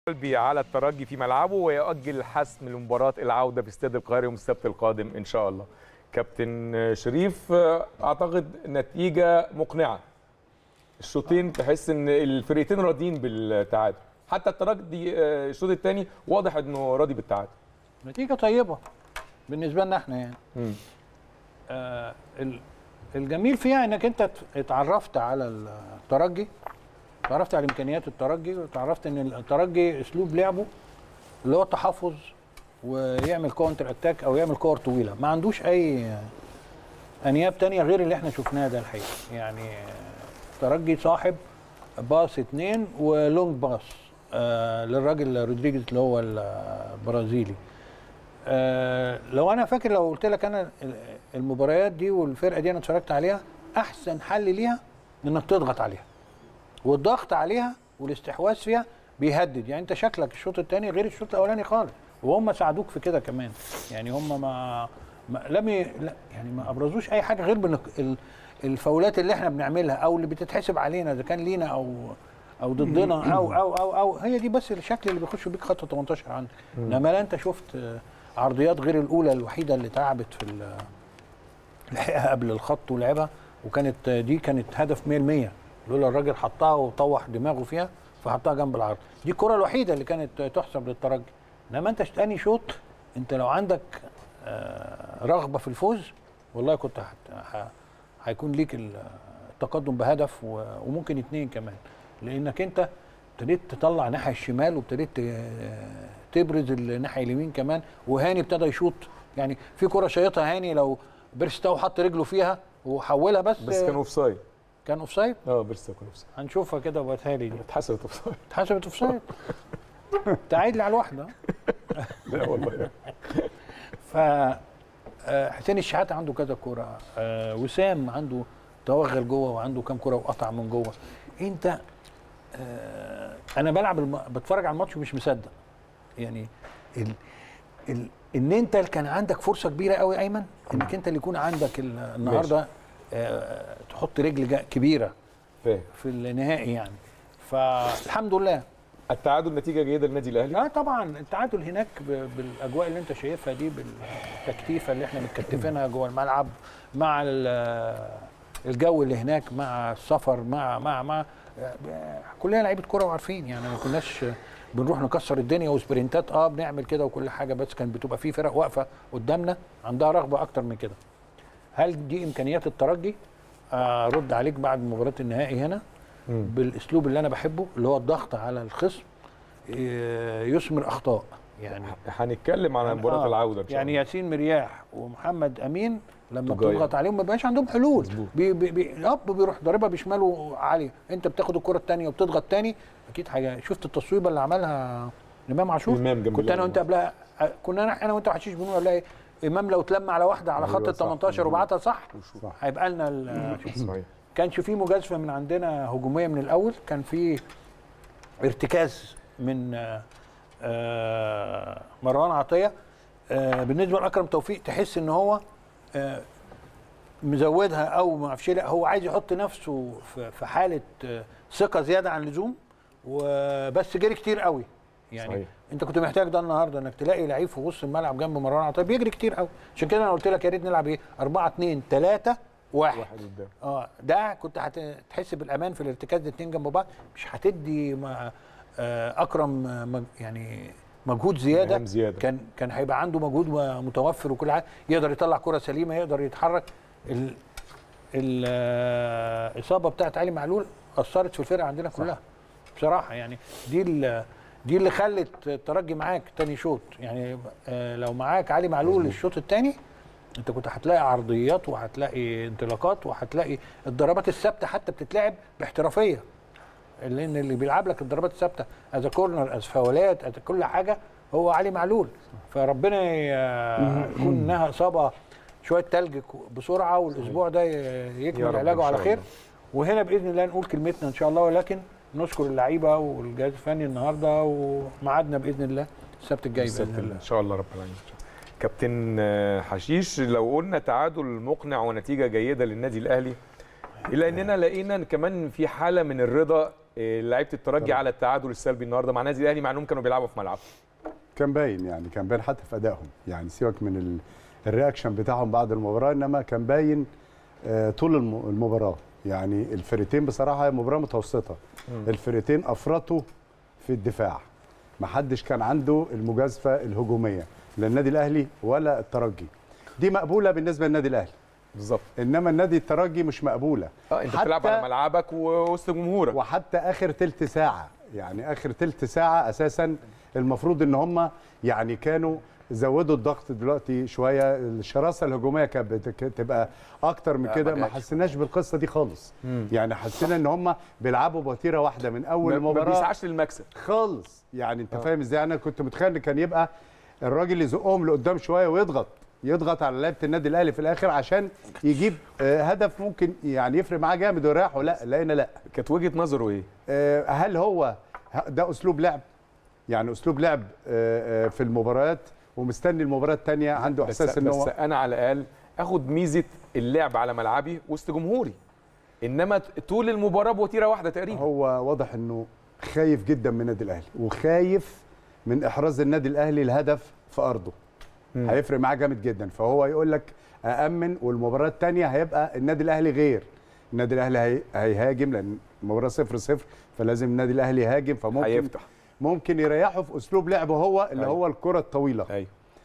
قلبي على الترجي في ملعبه ويؤجل حسم لمباراة العودة في استاد القاهرة يوم السبت القادم إن شاء الله. كابتن شريف أعتقد نتيجة مقنعة. الشوطين تحس إن الفرقتين راضيين بالتعادل. حتى الترجي الشوط الثاني واضح إنه راضي بالتعادل. نتيجه طيبه بالنسبه لنا احنا يعني مم. آه ال- الجميل فيها انك انت ات- اتعرفت على الترجي اتعرفت على امكانيات الترجي وتعرفت ان الترجي اسلوب لعبه اللي هو التحفظ ويعمل كونتر اتاك او يعمل كور طويله ما عندوش اي انياب تانية غير اللي احنا شفناه ده الحقيقه يعني الترجي صاحب باص اتنين ولونج باص آه للراجل رودريجيز اللي هو البرازيلي آه لو انا فاكر لو قلت لك انا ال- المباريات دي والفرقه دي انا اتفرجت عليها احسن حل ليها انك تضغط عليها والضغط عليها والاستحواذ فيها بيهدد يعني انت شكلك الشوط الثاني غير الشوط الاولاني خالص وهم ساعدوك في كده كمان يعني هم ما, ما لم ي... لا يعني ما ابرزوش اي حاجه غير بن... ال- الفاولات اللي احنا بنعملها او اللي بتتحسب علينا اذا كان لينا او او ضدنا او او او او هي دي بس الشكل اللي بيخشوا بيك خط 18 عندك انما لا انت شفت آه، عرضيات غير الاولى الوحيده اللي اتلعبت في ال- لحقها قبل الخط ولعبها وكانت دي كانت هدف 100% لولا الراجل حطها وطوح دماغه فيها فحطها جنب العرض دي الكره الوحيده اللي كانت تحسب للترجي انما انت تاني شوط انت لو عندك آه، رغبه في الفوز والله كنت هت- ه- هيكون ليك ال- التقدم بهدف و- وممكن اتنين كمان لانك انت ابتديت تطلع ناحيه الشمال وابتديت ت- تبرز الناحيه اليمين كمان وهاني ابتدى يشوط يعني في كره شايطها هاني لو بيرستاو حط رجله فيها وحولها بس بس كان اوف سايد. كان اوف سايد اه بيرسا كان اوف سايد. هنشوفها كده وبتهيألي دي اتحسبت اوف سايد. اتحسبت اوف سايد تعيد لي على الواحده لا والله ف آه، حسين الشحات عنده كذا كوره آه، وسام عنده توغل جوه وعنده كام كوره وقطع من جوه انت آه، انا بلعب الم... بتفرج على الماتش ومش مصدق يعني ال... ال... ان انت كان عندك فرصه كبيره قوي ايمن انك انت اللي يكون عندك ال- النهارده آه، تحط رجل جا- كبيره فاهم. في النهائي يعني فالحمد لله التعادل نتيجة جيدة للنادي الأهلي. اه طبعا التعادل هناك ب- بالاجواء اللي انت شايفها دي بالتكتيفه اللي احنا متكتفينها جوه الملعب مع ال- الجو اللي هناك مع السفر مع مع مع كلنا لعيبه كوره وعارفين يعني ما كناش بنروح نكسر الدنيا وسبرنتات اه بنعمل كده وكل حاجه بس كان بتبقى في فرق واقفه قدامنا عندها رغبه اكتر من كده هل دي امكانيات الترجي ارد عليك بعد مباراه النهائي هنا مم. بالاسلوب اللي انا بحبه اللي هو الضغط على الخصم إيه، يثمر اخطاء يعني هنتكلم على مباراة آه، العودة إن شاء يعني الله. ياسين مرياح ومحمد امين لما تجاية. بتضغط عليهم ما بيبقاش عندهم حلول مظبوط. بي بي بي اب بيروح ضاربها بشماله عالي انت بتاخد الكره الثانيه وبتضغط تاني اكيد حاجه شفت التصويبه اللي عملها امام عاشور إمام جنب كنت انا اللاعب. وانت قبلها كنا انا انا وانت وحشيش بنقول قبلها ايه امام لو اتلم على واحده على أيوة خط ال صح، 18 مظبوط. وبعتها صح صح. هيبقى لنا ال- صحيح. كانش في مجازفه من عندنا هجوميه من الاول كان في ارتكاز من آه، آه، مروان عطيه آه، بالنسبه لاكرم توفيق تحس ان هو آه، مزودها او ما اعرفش لا هو عايز يحط نفسه في في حاله آه، ثقه زياده عن اللزوم وبس جري كتير قوي يعني صحيح. صحيح. انت كنت محتاج ده النهارده انك تلاقي لعيب في وسط الملعب جنب مروان عطيه بيجري كتير قوي عشان كده انا قلت لك يا ريت نلعب ايه 4 2 3 1 واحد قدام. اه ده كنت هتحس بالامان في الارتكاز الاثنين جنب بعض مش هتدي ما آه، اكرم آه، مج- يعني مجهود زياده مهام زيادة. كان كان هيبقى عنده مجهود متوفر وكل حاجه يقدر يطلع كره سليمه يقدر يتحرك ال الاصابه بتاعت علي معلول اثرت في الفرقه عندنا كلها بصراحه يعني دي ال- دي اللي خلت الترجي معاك تاني شوط يعني آه، لو معاك علي معلول الشوط الثاني انت كنت هتلاقي عرضيات وهتلاقي انطلاقات وهتلاقي الضربات الثابته حتى بتتلعب باحترافيه لان اللي بيلعب لك الضربات الثابته از كورنر از فاولات از كل حاجه هو علي معلول فربنا ي- يكون انها اصابه شويه تلج بسرعه والاسبوع ده ي- يا يكمل رب علاجه إن على شاء خير الله. وهنا باذن الله نقول كلمتنا ان شاء الله ولكن نشكر اللعيبه والجهاز الفني النهارده وميعادنا باذن الله السبت الجاي السبت باذن الله ان شاء الله رب العالمين إن شاء الله. كابتن آه، حشيش لو قلنا تعادل مقنع ونتيجه جيده للنادي الاهلي الا اننا لقينا كمان في حاله من الرضا آه، لعيبه الترجي على التعادل السلبي النهارده مع النادي الاهلي مع انهم كانوا بيلعبوا في ملعب كان باين يعني كان باين حتى في ادائهم يعني سيبك من ال- الرياكشن بتاعهم بعد المباراه انما كان باين آه، طول الم- المباراه يعني الفرقتين بصراحه هي مباراه متوسطه الفرقتين افرطوا في الدفاع ما حدش كان عنده المجازفه الهجوميه لا النادي الاهلي ولا الترجي دي مقبوله بالنسبه للنادي الاهلي بالظبط انما النادي الترجي مش مقبوله اه انت بتلعب على ملعبك ووسط جمهورك وحتى اخر تلت ساعه يعني اخر تلت ساعه اساسا المفروض ان هم يعني كانوا زودوا الضغط دلوقتي شويه الشراسه الهجوميه كانت بت- تبقى اكتر من لا، كده ما ما جاتش. حسيناش بالقصه دي خالص يعني حسينا ان هم بيلعبوا بوتيره واحده من اول ما- ما المباراه بيسعاش للمكسب خالص يعني انت فاهم ازاي انا كنت متخيل ان كان يبقى الراجل يزقهم لقدام شويه ويضغط يضغط على لعيبه النادي الاهلي في الاخر عشان يجيب آه، هدف ممكن يعني يفرق معاه جامد ويريحه لا لقينا لا كانت وجهه نظره ايه آه، هل هو ه- ده اسلوب لعب يعني اسلوب لعب آه، آه، في المباريات ومستني المباراه الثانيه عنده بس, احساس ان بس هو انا على الاقل اخد ميزه اللعب على ملعبي وسط جمهوري انما ت- طول المباراه بوتيره واحده تقريبا هو واضح انه خايف جدا من النادي الاهلي وخايف من احراز النادي الاهلي الهدف في ارضه مم. هيفرق معاه جامد جدا فهو يقول لك أأمن والمباراة الثانية هيبقى النادي الأهلي غير النادي الأهلي هي... هيهاجم لأن المباراة صفر صفر فلازم النادي الأهلي يهاجم فممكن هيفتح ممكن يريحه في أسلوب لعبه هو اللي أيوة. هو الكرة الطويلة ايوه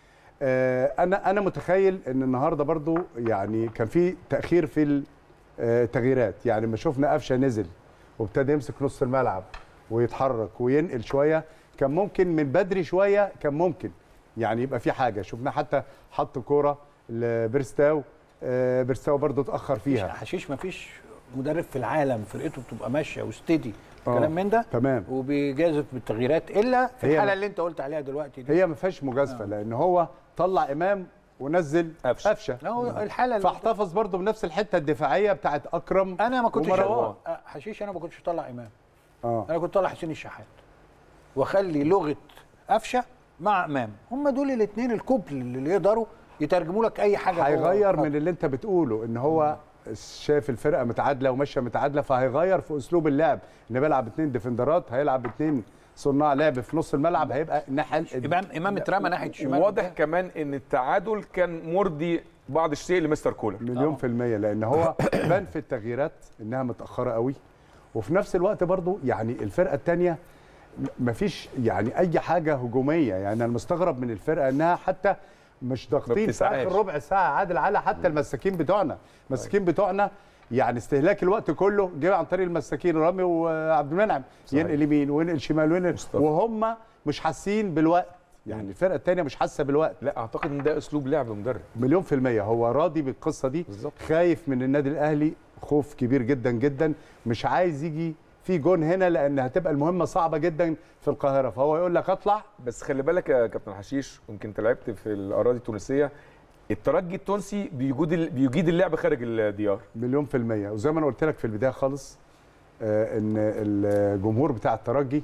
آه أنا أنا متخيل إن النهاردة برضو يعني كان في تأخير في التغييرات يعني لما شفنا قفشة نزل وابتدى يمسك نص الملعب ويتحرك وينقل شوية كان ممكن من بدري شوية كان ممكن يعني يبقى في حاجة شفنا حتى حط كورة لبرستاو آه، برستاو برضو اتأخر فيها حشيش ما فيش مدرب في العالم فرقته بتبقى ماشيه وستدي آه. كلام من ده تمام وبيجازف بالتغييرات الا في هي- الحاله اللي انت قلت عليها دلوقتي دي هي ما فيهاش مجازفة لأن هو طلع إمام ونزل قفشة. قفشة لا، هو الحاله اللي فاحتفظ برضو بنفس الحتة الدفاعية بتاعت أكرم انا ما كنتش ومروان. أه، حشيش انا ما كنتش طالع امام اه انا كنت طالع حسين الشحات واخلي لغه قفشه مع امام هم دول الاثنين الكوبل اللي يقدروا يترجموا لك اي حاجه جوه هيغير الخط. من اللي انت بتقوله ان هو شايف الفرقه متعادله وماشيه متعادله فهيغير في اسلوب اللعب ان بيلعب اثنين ديفندرات هيلعب اثنين صناع لعب في نص الملعب هيبقى الناحيه ال- امام امام اترمى ناحيه الشمال واضح كمان ان التعادل كان مرضي بعض الشيء لمستر كولر مليون في المية لأن هو بان في التغييرات إنها متأخرة قوي وفي نفس الوقت برضو يعني الفرقة التانية م- مفيش يعني أي حاجة هجومية يعني أنا مستغرب من الفرقة إنها حتى مش ضاغطين في بتسعاش. آخر ربع ساعة عادل على حتى المساكين بتوعنا المساكين بتوعنا يعني استهلاك الوقت كله جه عن طريق المساكين رامي وعبد المنعم صحيح. ينقل يمين وينقل شمال وينقل مصطفى. وهم مش حاسين بالوقت يعني الفرقة التانية مش حاسة بالوقت لا اعتقد ان ده اسلوب لعب مدرب مليون في المية هو راضي بالقصة دي بالظبط. خايف من النادي الأهلي خوف كبير جدا جدا مش عايز يجي في جون هنا لأن هتبقى المهمة صعبة جدا في القاهرة فهو يقول لك اطلع بس خلي بالك يا كابتن حشيش يمكن انت لعبت في الاراضي التونسيه الترجي التونسي بيجود ال- بيجيد اللعب خارج الديار مليون في المية وزي ما أنا قلت لك في البداية خالص آه إن الجمهور بتاع الترجي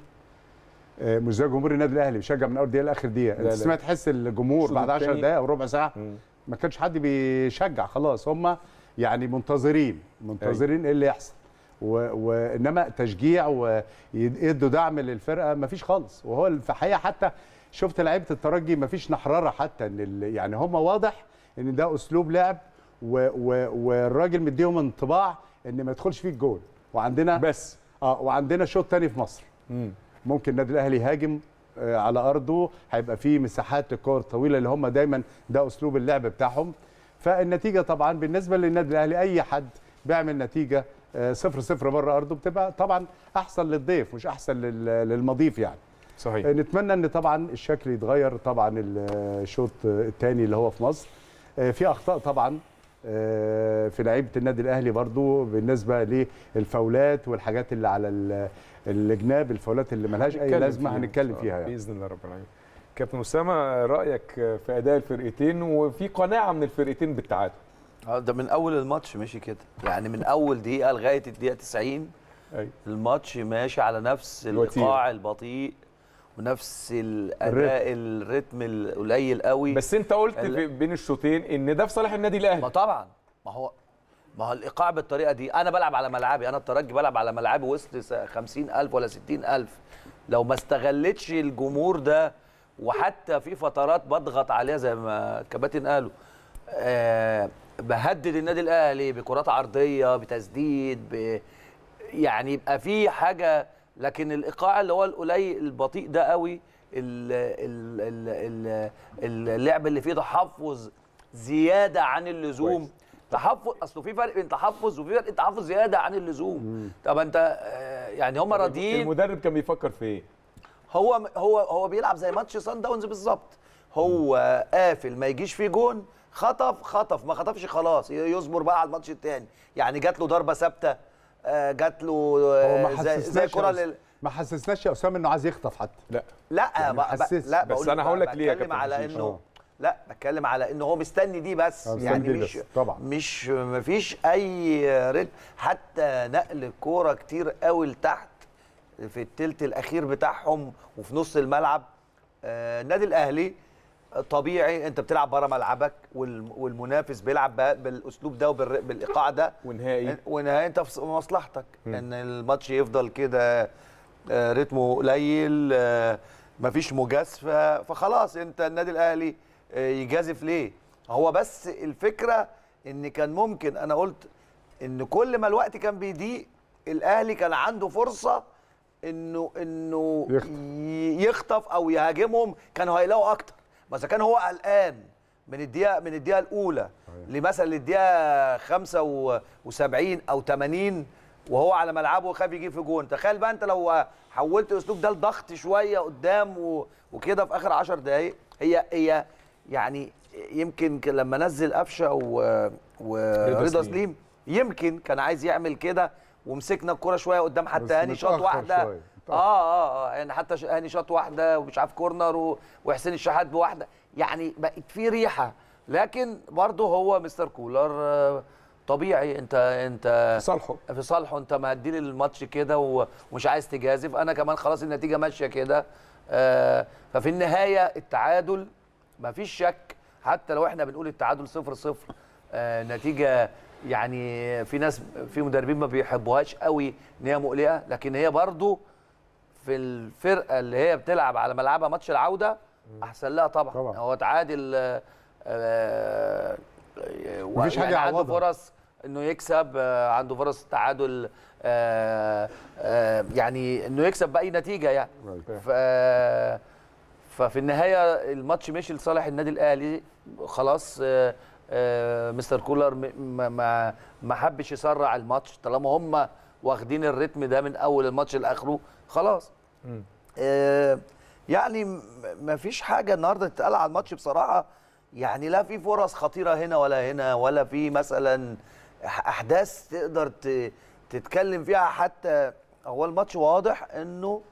آه مش زي جمهور النادي الأهلي بيشجع من أول دقيقة لآخر دقيقة لا، أنت لا. سمعت تحس الجمهور الشوط بعد 10 التاني- دقايق أو ربع ساعة مم. ما كانش حد بيشجع خلاص هم يعني منتظرين منتظرين ايه اللي يحصل و... وانما تشجيع ويدوا دعم للفرقه ما فيش خالص وهو في الحقيقه حتى شفت لعيبه الترجي ما فيش نحرره حتى ان ال... يعني هم واضح ان ده اسلوب لعب و... و... والراجل مديهم انطباع ان ما يدخلش فيه الجول وعندنا بس اه وعندنا شوط تاني في مصر مم. ممكن النادي الاهلي يهاجم آه، على ارضه هيبقى فيه مساحات للكور الطويله اللي هم دايما ده اسلوب اللعب بتاعهم فالنتيجه طبعا بالنسبه للنادي الاهلي اي حد بيعمل نتيجه آه، صفر صفر بره ارضه بتبقى طبعا احسن للضيف مش احسن لل- للمضيف يعني صحيح آه، نتمنى ان طبعا الشكل يتغير طبعا الشوط الثاني اللي هو في مصر آه، في اخطاء طبعا آه، في لعيبه النادي الاهلي برضو بالنسبه للفاولات والحاجات اللي على ال- الجناب الفاولات اللي ملهاش اي هنتكلم لازمه فيها هنتكلم إن شاء فيها الله يعني باذن الله رب العالمين كابتن اسامه رايك في اداء الفرقتين وفي قناعه من الفرقتين بالتعادل اه ده من اول الماتش مشي كده يعني من اول دقيقه لغايه الدقيقه 90 ايوه الماتش ماشي على نفس الوتيرة. الايقاع البطيء ونفس الاداء الريتم القليل قوي بس انت قلت ال- في بين الشوطين ان ده في صالح النادي الاهلي ما طبعا ما هو ما هو الايقاع بالطريقه دي انا بلعب على ملعبي انا الترجي بلعب على ملعبي وسط س- 50000 ولا 60000 لو ما استغلتش الجمهور ده وحتى في فترات بضغط عليها زي ما الكباتن قالوا آه بهدد النادي الاهلي بكرات عرضيه بتسديد ب يعني يبقى في حاجه لكن الايقاع اللي هو القليل البطيء ده قوي ال- ال- ال- ال- اللعب اللي فيه تحفظ زياده عن اللزوم كويس. تحفظ اصله في فرق بين تحفظ وفي فرق تحفظ زياده عن اللزوم طب انت آه، يعني هم راضيين المدرب كان بيفكر في ايه؟ هو هو هو بيلعب زي ماتش سان داونز بالظبط هو قافل ما يجيش فيه جون خطف خطف ما خطفش خلاص يصبر بقى على الماتش التاني يعني جات له ضربه ثابته آه، جات له هو آه، ما زي, زي حسسناش الكره يا لل... أس- ما حسسناش يا اسامه انه عايز يخطف حتى لا لا يعني ما- حسس. لا بس بقول- أنا هقول لك ليه يا بتكلم كابتن على حشيش. انه آه. لا بتكلم على انه هو مستني دي بس آه، يعني مستني دي مش بس، طبعا. مش مفيش اي رد حتى نقل الكوره كتير قوي لتحت في التلت الاخير بتاعهم وفي نص الملعب آه، النادي الاهلي طبيعي انت بتلعب بره ملعبك والم- والمنافس بيلعب ب- بالاسلوب ده وبالايقاع ده ونهائي ونهاية انت في مصلحتك ان الماتش يفضل كده آه، رتمه قليل آه، مفيش مجازفه فخلاص انت النادي الاهلي آه، يجازف ليه هو بس الفكره ان كان ممكن انا قلت ان كل ما الوقت كان بيضيق الاهلي كان عنده فرصه انه انه يخطف. ي- يخطف او يهاجمهم كانوا هيلاقوا اكتر بس كان هو قلقان من الدقيقه من الدقيقه الاولى لمثلا للدقيقه 75 او 80 وهو على ملعبه وخاف يجيب في جون تخيل بقى انت لو حولت الاسلوب ده لضغط شويه قدام و... وكده في اخر 10 دقائق هي هي يعني يمكن ك- لما نزل قفشه و... ورضا سليم. سليم يمكن كان عايز يعمل كده ومسكنا الكرة شويه قدام حتى بس هاني شاط متأخر واحده شوية، اه اه اه يعني حتى ش- هاني شاط واحده ومش عارف كورنر و... وحسين الشحات بواحده يعني بقت في ريحه لكن برضه هو مستر كولر آه، طبيعي انت انت صالحه في صالحه انت مهدي لي الماتش كده و- ومش عايز تجازف انا كمان خلاص النتيجه ماشيه كده آه، ففي النهايه التعادل مفيش شك حتى لو احنا بنقول التعادل صفر صفر آه، نتيجه يعني في ناس في مدربين ما بيحبوهاش قوي ان هي مقلقه لكن هي برضو في الفرقه اللي هي بتلعب على ملعبها ماتش العوده احسن لها طبعا, طبعا. هو تعادل آه، آه، مفيش حاجة يعني عنده يعوضها. فرص انه يكسب آه، عنده فرص تعادل آه، آه، يعني انه يكسب باي نتيجه يعني ف ففي النهايه الماتش مشي لصالح النادي الاهلي خلاص آه، آه، مستر كولر م- ما ما ما حبش يسرع الماتش طالما هم واخدين الريتم ده من اول الماتش لاخره خلاص آه، يعني م- ما فيش حاجه النهارده تتقال على الماتش بصراحه يعني لا في فرص خطيره هنا ولا هنا ولا في مثلا أح- احداث تقدر ت- تتكلم فيها حتى هو الماتش واضح انه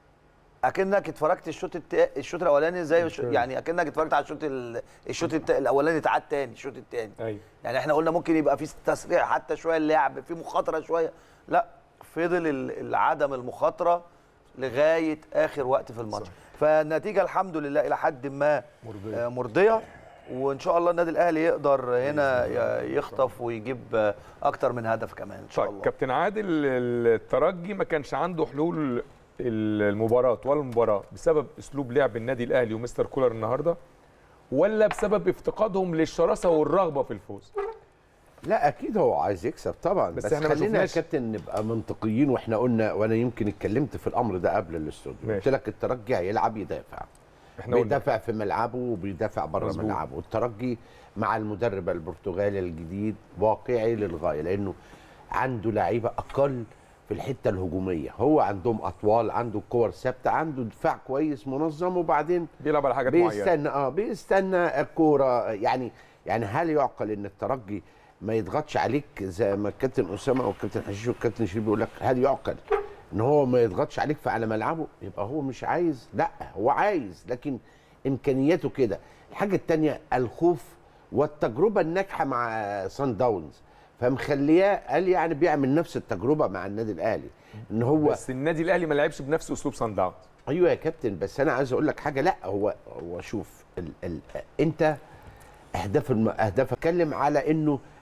اكنك اتفرجت الشوط التا... الشوط الاولاني زي الش- يعني اكنك اتفرجت على الشوط ال... الشوط التا... الاولاني اتعاد تاني الشوط التاني ايوه يعني احنا قلنا ممكن يبقى في تسريع حتى شويه اللعب في مخاطره شويه لا فضل ال- عدم المخاطره لغايه اخر وقت في الماتش فالنتيجه الحمد لله الى حد ما مرضية. آه، مرضيه وان شاء الله النادي الاهلي يقدر هنا ي- يخطف ويجيب آه، اكتر من هدف كمان ان شاء طيب الله كابتن عادل الترجي ما كانش عنده حلول المباراة ولا المباراة بسبب اسلوب لعب النادي الاهلي ومستر كولر النهارده ولا بسبب افتقادهم للشراسة والرغبة في الفوز لا اكيد هو عايز يكسب طبعا بس بس, إحنا ما خلينا يا شفناش- كابتن نبقى منطقيين واحنا قلنا وانا يمكن اتكلمت في الامر ده قبل الاستوديو ماشي. قلت لك الترجي هيلعب يدافع احنا قلنا بيدافع في ملعبه وبيدافع بره مظبوط. ملعبه والترجي مع المدرب البرتغالي الجديد واقعي للغايه لانه عنده لعيبه اقل في الحته الهجوميه هو عندهم اطوال عنده كور ثابته عنده دفاع كويس منظم وبعدين بيلعب على حاجات معينة بيستنى اه بيستنى الكوره يعني يعني هل يعقل ان الترجي ما يضغطش عليك زي ما الكابتن اسامه او الكابتن حشيش والكابتن شريف بيقول لك هل يعقل ان هو ما يضغطش عليك في على ملعبه يبقى هو مش عايز لا هو عايز لكن امكانياته كده الحاجه الثانيه الخوف والتجربه الناجحه مع سان داونز فمخلياه قال يعني بيعمل نفس التجربه مع النادي الاهلي ان هو بس النادي الاهلي ما لعبش بنفس اسلوب سان داونز ايوه يا كابتن بس انا عايز اقول لك حاجه لا هو هو شوف ال ال انت اهداف الم... اهداف اتكلم على انه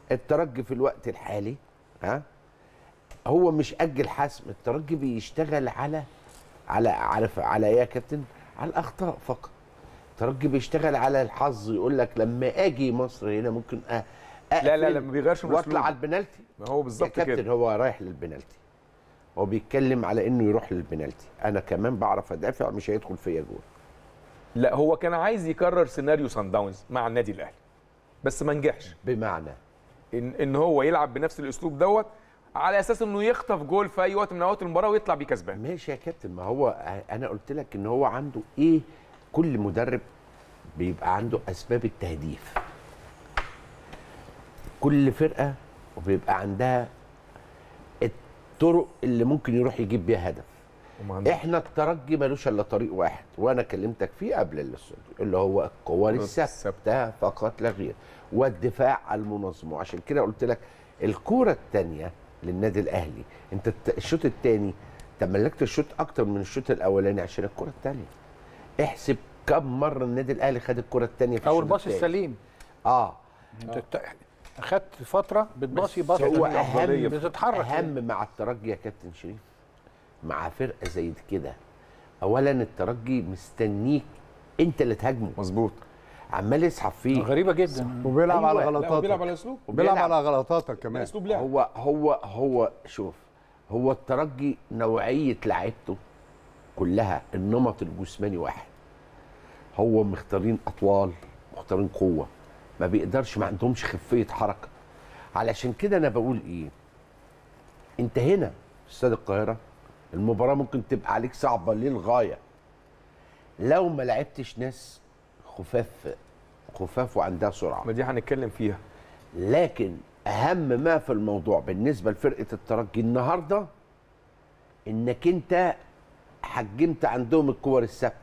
الترجي في الوقت الحالي ها هو مش اجل حسم الترجي بيشتغل على على عارف على ايه يا كابتن على الاخطاء فقط الترجي بيشتغل على الحظ يقول لك لما اجي مصر هنا ممكن أ... لا لا أقفل لا ما بيغيرش من واطلع أسلوبه. على البنالتي ما هو يا بالظبط كابتن كده هو رايح للبنالتي هو بيتكلم على انه يروح للبنالتي انا كمان بعرف ادافع مش هيدخل فيا جول لا هو كان عايز يكرر سيناريو سان داونز مع النادي الاهلي بس ما نجحش بمعنى ان ان هو يلعب بنفس الاسلوب دوت على اساس انه يخطف جول في اي وقت من اوقات المباراه ويطلع بيه كسبان ماشي يا كابتن ما هو انا قلت لك ان هو عنده ايه كل مدرب بيبقى عنده اسباب التهديف كل فرقه وبيبقى عندها الطرق اللي ممكن يروح يجيب بيها هدف وما عندوش. احنا الترجي ملوش الا طريق واحد وانا كلمتك فيه قبل الاستوديو اللي هو الكور الكور الثابته فقط لا غير والدفاع المنظم وعشان كده قلت لك الكوره الثانيه للنادي الاهلي انت الت- الشوط الثاني تملكت الشوط اكتر من الشوط الاولاني عشان الكوره الثانيه احسب كم مره النادي الاهلي خد الكوره الثانيه في او الشوط الباص التاني. السليم اه انت ت- اخدت فتره بتباصي باص هو سليم. اهم بتتحرك اهم مع الترجي يا كابتن شريف مع فرقه زي كده اولا الترجي مستنيك انت اللي تهاجمه مظبوط عمال يسحب فيه غريبه جدا وبيلعب أيوة. على لا، لا هو غلطاتك بيلعب على اسلوب وبيلعب بيلعب. على غلطاتك كمان اسلوب لعب هو هو هو شوف هو الترجي نوعيه لعيبته كلها النمط الجسماني واحد هو مختارين اطوال مختارين قوه ما بيقدرش ما عندهمش خفيه حركه علشان كده انا بقول ايه انت هنا في استاد القاهره المباراه ممكن تبقى عليك صعبه للغايه لو ما لعبتش ناس خفاف خفاف وعندها سرعه ما دي هنتكلم فيها لكن اهم ما في الموضوع بالنسبه لفرقه الترجي النهارده انك انت حجمت عندهم الكور الثابته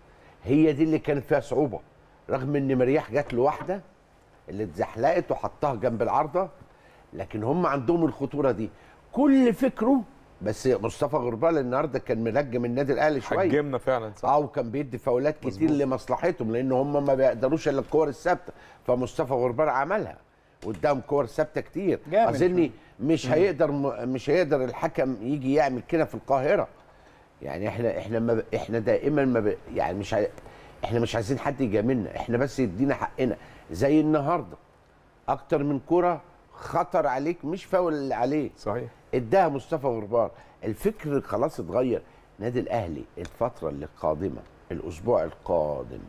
هي دي اللي كانت فيها صعوبه رغم ان مرياح جات له واحده اللي اتزحلقت وحطها جنب العارضه لكن هم عندهم الخطوره دي كل فكره بس مصطفى غربال النهارده كان منجم النادي الاهلي شويه حجمنا فعلا صح اه وكان بيدي فاولات كتير مظبوط. لمصلحتهم لان هم ما بيقدروش الا الكور الثابته فمصطفى غربال عملها قدام كور ثابته كتير جامد. اظني مش هيقدر مش هيقدر الحكم يجي يعمل كده في القاهره يعني احنا احنا ما ب... احنا دائما ما ب... يعني مش ع... احنا مش عايزين حد يجاملنا احنا بس يدينا حقنا زي النهارده اكتر من كره خطر عليك مش فاول اللي عليه صحيح اداها مصطفى غربال الفكر خلاص اتغير نادي الاهلي الفتره اللي قادمه الاسبوع القادم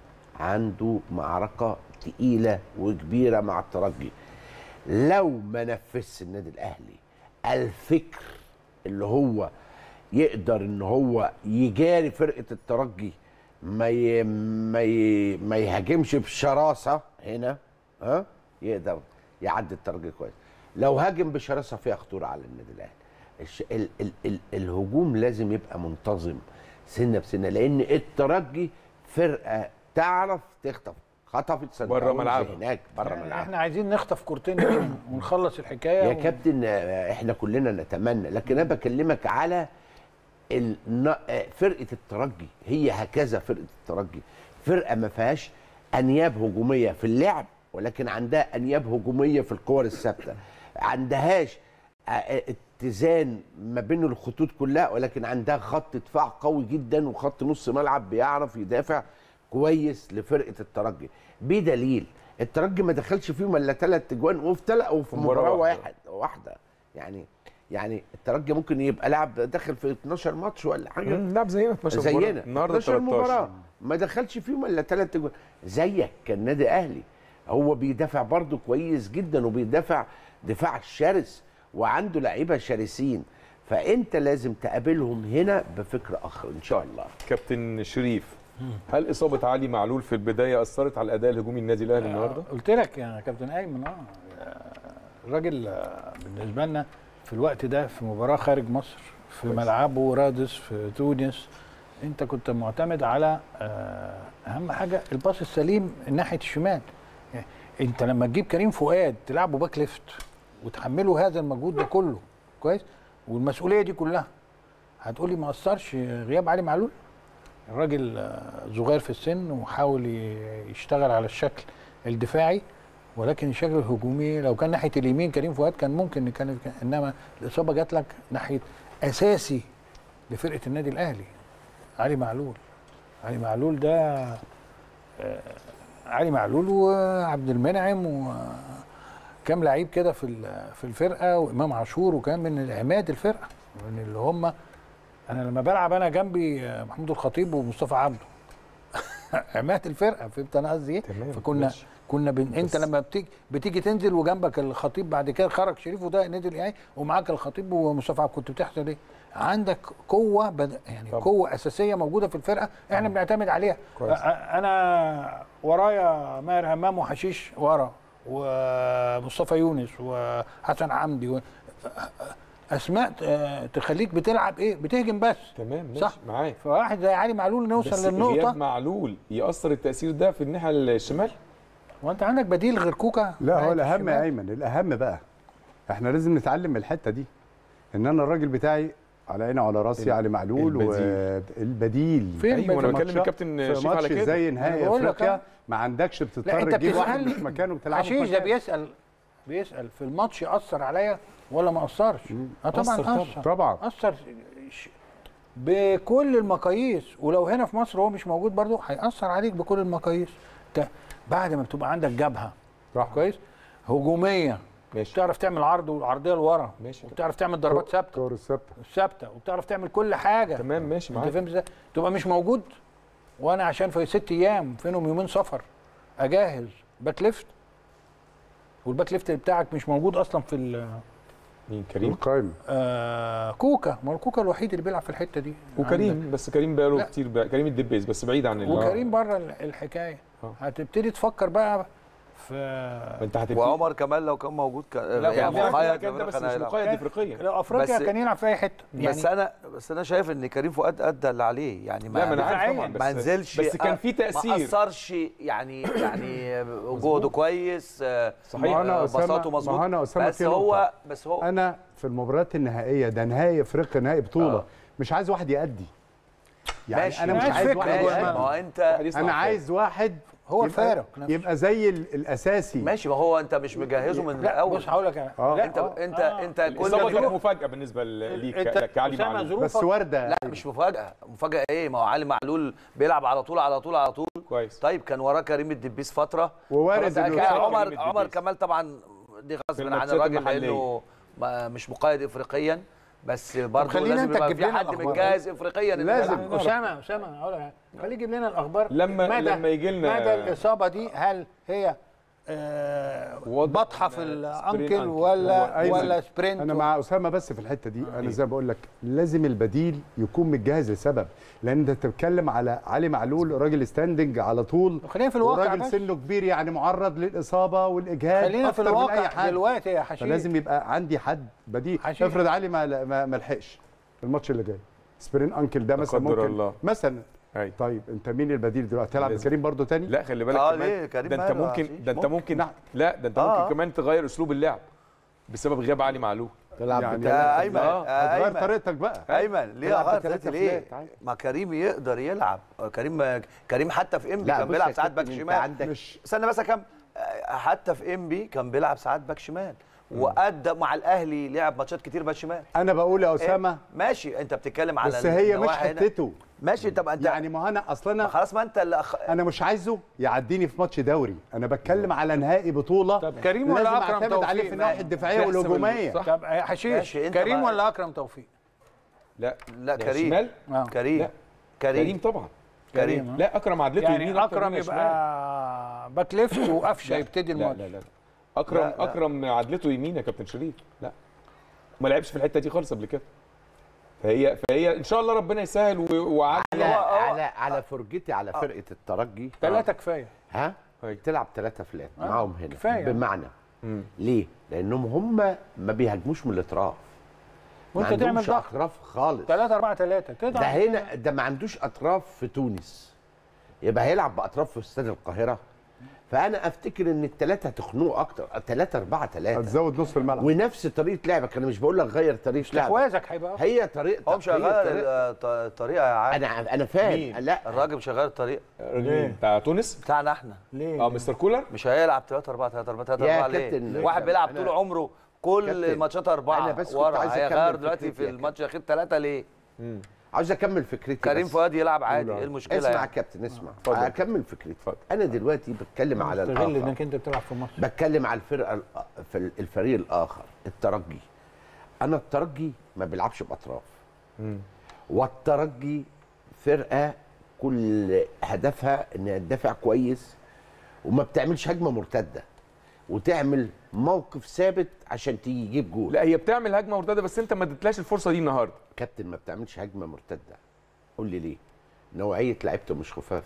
عنده معركه تقيله وكبيره مع الترجي لو ما نفذش النادي الاهلي الفكر اللي هو يقدر ان هو يجاري فرقه الترجي ما ي... ما ي... ما يهاجمش بشراسه هنا ها يقدر يعدي الترجي كويس لو هاجم بشراسه فيها خطوره على النادي الاهلي الش... ال... ال... ال... الهجوم لازم يبقى منتظم سنه بسنه لان الترجي فرقه تعرف تخطف خطفت صن بره داونز ملعبها. هناك بره ملعبها احنا عايزين نخطف كورتين ونخلص الحكايه يا و- كابتن آه، احنا كلنا نتمنى لكن انا بكلمك على الن- آه، فرقه الترجي هي هكذا فرقه الترجي فرقه ما فيهاش انياب هجوميه في اللعب ولكن عندها انياب هجوميه في الكور الثابته عندهاش آه، آه، اتزان ما بين الخطوط كلها ولكن عندها خط دفاع قوي جدا وخط نص ملعب بيعرف يدافع كويس لفرقه الترجي بدليل الترجي ما دخلش فيهم الا ثلاث اجوان وفي ثلاث وفي مباراة مباراه واحدة. واحد واحده يعني يعني الترجي ممكن يبقى لاعب داخل في 12 ماتش ولا حاجه مم، لعب زينا 12 مباراة. زينا النهارده 12 مباراه 13 ما دخلش فيهم الا ثلاث اجوان زيك كان نادي اهلي هو بيدافع برضه كويس جدا وبيدافع دفاع شرس وعنده لعيبه شرسين فانت لازم تقابلهم هنا بفكر اخر ان شاء الله كابتن شريف هل اصابه علي معلول في البدايه اثرت على الاداء الهجومي النادي الاهلي النهارده؟ قلت لك يا كابتن ايمن اه الراجل آه، بالنسبه لنا في الوقت ده في مباراه خارج مصر في كويس. ملعبه رادس في تونس انت كنت معتمد على آه، اهم حاجه الباص السليم ناحيه الشمال يعني انت لما تجيب كريم فؤاد تلعبه باك ليفت وتحمله هذا المجهود ده كله كويس والمسؤوليه دي كلها هتقولي ما اثرش غياب علي معلول الراجل آه، صغير في السن وحاول ي- يشتغل على الشكل الدفاعي ولكن الشكل الهجومي لو كان ناحيه اليمين كريم فؤاد كان ممكن نتكلم في- انما الاصابه جات لك ناحيه اساسي لفرقه النادي الاهلي علي معلول علي معلول ده آه، علي معلول وعبد المنعم وكام لعيب كده في ال- في الفرقه وامام عاشور وكان من عماد الفرقه من اللي هم انا لما بلعب انا جنبي آه، محمود الخطيب ومصطفى عبده عماد الفرقه فهمت انا قصدي ايه تمام، فكنا ماشي. كنا بن... انت بس- لما بتيجي بتيجي تنزل وجنبك الخطيب بعد كده خرج شريف وده نزل يعني ومعاك الخطيب ومصطفى عبده كنت بتحصل ايه عندك قوه بد... يعني طبعا. قوه اساسيه موجوده في الفرقه احنا بنعتمد عليها كويس. أ- انا ورايا ماهر همام وحشيش ورا ومصطفى يونس وحسن عمدي و... اسماء آه، تخليك بتلعب ايه بتهجم بس تمام ماشي صح. معاك فواحد زي علي معلول بس نوصل غياب للنقطه معلول ياثر التاثير ده في الناحيه الشمال وانت عندك بديل غير كوكا لا هو ناحية الاهم الشمال؟ يا ايمن الاهم بقى احنا لازم نتعلم من الحته دي ان انا الراجل بتاعي على عيني وعلى راسي علي معلول البديل. والبديل فين ايوه انا في بكلم ماتشات- الكابتن في شريف على ماتش كده زي أنا نهائي بقول لك افريقيا أه. ما عندكش لا بتضطر انت تجيب واحد بتسالني مش مكانه وبتلعبه في حشيش ده مكانه. بيسال بيسال في الماتش اثر عليا ولا ما اثرش اه طبعا أثر طبعاً. اثر طبعا اثر ش- بكل المقاييس ولو هنا في مصر هو مش موجود برضه هياثر عليك بكل المقاييس انت بعد ما بتبقى عندك جبهه صح كويس هجوميه ماشي بتعرف تعمل عرض وعرضيه لورا ماشي. وبتعرف تعمل ضربات ثابته كور الثابته ثابته وبتعرف تعمل كل حاجه تمام ماشي انت معاك فاهم ازاي؟ تبقى مش موجود وانا عشان في ست ايام فينهم يومين سفر اجهز باك ليفت والباك ليفت بتاعك مش موجود اصلا في ال- مين كريم القايمه آه كوكا ما هو كوكا الوحيد اللي بيلعب في الحته دي عندك. وكريم بس كريم بقى له لا. كتير بقى كريم الدبيس بس بعيد عن ال- وكريم بره ال- الحكايه آه. هتبتدي تفكر بقى في ما انت هتبتدي وعمر كمان لو كان موجود ك... لا، يعني لا، مقيد الكلام ده بس كان مش هيلعب. مقيد افريقيا لو افريقيا بس- كان يلعب في اي حته بس انا بس انا شايف ان كريم فؤاد ادى اللي عليه يعني ما لا ما انا عارف دفاعياً. طبعا بس ما نزلش بس كان في ما تاثير اثرش يعني يعني جهده كويس آه، صحيح. ما أنا آه، أسامة- بساطه ما مظبوط أنا أسامة بس في هو نقطة. بس هو انا في المباريات النهائيه ده نهائي افريقيا نهائي بطوله آه. مش عايز واحد يأدي يعني ماشي. انا مش عايز عايز فكرة واحد جوه ماشي الملعب. ما هو انت يصنع انا فارق. عايز واحد هو يبقى- الفارق نفسه. يبقى زي ال- الاساسي ماشي ما هو انت مش مجهزه من لا الاول بص هقول لك انا آه. لا انت آه، انت آه. انت كل الاصابه كانت ظروف- مفاجاه بالنسبه ليك انت- ك- كعلي أسامة معلول ظروف- بس ورده لا مش مفاجاه مفاجاه ايه ما هو علي معلول بيلعب على طول على طول على طول كويس طيب كان وراه كريم الدبيس فتره ووارد خلاص، إنه كان يوصل عمر كريم عمر الدبيس. كمال طبعا دي غصب في عن الماتشات الراجل المحلية. لانه ما- مش مقيد افريقيا بس برضه خلينا لازم انت يبقى تجيب في لنا حد الأخبار. متجهز افريقيا إنه لازم. يلعب. اسامه اسامه هقول لك حاجة. خليه يجيب لنا الاخبار لما- مدى لما يجي لنا- مدى الاصابه دي هل هي آه واضح بطحه في إنها الانكل سبرين أنكل. ولا أيمن، ولا سبرنت انا مع اسامه بس في الحته دي انا أيوة. زي ما بقول لك لازم البديل يكون متجهز لسبب لان انت بتتكلم على علي معلول راجل ستاندنج على طول خلينا في الواقع وراجل بس. سنه كبير يعني معرض للاصابه والاجهاد خلينا في أكتر من أي الواقع حد. دلوقتي يا حشيش فلازم يبقى عندي حد بديل حشيش. افرض علي ما ما, ما لحقش الماتش اللي جاي سبرين انكل ده مثلا قدر ممكن الله. مثلا أيوة. طيب انت مين البديل دلوقتي تلعب لازم. بكريم برضو تاني لا خلي بالك آه، كمان ليه؟ كريم ده انت ماله يا ممكن عزيز؟ ده انت ممكن. ممكن لا ده انت آه. ممكن كمان تغير اسلوب اللعب بسبب غياب علي معلول تلعب يعني بتلاتة. يا ايمن آه، يا هتغير ايمن طريقتك بقى ايمن ليه تلعب غير بتلاتة طريقتي ليه؟ فلات، عادي. ما كريم يقدر يلعب كريم كريم حتى في انبي لا كان بص بيلعب يا ساعات باك كابتن، انت شمال عندك مش استنى بس كم حتى في انبي كان بيلعب ساعات باك شمال وادى مع الاهلي لعب ماتشات كتير باك شمال انا بقول يا إيه؟ اسامه ماشي انت بتتكلم على بس هي مش النواحي هنا. حتته ماشي طب انت يعني ما هو انا اصل ما انا خلاص ما انت اللي أخ... انا مش عايزه يعديني في ماتش دوري انا بتكلم على نهائي بطوله طب كريم ولا لازم أكرم اعتمد توفيق؟ عليه في الناحيه الدفاعيه تحسب ال- والهجوميه صح. طب يا حشيش ماشي، انت كريم بقى- ولا اكرم توفيق؟ لا لا ده كريم شمال آه. كريم لا. كريم كريم طبعا كريم لا اكرم عدلته يمين يعني أكتر اكرم منها شمال. يبقى باك ليفت وقفشه لا، يبتدي لا الماتش لا لا اكرم لا، لا. اكرم عدلته يمين يا كابتن شريف لا ما لعبش في الحته دي خالص قبل كده فهي فهي ان شاء الله ربنا يسهل و- وعلي على هو- هو- على على فرجتي على فرقه الترجي ثلاثه كفايه ها أيوة. تلعب ثلاثة فلات آه، معاهم هنا كفاية. بمعنى مم. ليه؟ لانهم هم ما بيهاجموش من الاطراف ما وانت تعمل عندهمش ضغط اطراف خالص 3 4 3 ده هنا ده ما عندوش اطراف في تونس يبقى هيلعب باطراف في استاد القاهره فانا افتكر ان الثلاثه هتخنقوا اكتر ثلاثه اربعه ثلاثه هتزود نص الملعب ونفس طريقه لعبك انا مش بقول لك غير طريقه لعبك استحواذك هيبقى أفضل. هي طريقتك هو مش هي هيغير طريقة- ال- الطريقه يا عادل انا انا فاهم مين؟ لا الراجل مش هيغير الطريقه مين؟ بتاع تونس بتاعنا احنا ليه؟ اه مستر كولر مش هيلعب 3 4 3 4 3 يا 4 ليه؟ كابتن، واحد كابتن، بيلعب أنا- طول عمره كل كابتن، ماتشات اربعه أنا بس كنت ورا عايز هيغير أكمل دلوقتي فكرتي في يا الماتش الاخير ثلاثه ليه؟ عاوز اكمل فكرتي كريم بس. فؤاد يلعب عادي ايه المشكله اسمع يا يعني؟ كابتن اسمع اتفضل. اكمل فكرتي اتفضل. انا دلوقتي بتكلم على استغل الاخر انك انت بتلعب في مصر بتكلم على الفرقه الأ- في ال- الفريق الاخر الترجي انا الترجي ما بيلعبش باطراف والترجي فرقه كل هدفها انها تدافع كويس وما بتعملش هجمه مرتده وتعمل موقف ثابت عشان تيجي يجيب جول لا هي بتعمل هجمه مرتده بس انت ما اديتلاش الفرصه دي النهارده كابتن ما بتعملش هجمه مرتده قول لي ليه نوعيه لعيبته مش خفاف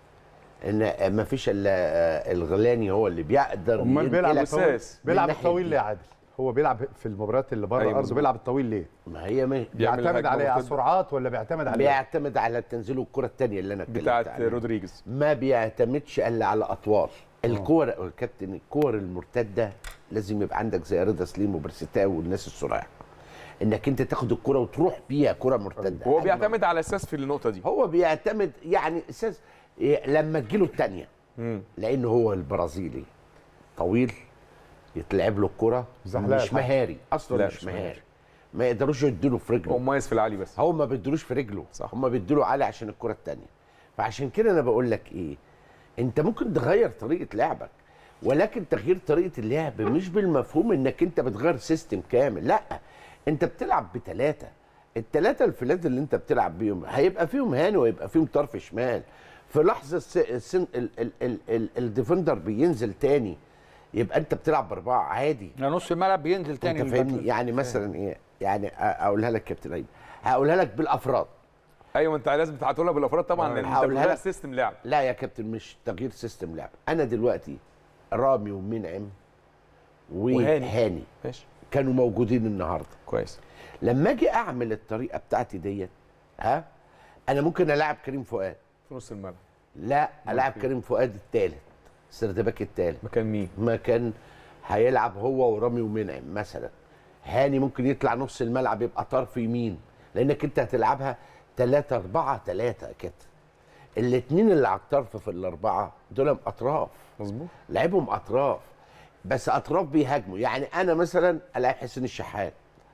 ان ما فيش الا الغلاني هو اللي بيقدر امال بيلعب ينقلك الطويل أساس. من بيلعب الناحية الطويل دي. ليه يا عادل هو بيلعب في المباريات اللي بره أيوة أيوة مظبوط. بيلعب الطويل ليه ما هي ما بيعمل بيعتمد هجمة عليه على مرتدة. سرعات ولا بيعتمد على بيعتمد على تنزيله الكره الثانيه اللي انا اتكلمت بتاعت عليها. رودريجيز ما بيعتمدش الا على اطوال الكور يا كابتن الكور المرتده لازم يبقى عندك زي رضا سليم وبرستاو والناس السرعه انك انت تاخد الكره وتروح بيها كره مرتده هو هجمة. بيعتمد على اساس في النقطه دي هو بيعتمد يعني اساس إيه، لما تجيله الثانيه لان هو البرازيلي طويل يتلعب له الكره زحلقة مش مهاري اصلا لا، مش, مش مهاري. مهاري. ما يقدروش يديله في هو رجله مميز في العالي بس هو ما بيدلوش في رجله صح. هم بيدلوا علي عشان الكره الثانيه فعشان كده انا بقول لك ايه انت ممكن تغير طريقه لعبك ولكن تغيير طريقه اللعب مش بالمفهوم انك انت بتغير سيستم كامل لا انت بتلعب بثلاثه الثلاثه الفلات اللي انت بتلعب بيهم هيبقى فيهم هاني ويبقى فيهم طرف شمال في لحظه الس- السن ال ال ال ال الديفندر بينزل تاني يبقى انت بتلعب باربعه عادي ده نص الملعب بينزل تاني انت فاهمني يعني مثلا ايه يعني أ- اقولها لك كابتن ايمن هقولها لك بالافراد ايوه انت لازم تحطولها بالافراد طبعا لان انت هقولها بتغير لك. سيستم لعب لا يا كابتن مش تغيير سيستم لعب انا دلوقتي رامي ومنعم وهاني. وهاني ماشي كانوا موجودين النهارده كويس لما اجي اعمل الطريقه بتاعتي ديت ها انا ممكن العب كريم فؤاد في نص الملعب لا العب كريم فؤاد الثالث سردباك الثالث مكان مين ما كان هيلعب هو ورامي ومنعم مثلا هاني ممكن يطلع نص الملعب يبقى طرف يمين لانك انت هتلعبها 3 4 3 كده الاثنين اللي على الطرف في الاربعه دول اطراف مظبوط لعبهم اطراف بس اطراف بيهاجموا يعني انا مثلا العب حسين الشحات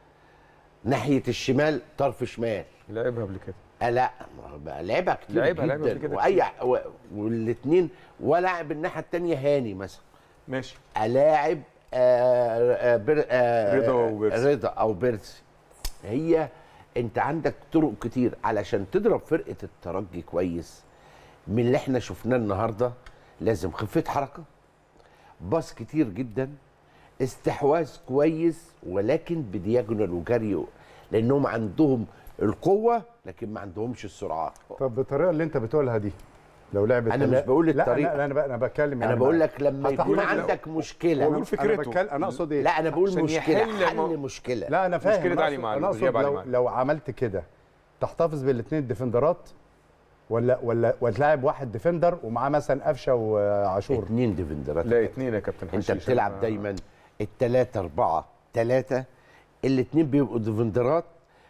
ناحيه الشمال طرف شمال لعبها قبل كده آه لا ما هو بقى لعبها كتير لعبها- لعبها جدا قبل كده واي و... والاثنين ولاعب الناحيه الثانيه هاني مثلا ماشي الاعب آه آه بر آه رضا وبيرسي. رضا او بيرسي هي انت عندك طرق كتير علشان تضرب فرقه الترجي كويس من اللي احنا شفناه النهارده لازم خفه حركه باص كتير جدا استحواذ كويس ولكن بدياجونال وجري لانهم عندهم القوه لكن ما عندهمش السرعات طب بالطريقه اللي انت بتقولها دي لو لعبت أنا تلا- مش بقول لا الطريقة. لا انا بقى انا بتكلم انا يعني بقول ما- لك لما هتحط يكون لك- عندك هو مشكله بيقول انا فكرته. بتكلم انا اقصد ايه لا انا بقول عشان مشكله يحل حل مو- مشكله لا انا فاهم مشكلة أنا علي أقصد- معلول، انا اقصد غياب علي لو, معلول. لو عملت كده تحتفظ بالاثنين ديفندرات ولا ولا وتلاعب واحد ديفندر ومعاه مثلا قفشه وعاشور اتنين ديفندرات لا اتنين يا كابتن انت حشيش بتلعب أنا- دايما التلاتة أربعة تلاتة الاتنين بيبقوا ديفندرات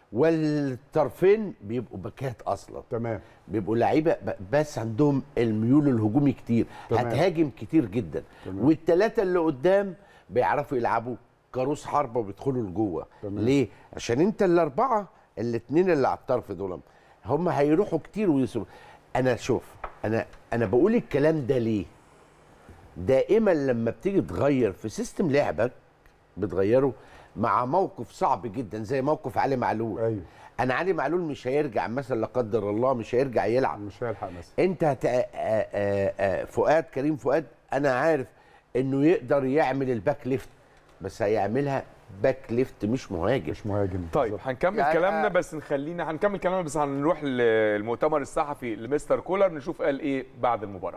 والطرفين بيبقوا باكات أصلا تمام بيبقوا لعيبة ب- بس عندهم الميول الهجومي كتير تمام. هتهاجم كتير جدا والتلاتة اللي قدام بيعرفوا يلعبوا كروس حربة وبيدخلوا لجوه ليه؟ عشان انت الأربعة الاتنين اللي على الطرف دول هم هيروحوا كتير ويصرفوا انا شوف انا انا بقول الكلام ده ليه؟ دائما لما بتيجي تغير في سيستم لعبك بتغيره مع موقف صعب جدا زي موقف علي معلول ايوه انا علي معلول مش هيرجع مثلا لا قدر الله مش هيرجع يلعب مش هيلحق مثلا انت هت... آ- آ- آ- فؤاد كريم فؤاد انا عارف انه يقدر يعمل الباك ليفت بس هيعملها باك ليفت مش مهاجم مش مهاجم طيب هنكمل يعني كلامنا آه. بس نخلينا هنكمل كلامنا بس هنروح للمؤتمر الصحفي لمستر كولر نشوف قال ايه بعد المباراه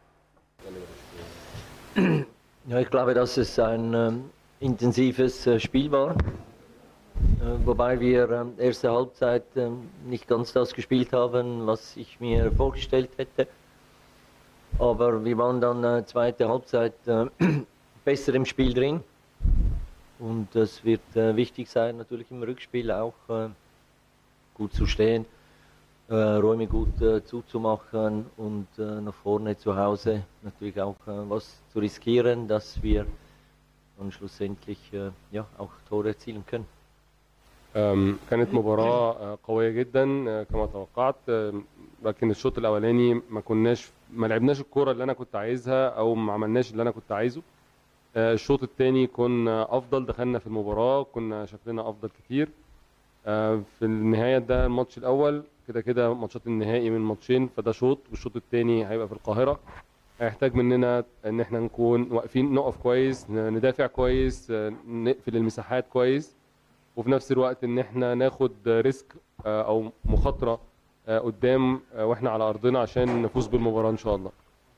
Ja, ich glaube, dass es ein ähm, intensives äh, Spiel war, äh, wobei wir ähm, erste Halbzeit ähm, nicht ganz das gespielt haben, was ich mir vorgestellt hätte. Aber wir waren dann äh, zweite Halbzeit äh, besser im Spiel drin. Und das wird äh, wichtig sein, natürlich im Rückspiel auch äh, gut zu stehen, äh, Räume gut äh, zuzumachen und äh, nach vorne zu Hause natürlich auch äh, was zu riskieren, dass wir dann schlussendlich äh, ja, auch Tore erzielen können. أم، كانت مباراة آه، قوية جدا آه، كما توقعت آم، لكن الشوط الأولاني ما كناش ما لعبناش الكرة اللي أنا كنت عايزها أو ما عملناش اللي أنا كنت عايزه آه، الشوط الثاني كنا أفضل دخلنا في المباراة كنا شكلنا أفضل كتير آه، في النهاية ده الماتش الأول كده كده ماتشات النهائي من ماتشين فده شوط والشوط الثاني هيبقى في القاهرة هيحتاج مننا ان احنا نكون واقفين نقف كويس ندافع كويس آه، نقفل المساحات كويس وفي نفس الوقت ان احنا ناخد ريسك آه، او مخاطره آه، قدام آه، واحنا على ارضنا عشان نفوز بالمباراه ان شاء الله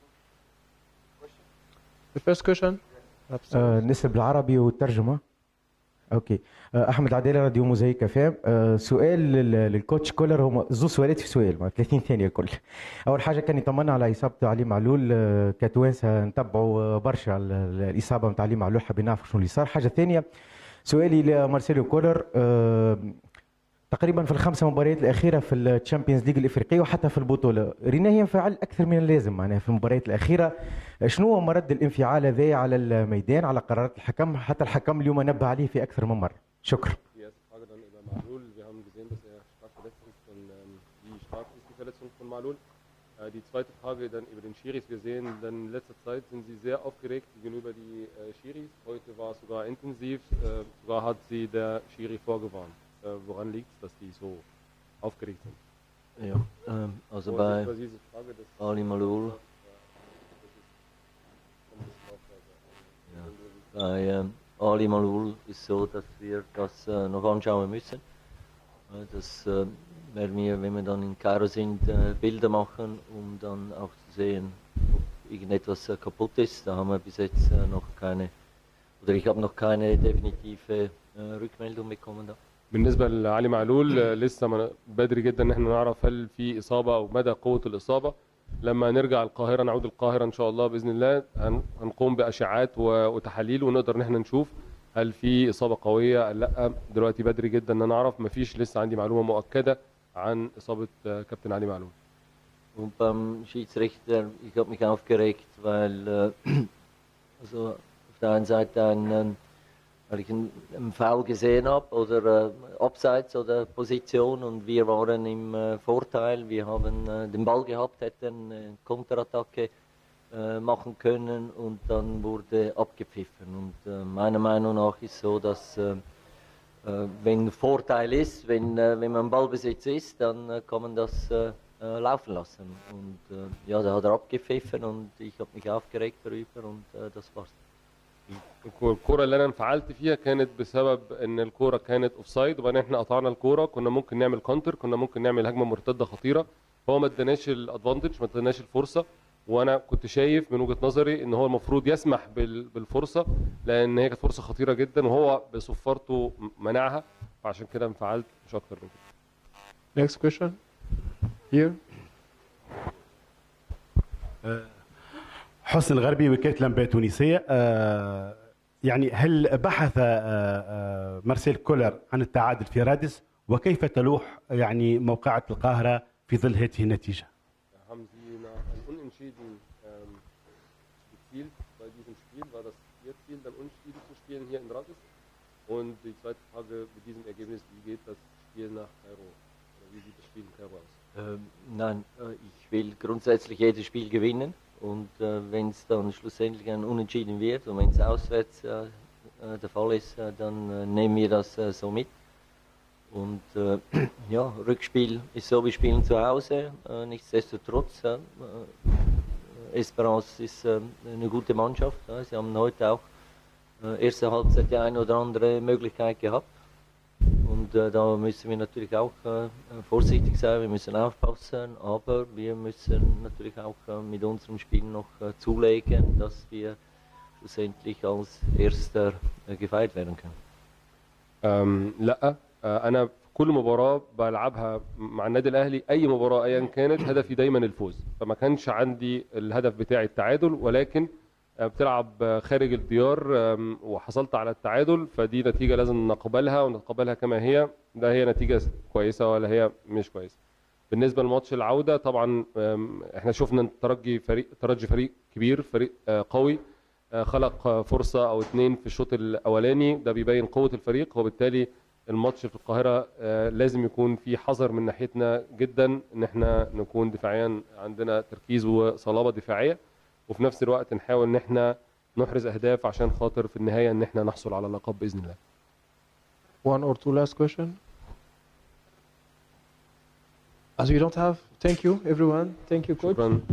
The first question? آه نسب بالعربي والترجمة اوكي آه احمد عدالة راديو موزايك فام آه سؤال لل- للكوتش كولر هما زو سؤالات في سؤال مع 30 ثانية الكل اول حاجة كان يطمنا على اصابة علي معلول آه كتوانسة نتبعوا آه، برشا ال- ال- الاصابة نتاع علي معلول حابين نعرفوا شنو اللي صار حاجة ثانية سؤالي لمارسيلو كولر آه تقريبا في الخمسة مباريات الأخيرة في الشامبيونز ليج الإفريقية وحتى في البطولة رينا ينفعل أكثر من اللازم معناها في المباريات الأخيرة شنو هو مرد الانفعال هذا على الميدان على قرارات الحكم حتى الحكم اليوم نبه عليه في أكثر من مرة شكرا Yes, Frage dann über Malul. Wir haben gesehen, dass er stark verletzt ist und ähm, wie stark ist die Verletzung von Malul. Äh, die zweite Frage dann über den Schiris. Wir sehen, dann in letzter Zeit sind sie sehr aufgeregt gegenüber die äh, Schiris. Heute war es sogar intensiv. Äh, sogar hat sie der Schiri vorgewarnt. Äh, woran liegt es, dass die so aufgeregt sind? Ja, ähm, also Wo bei ist jetzt diese Frage, dass Ali Malul Bei ähm, Ali Malul ist es so, dass wir das äh, noch anschauen müssen. Äh, das äh, werden wir, wenn wir dann in Kairo sind, äh, Bilder machen, um dann auch zu sehen, ob irgendetwas äh, kaputt ist. Da haben wir bis jetzt äh, noch keine, oder ich habe noch keine definitive äh, Rückmeldung bekommen. Da. بالنسبه لعلي معلول آه، لسه ما- بدري جدا ان احنا نعرف هل في اصابه او مدى قوه الاصابه لما نرجع القاهره نعود القاهره ان شاء الله باذن الله هن- هنقوم باشعاعات و- وتحاليل ونقدر ان احنا نشوف هل في اصابه قويه ولا لا دلوقتي بدري جدا ان انا اعرف مفيش لسه عندي معلومه مؤكده عن اصابه آه، كابتن علي معلول Und beim Schiedsrichter, ich habe mich aufgeregt, weil äh, also auf der einen Seite ein, ähm, weil ich einen, einen Foul gesehen habe oder äh, Abseits oder Position und wir waren im äh, Vorteil. Wir haben äh, den Ball gehabt, hätten eine Konterattacke äh, machen können und dann wurde abgepfiffen. Und äh, meiner Meinung nach ist so, dass äh, äh, wenn Vorteil ist, wenn, äh, wenn man Ballbesitz ist, dann äh, kann man das äh, äh, laufen lassen. Und äh, ja, da hat er abgepfiffen und ich habe mich aufgeregt darüber und äh, das war's. الكو- الكرة اللي انا انفعلت فيها كانت بسبب ان الكرة كانت اوفسايد وبعدين احنا قطعنا الكرة كنا ممكن نعمل كونتر كنا ممكن نعمل هجمة مرتدة خطيرة هو ما اداناش الادفانتج ما اداناش الفرصة وانا كنت شايف من وجهة نظري ان هو المفروض يسمح بال- بالفرصة لان هي كانت فرصة خطيرة جدا وهو بصفارته منعها فعشان كده انفعلت مش اكتر من كده Next question? Here? حسن الغربي وكالة الأنباء التونسية آه، يعني هل بحث آه، آه، مارسيل كولر عن التعادل في رادس وكيف تلوح يعني موقعة القاهرة في ظل هذه النتيجة؟ haben Sie nach einem Unentschieden ähm, gezielt bei diesem Spiel? War das Ihr Ziel, dann Unentschieden zu spielen hier in Ratis? Und die zweite Frage mit diesem Ergebnis, wie geht das Spiel nach Kairo? Oder wie sieht das Spiel in Kairo aus? Ähm, nein, äh, ich will grundsätzlich jedes Spiel gewinnen und äh, wenn es dann schlussendlich ein Unentschieden wird und wenn es auswärts äh, äh, der Fall ist, äh, dann äh, nehmen wir das äh, so mit. Und äh, ja, Rückspiel ist so, wir spielen zu Hause, äh, nichtsdestotrotz. Äh, äh, Esperance ist äh, eine gute Mannschaft. Ja. Sie haben heute auch äh, erste Halbzeit die eine oder andere Möglichkeit gehabt. Und äh, da müssen wir natürlich auch äh, vorsichtig sein, wir müssen aufpassen, aber wir müssen natürlich auch äh, mit unserem Spiel noch äh, zulegen, dass wir schlussendlich als Erster äh, gefeiert werden können. أم لا آه، انا كل مباراه بلعبها مع النادي الاهلي اي مباراه ايا كانت هدفي دايما الفوز فما كانش عندي الهدف بتاعي التعادل ولكن آه، بتلعب آه، خارج الديار آم، وحصلت على التعادل فدي نتيجه لازم نقبلها ونتقبلها كما هي ده هي نتيجه كويسه ولا هي مش كويسه بالنسبه لماتش العوده طبعا آم، احنا شفنا إن الترجي فريق الترجي فريق كبير فريق آه، قوي آه، خلق آه، فرصه او اتنين في الشوط الاولاني ده بيبين قوه الفريق وبالتالي الماتش في القاهره آه، لازم يكون في حذر من ناحيتنا جدا ان احنا نكون دفاعيا عندنا تركيز وصلابه دفاعيه وفي نفس الوقت نحاول ان احنا نحرز اهداف عشان خاطر في النهايه ان احنا نحصل على اللقب باذن الله One or two last question? As we don't have, thank you everyone. Thank you, coach. شكرا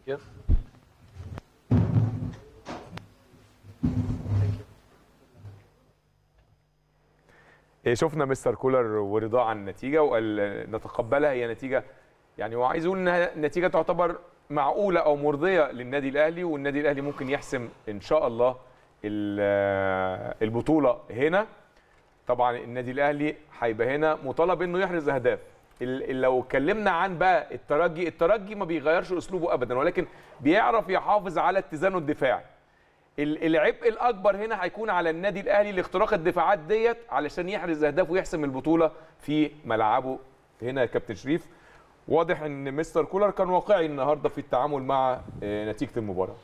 إيه، شفنا مستر كولر ورضاه عن النتيجه وقال نتقبلها هي نتيجه يعني هو عايز يقول انها نتيجه تعتبر معقوله او مرضيه للنادي الاهلي والنادي الاهلي ممكن يحسم ان شاء الله ال- البطوله هنا طبعا النادي الاهلي هيبقى هنا مطالب انه يحرز اهداف ال- ال- لو اتكلمنا عن بقى الترجي الترجي ما بيغيرش اسلوبه ابدا ولكن بيعرف يحافظ على اتزانه الدفاعي ال- العبء الاكبر هنا هيكون على النادي الاهلي لاختراق الدفاعات ديت علشان يحرز اهداف ويحسم البطوله في ملعبه هنا يا كابتن شريف واضح ان مستر كولر كان واقعي النهارده في التعامل مع آه، نتيجه المباراه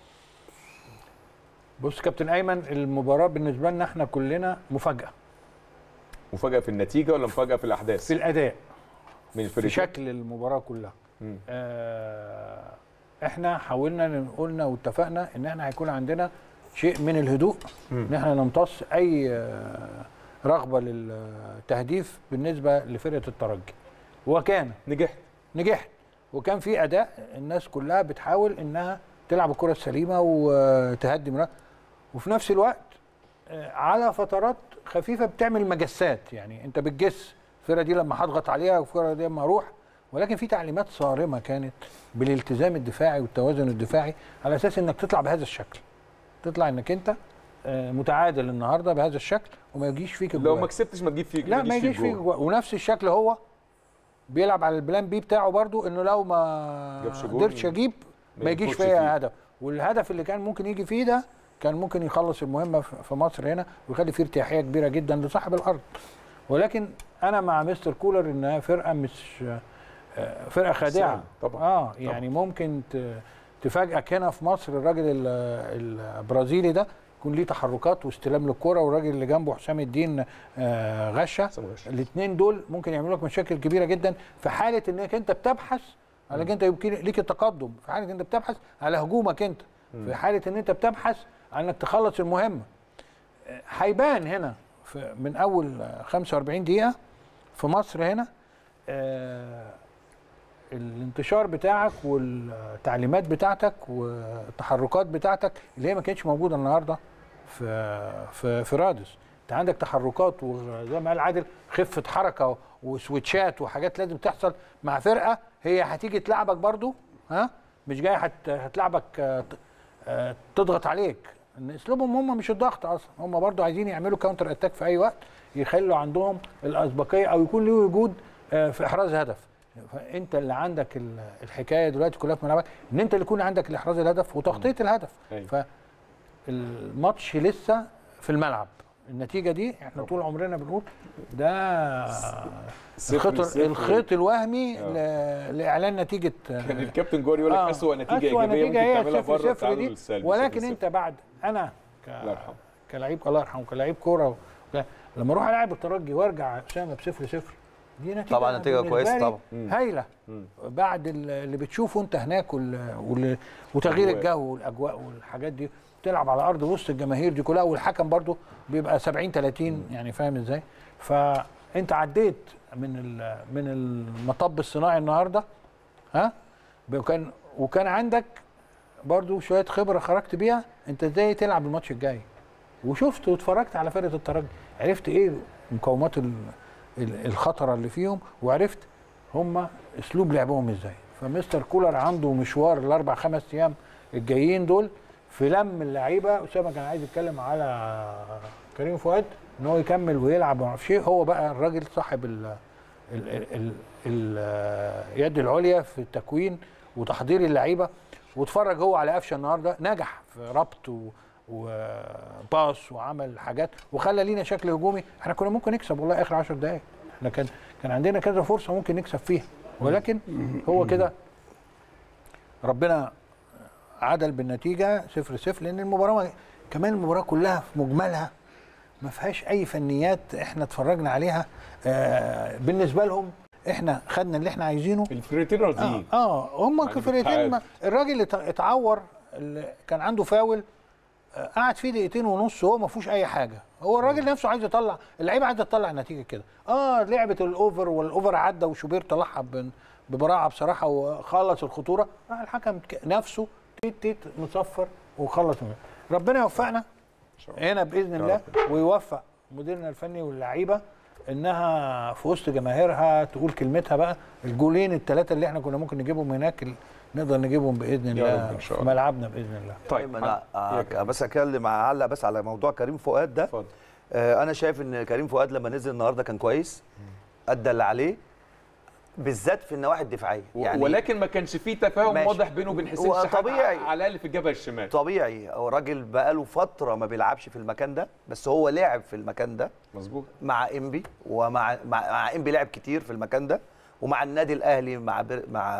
بص كابتن ايمن المباراه بالنسبه لنا احنا كلنا مفاجاه مفاجاه في النتيجه ولا مفاجاه في الاحداث في الاداء من في الفريق شكل المباراه كلها مم. آه احنا حاولنا قلنا واتفقنا ان احنا هيكون عندنا شيء من الهدوء ان احنا نمتص اي آه، رغبه للتهديف بالنسبه لفرقه الترجي وكان نجحت نجحت وكان في اداء الناس كلها بتحاول انها تلعب الكره السليمه وتهدي مرا وفي نفس الوقت آه، على فترات خفيفه بتعمل مجسات يعني انت بتجس الفرقه دي لما هضغط عليها والفرقه دي لما اروح ولكن في تعليمات صارمه كانت بالالتزام الدفاعي والتوازن الدفاعي على اساس انك تطلع بهذا الشكل تطلع انك انت آه، متعادل النهارده بهذا الشكل وما يجيش فيك لو الجوال. ما كسبتش ما تجيب فيك لا ما يجيش فيك جول. جوال. ونفس الشكل هو بيلعب على البلان بي بتاعه برضو انه لو ما جابش جول، قدرتش اجيب ما ما يجيش يدخلش فيه. فيها هدف والهدف اللي كان ممكن يجي فيه ده كان ممكن يخلص المهمه في في مصر هنا ويخلي فيه ارتياحيه كبيره جدا لصاحب الارض ولكن انا مع مستر كولر انها فرقه مش آه، فرقه خادعه سهل، طبعا. اه يعني ممكن ت- تفاجئك هنا في مصر الراجل ال- البرازيلي ده يكون ليه تحركات واستلام للكرة والراجل اللي جنبه حسام الدين آه، غشه حسام غشة. الاثنين دول ممكن يعملوا لك مشاكل كبيره جدا في حاله انك انت بتبحث على انك انت يمكن ليك التقدم في حاله انت بتبحث على هجومك انت في حاله ان انت بتبحث عن انك تخلص المهمه آه، هيبان هنا في من اول آه، 45 دقيقه في مصر هنا آه، الانتشار بتاعك والتعليمات بتاعتك والتحركات بتاعتك اللي هي ما كانتش موجوده النهارده في في في رادس انت عندك تحركات وزي ما قال عادل خفه حركه وسويتشات وحاجات لازم تحصل مع فرقه هي هتيجي تلعبك برضو ها مش جايه هت هتلعبك آه، ت- آه، تضغط عليك ان اسلوبهم هم مش الضغط اصلا هم برضو عايزين يعملوا كاونتر اتاك في اي وقت يخلوا عندهم الاسبقيه او يكون له وجود آه، في احراز هدف فانت اللي عندك ال- الحكايه دلوقتي كلها في ملعبك ان انت اللي يكون عندك الاحراز الهدف وتغطيه الهدف أيوة. فالماتش لسه في الملعب النتيجه دي احنا طول عمرنا بنقول ده صفر الخيط صفر. الخيط الوهمي ل- لاعلان نتيجه كان الكابتن جوري يقول لك آه، اسوء نتيجه أسوأ ايجابيه ممكن هي تعملها صفر بره صفر التعادل دي السلبي ولكن صفر انت صفر. بعد انا ك... الله يرحمه. كلاعب الله يرحمه كلاعب كوره و... لما اروح العب الترجي وارجع اسامه بصفر صفر دي نتيجه طبعاً نتيجة بالنسبة كويسة لي طبعاً. هايله بعد ال- اللي بتشوفه انت هناك وال... وال... وتغيير الأجواء. الجو والاجواء والحاجات دي تلعب على ارض وسط الجماهير دي كلها والحكم برضو بيبقى 70 30 يعني فاهم ازاي فانت عديت من ال... من المطب الصناعي النهارده ها وكان وكان عندك برضو شويه خبره خرجت بيها انت ازاي تلعب الماتش الجاي وشفت واتفرجت على فرقه الترجي عرفت ايه مقومات ال- ال- الخطره اللي فيهم وعرفت هم اسلوب لعبهم ازاي فمستر كولر عنده مشوار الاربع خمس ايام الجايين دول في لم اللعيبه اسامه كان عايز يتكلم على كريم فؤاد ان هو يكمل ويلعب وما اعرفش ايه هو بقى الراجل صاحب ال- ال- ال- ال- ال- اليد العليا في التكوين وتحضير اللعيبه واتفرج هو على قفشه النهارده نجح في ربط و- وباص وعمل حاجات وخلى لينا شكل هجومي احنا كنا ممكن نكسب والله اخر 10 دقائق احنا كان كان عندنا كذا فرصه ممكن نكسب فيها ولكن هو كده ربنا عدل بالنتيجه 0 0 لان المباراه ما- كمان المباراه كلها في مجملها ما فيهاش اي فنيات احنا اتفرجنا عليها آه بالنسبه لهم احنا خدنا اللي احنا عايزينه الفرقتين راضيين اه, آه هم يعني كفرقتين بالتعادل. ما- الراجل اللي ت- اتعور اللي كان عنده فاول آه، قعد فيه دقيقتين ونص وهو ما فيهوش اي حاجه هو الراجل نفسه عايز يطلع اللعيبه عايزه تطلع النتيجه كده اه لعبه الاوفر والاوفر عدى وشوبير طلعها ب- ببراعه بصراحه وخلص الخطوره راح الحكم ك- نفسه تيت تيت مصفر وخلص ربنا يوفقنا هنا باذن الله ويوفق مديرنا الفني واللعيبه انها في وسط جماهيرها تقول كلمتها بقى الجولين الثلاثه اللي احنا كنا ممكن نجيبهم هناك ال- نقدر نجيبهم باذن يا الله رب إن شاء في الله. ملعبنا باذن الله طيب انا آه بس اتكلم اعلق بس على موضوع كريم فؤاد ده اتفضل. آه انا شايف ان كريم فؤاد لما نزل النهارده كان كويس ادى اللي عليه بالذات في النواحي الدفاعيه يعني ولكن ما كانش فيه تفاهم ماشي. واضح بينه وبين حسين هو شحات طبيعي. على الاقل في الجبهه الشمال طبيعي هو راجل بقاله فتره ما بيلعبش في المكان ده بس هو لعب في المكان ده مظبوط مع انبي ومع مع, مع انبي لعب كتير في المكان ده ومع النادي الاهلي مع بر مع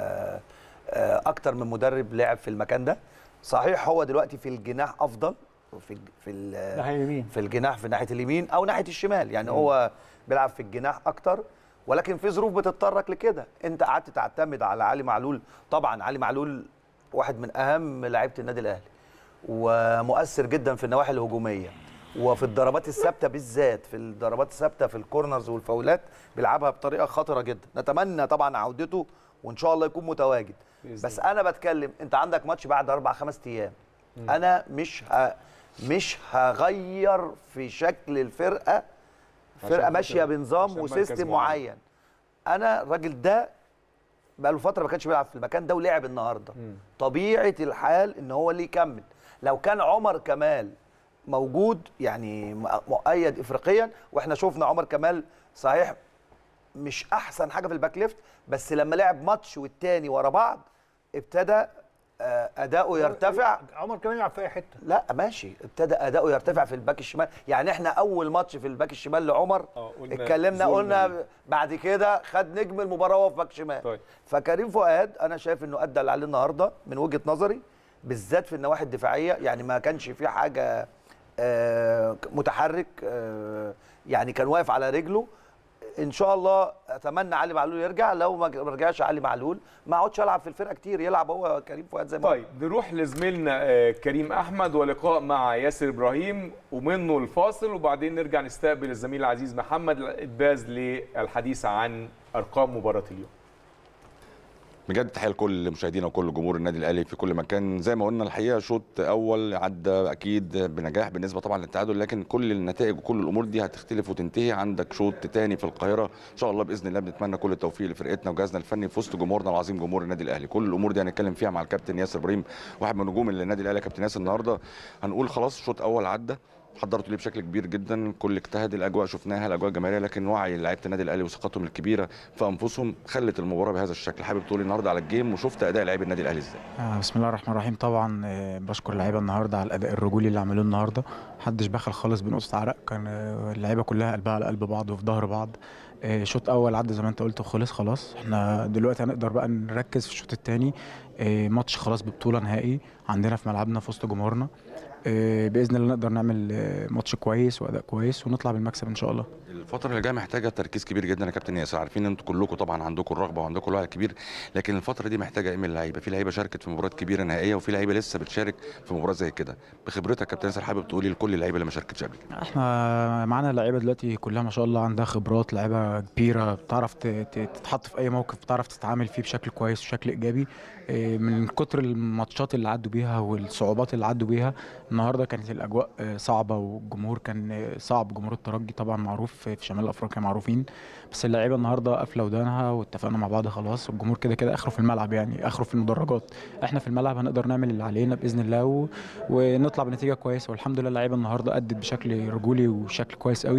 آه، اكتر من مدرب لعب في المكان ده صحيح هو دلوقتي في الجناح افضل في الج- في ال- ناحية اليمين. في الجناح في ناحيه اليمين او ناحيه الشمال يعني هو بيلعب في الجناح اكتر ولكن في ظروف بتضطرك لكده انت قعدت تعتمد على علي معلول طبعا علي معلول واحد من اهم لعيبه النادي الاهلي ومؤثر جدا في النواحي الهجوميه وفي الضربات الثابته بالذات في الضربات الثابته في الكورنرز والفاولات بيلعبها بطريقه خطره جدا نتمنى طبعا عودته وان شاء الله يكون متواجد بس انا بتكلم انت عندك ماتش بعد اربع خمس ايام انا مش ه... مش هغير في شكل الفرقه فرقه خاطر- ماشيه بنظام عشان مركز وسيستم معين. معين انا الراجل ده بقى له فتره ما كانش بيلعب في المكان ده ولعب النهارده طبيعه الحال ان هو اللي يكمل لو كان عمر كمال موجود يعني م- مؤيد افريقيا واحنا شفنا عمر كمال صحيح مش احسن حاجه في الباك ليفت بس لما لعب ماتش والتاني ورا بعض ابتدى آه، اداؤه يرتفع عمر كمان يلعب في اي حته لا ماشي ابتدى اداؤه يرتفع في الباك الشمال يعني احنا اول ماتش في الباك الشمال لعمر آه، قلنا اتكلمنا ظلم قلنا ليه. بعد كده خد نجم المباراه وهو في باك شمال طيب. فكريم فؤاد انا شايف انه ادى اللي عليه النهارده من وجهه نظري بالذات في النواحي الدفاعيه يعني ما كانش في حاجه آه، متحرك آه، يعني كان واقف على رجله ان شاء الله اتمنى علي معلول يرجع لو ما رجعش علي معلول ما اقعدش العب في الفرقه كتير يلعب هو كريم فؤاد زي ما هو. طيب نروح لزميلنا آه، كريم احمد ولقاء مع ياسر ابراهيم ومنه الفاصل وبعدين نرجع نستقبل الزميل العزيز محمد الباز للحديث عن ارقام مباراه اليوم بجد تحيه لكل مشاهدينا وكل جمهور النادي الاهلي في كل مكان زي ما قلنا الحقيقه شوط اول عدى اكيد بنجاح بالنسبه طبعا للتعادل لكن كل النتائج وكل الامور دي هتختلف وتنتهي عندك شوط تاني في القاهره ان شاء الله باذن الله بنتمنى كل التوفيق لفرقتنا وجهازنا الفني في وسط جمهورنا العظيم جمهور النادي الاهلي كل الامور دي هنتكلم فيها مع الكابتن ياسر ابراهيم واحد من نجوم النادي الاهلي كابتن ياسر النهارده هنقول خلاص شوط اول عدى حضرتوا ليه بشكل كبير جدا كل اجتهد الاجواء شفناها الاجواء الجماهيريه لكن وعي لعيبه النادي الاهلي وثقتهم الكبيره في انفسهم خلت المباراه بهذا الشكل حابب تقولي النهارده على الجيم وشفت اداء لعيبه النادي الاهلي ازاي آه، بسم الله الرحمن الرحيم طبعا آه، بشكر اللعيبه النهارده على الاداء الرجولي اللي عملوه النهارده محدش بخل خالص بنقطه عرق كان آه، اللعيبه كلها قلبها على قلب بعض وفي ظهر بعض آه، شوط اول عدى زي ما انت قلت وخلص خلاص احنا دلوقتي هنقدر بقى نركز في الشوط الثاني ماتش خلاص ببطوله نهائي عندنا في ملعبنا في وسط جمهورنا آه، باذن الله نقدر نعمل آه، ماتش كويس واداء كويس ونطلع بالمكسب ان شاء الله الفترة اللي جاية محتاجة تركيز كبير جدا يا كابتن ياسر عارفين ان انتوا كلكم طبعا عندكم الرغبة وعندكم الوعي الكبير لكن الفترة دي محتاجة ايه من اللعيبة في لعيبة شاركت في مباريات كبيرة نهائية وفي لعيبة لسه بتشارك في مباراة زي كده بخبرتك يا كابتن ياسر حابب تقولي لكل اللعيبة اللي ما شاركتش قبل كده احنا معانا لعيبه دلوقتي كلها ما شاء الله عندها خبرات لعيبه كبيره بتعرف ت- ت- تتحط في اي موقف بتعرف تتعامل فيه بشكل كويس وشكل ايجابي إيه، من كتر الماتشات اللي عدوا بيها والصعوبات اللي عدوا بيها النهارده كانت الاجواء آه، صعبه والجمهور كان آه، صعب جمهور الترجي طبعا معروف في شمال افريقيا معروفين بس اللعيبه النهارده قافله ودانها واتفقنا مع بعض خلاص والجمهور كده كده اخره في الملعب يعني اخره في المدرجات احنا في الملعب هنقدر نعمل اللي علينا باذن الله و... ونطلع بنتيجه كويسه والحمد لله اللعيبه النهارده ادت بشكل رجولي وشكل كويس قوي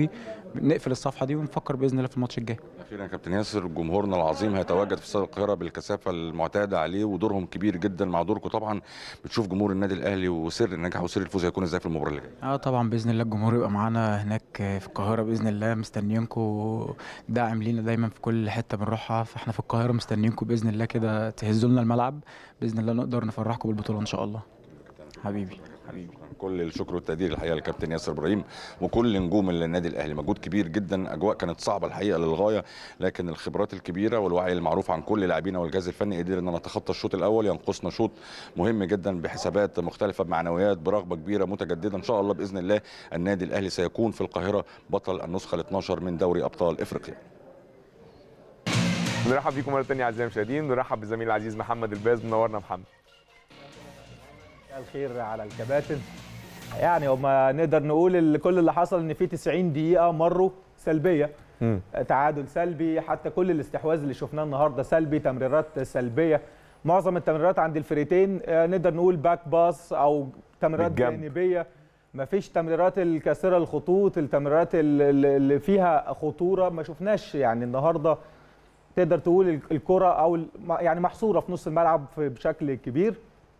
نقفل الصفحه دي ونفكر باذن الله في الماتش الجاي اخيرا يا كابتن ياسر جمهورنا العظيم هيتواجد في استاد القاهره بالكثافه المعتاده عليه ودورهم كبير جدا مع دوركم طبعا بتشوف جمهور النادي الاهلي وسر النجاح وسر الفوز هيكون ازاي في المباراه اللي جايه اه طبعا باذن الله الجمهور يبقى معانا هناك في القاهره باذن الله مستنيينكم داعم لينا دايما في كل حته بنروحها فاحنا في القاهره مستنيينكم باذن الله كده تهزوا لنا الملعب باذن الله نقدر نفرحكم بالبطوله ان شاء الله حبيبي حبيبي كل الشكر والتقدير الحقيقه للكابتن ياسر ابراهيم وكل نجوم النادي الاهلي مجهود كبير جدا اجواء كانت صعبه الحقيقه للغايه لكن الخبرات الكبيره والوعي المعروف عن كل لاعبينا والجهاز الفني قدرنا نتخطى الشوط الاول ينقصنا شوط مهم جدا بحسابات مختلفه بمعنويات برغبه كبيره متجدده ان شاء الله باذن الله النادي الاهلي سيكون في القاهره بطل النسخه ال 12 من دوري ابطال افريقيا نرحب بيكم مره ثانيه اعزائي المشاهدين نرحب بالزميل العزيز محمد الباز منورنا محمد الخير على الكباتن يعني هما نقدر نقول ال- كل اللي حصل ان في 90 دقيقه مروا سلبيه مم. تعادل سلبي حتى كل الاستحواذ اللي شفناه النهارده سلبي تمريرات سلبيه معظم التمريرات عند الفريقين آه، نقدر نقول باك باس او تمريرات بالجنب. جانبيه ما فيش تمريرات الكاسره الخطوط التمريرات ال- ال- اللي فيها خطوره ما شفناش يعني النهارده تقدر تقول ال- الكره او ال- يعني محصوره في نص الملعب في- بشكل كبير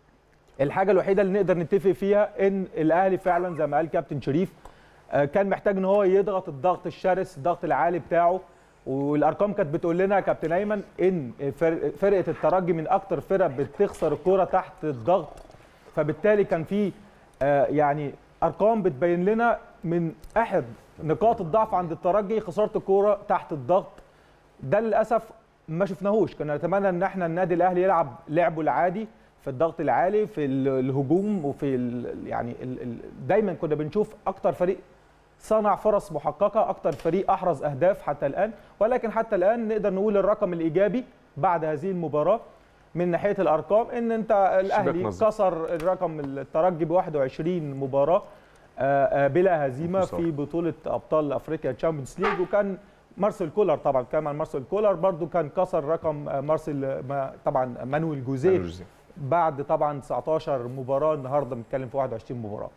الحاجه الوحيده اللي نقدر نتفق فيها ان الاهلي فعلا زي ما قال كابتن شريف آه، كان محتاج ان هو يضغط الضغط الشرس الضغط العالي بتاعه والارقام كانت بتقول لنا يا كابتن ايمن ان فرق- فرقه الترجي من اكتر فرق بتخسر الكوره تحت الضغط فبالتالي كان في آه، يعني ارقام بتبين لنا من احد نقاط الضعف عند الترجي خساره الكوره تحت الضغط ده للاسف ما شفناهوش كنا نتمنى ان احنا النادي الاهلي يلعب لعبه العادي في الضغط العالي في ال- الهجوم وفي ال يعني ال ال دايما كنا بنشوف اكتر فريق صنع فرص محققه اكتر فريق احرز اهداف حتى الان ولكن حتى الان نقدر نقول الرقم الايجابي بعد هذه المباراه من ناحيه الارقام ان انت الاهلي نظر. كسر الرقم الترجي ب 21 مباراه آه، آه، بلا هزيمه انتصار. في بطوله ابطال افريقيا تشامبيونز ليج وكان مارسيل كولر طبعا كان عن مارسيل كولر برضو كان كسر رقم آه، مارسيل ما- طبعا مانويل جوزيه مانويل جوزيه. بعد طبعا 19 مباراه النهارده بنتكلم في 21 مباراه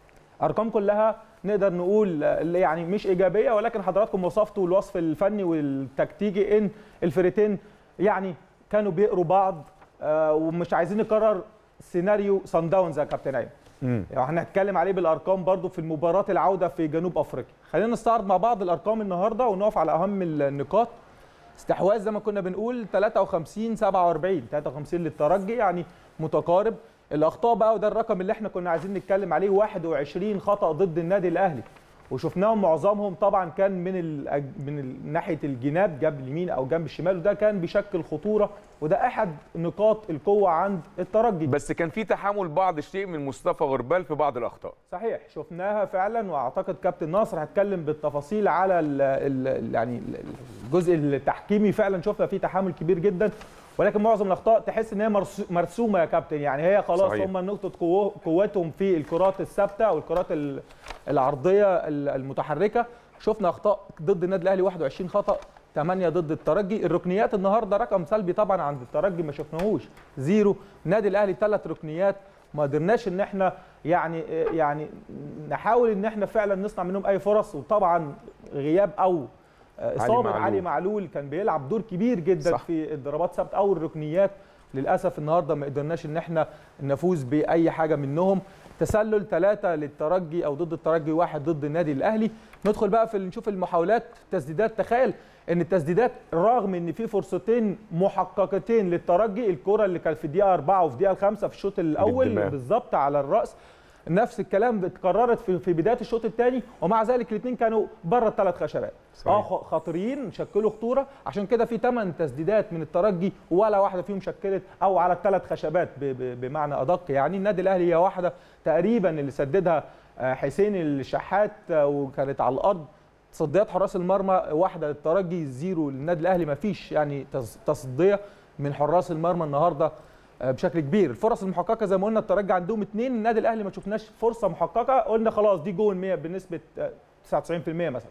ارقام كلها نقدر نقول آه، اللي يعني مش ايجابيه ولكن حضراتكم وصفتوا الوصف الفني والتكتيكي ان الفرقتين يعني كانوا بيقروا بعض آه، ومش عايزين نكرر سيناريو سان داونز يا كابتن ايمن مم. يعني احنا هنتكلم عليه بالارقام برضو في المباراه العوده في جنوب افريقيا خلينا نستعرض مع بعض الارقام النهارده ونقف على اهم النقاط استحواذ زي ما كنا بنقول 53 47 53 للترجي يعني متقارب الاخطاء بقى وده الرقم اللي احنا كنا عايزين نتكلم عليه 21 خطا ضد النادي الاهلي وشفناهم معظمهم طبعا كان من ال من ال- ناحيه الجناب جنب اليمين او جنب الشمال وده كان بيشكل خطوره وده احد نقاط القوه عند الترجي بس كان في تحامل بعض الشيء من مصطفى غربال في بعض الاخطاء صحيح شفناها فعلا واعتقد كابتن ناصر هتكلم بالتفاصيل على ال ال يعني ال- الجزء التحكيمي فعلا شفنا فيه تحامل كبير جدا ولكن معظم الاخطاء تحس ان هي مرسو- مرسومه يا كابتن يعني هي خلاص صحيح. هم نقطه قوه قوتهم في الكرات الثابته او الكرات ال- العرضيه ال- المتحركه شفنا اخطاء ضد النادي الاهلي 21 خطا 8 ضد الترجي الركنيات النهارده رقم سلبي طبعا عند الترجي ما شفناهوش زيرو النادي الاهلي ثلاث ركنيات ما قدرناش ان احنا يعني يعني نحاول ان احنا فعلا نصنع منهم اي فرص وطبعا غياب او اصابه معلول. علي معلول كان بيلعب دور كبير جدا صح. صح. في الضربات ثابته او الركنيات للاسف النهارده ما قدرناش ان احنا نفوز باي حاجه منهم تسلل ثلاثة للترجي او ضد الترجي واحد ضد النادي الاهلي ندخل بقى في نشوف المحاولات تسديدات تخيل ان التسديدات رغم ان في فرصتين محققتين للترجي الكره اللي كانت في الدقيقه 4 وفي الدقيقه 5 في الشوط الاول بالدماغ. بالظبط على الراس نفس الكلام اتكررت في في بدايه الشوط الثاني ومع ذلك الاثنين كانوا بره الثلاث خشبات صحيح. اه خ- خطيرين شكلوا خطوره عشان كده في ثمان تسديدات من الترجي ولا واحده فيهم شكلت او على الثلاث خشبات ب- ب- بمعنى ادق يعني النادي الاهلي هي واحده تقريبا اللي سددها آه، حسين الشحات آه، وكانت على الارض تصديات حراس المرمى واحده للترجي زيرو للنادي الاهلي ما فيش يعني تص- تصديه من حراس المرمى النهارده آه، بشكل كبير الفرص المحققه زي ما قلنا الترجي عندهم اثنين النادي الاهلي ما شفناش فرصه محققه قلنا خلاص دي جون 100 بنسبه آه، 99% مثلا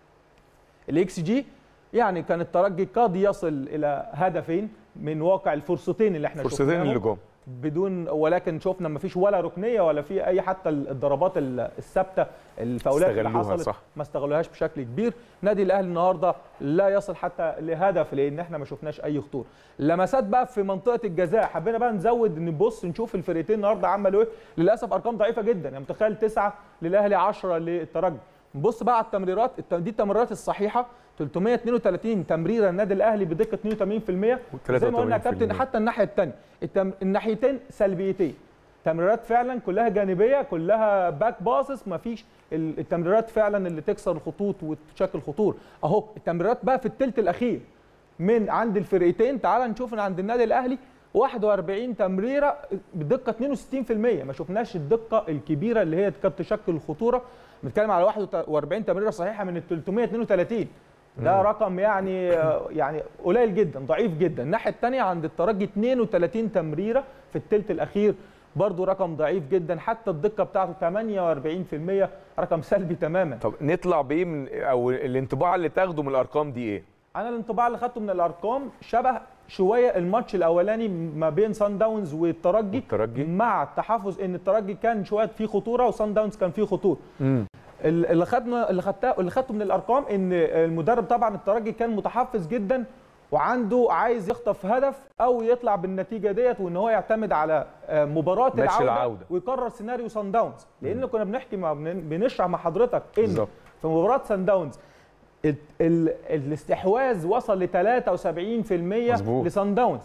الاكس جي يعني كان الترجي قد يصل الى هدفين من واقع الفرصتين اللي احنا فرصتين شفناهم. اللي جم بدون ولكن شفنا ما فيش ولا ركنيه ولا في اي حتى الضربات ال- الثابته الفاولات اللي استغلوها، حصلت صح. ما استغلوهاش بشكل كبير نادي الاهلي النهارده لا يصل حتى لهدف لان احنا ما شفناش اي خطوره لمسات بقى في منطقه الجزاء حبينا بقى نزود نبص نشوف الفرقتين النهارده عملوا ايه للاسف ارقام ضعيفه جدا يعني متخيل 9 للاهلي 10 للترجي نبص بقى على التمريرات الت- دي التمريرات الصحيحه 332 تمريره النادي الاهلي بدقه 82% زي ما قلنا يا كابتن 83%. حتى الناحيه الثانيه التم... الناحيتين سلبيتين تمريرات فعلا كلها جانبيه كلها باك باسس ما فيش ال- التمريرات فعلا اللي تكسر الخطوط وتشكل خطور اهو التمريرات بقى في الثلث الاخير من عند الفرقتين تعال نشوف من عند النادي الاهلي 41 تمريره بدقه 62% ما شفناش الدقه الكبيره اللي هي كانت تشكل الخطوره بنتكلم على 41 تمريره صحيحه من ال 332 ده مم. رقم يعني يعني قليل جدا ضعيف جدا الناحيه الثانيه عند الترجي 32 تمريره في الثلث الاخير برضو رقم ضعيف جدا حتى الدقه بتاعته 48% رقم سلبي تماما طب نطلع بايه من او الانطباع اللي تاخده من الارقام دي ايه انا الانطباع اللي خدته من الارقام شبه شويه الماتش الاولاني ما بين سان داونز والترجي والترجي. مع التحفظ ان الترجي كان شويه فيه خطوره وسان داونز كان فيه خطوره امم ال- اللي خدنا اللي خدته اللي خدته من الارقام ان المدرب طبعا الترجي كان متحفز جدا وعنده عايز يخطف هدف او يطلع بالنتيجه ديت وان هو يعتمد على آه، مباراه ماتش العوده, العودة. ويكرر سيناريو سان داونز لان كنا بنحكي مع بن- بنشرح مع حضرتك ان بالظبط. في مباراه سان داونز ال ال الاستحواذ وصل ل 73% مظبوط. لسان داونز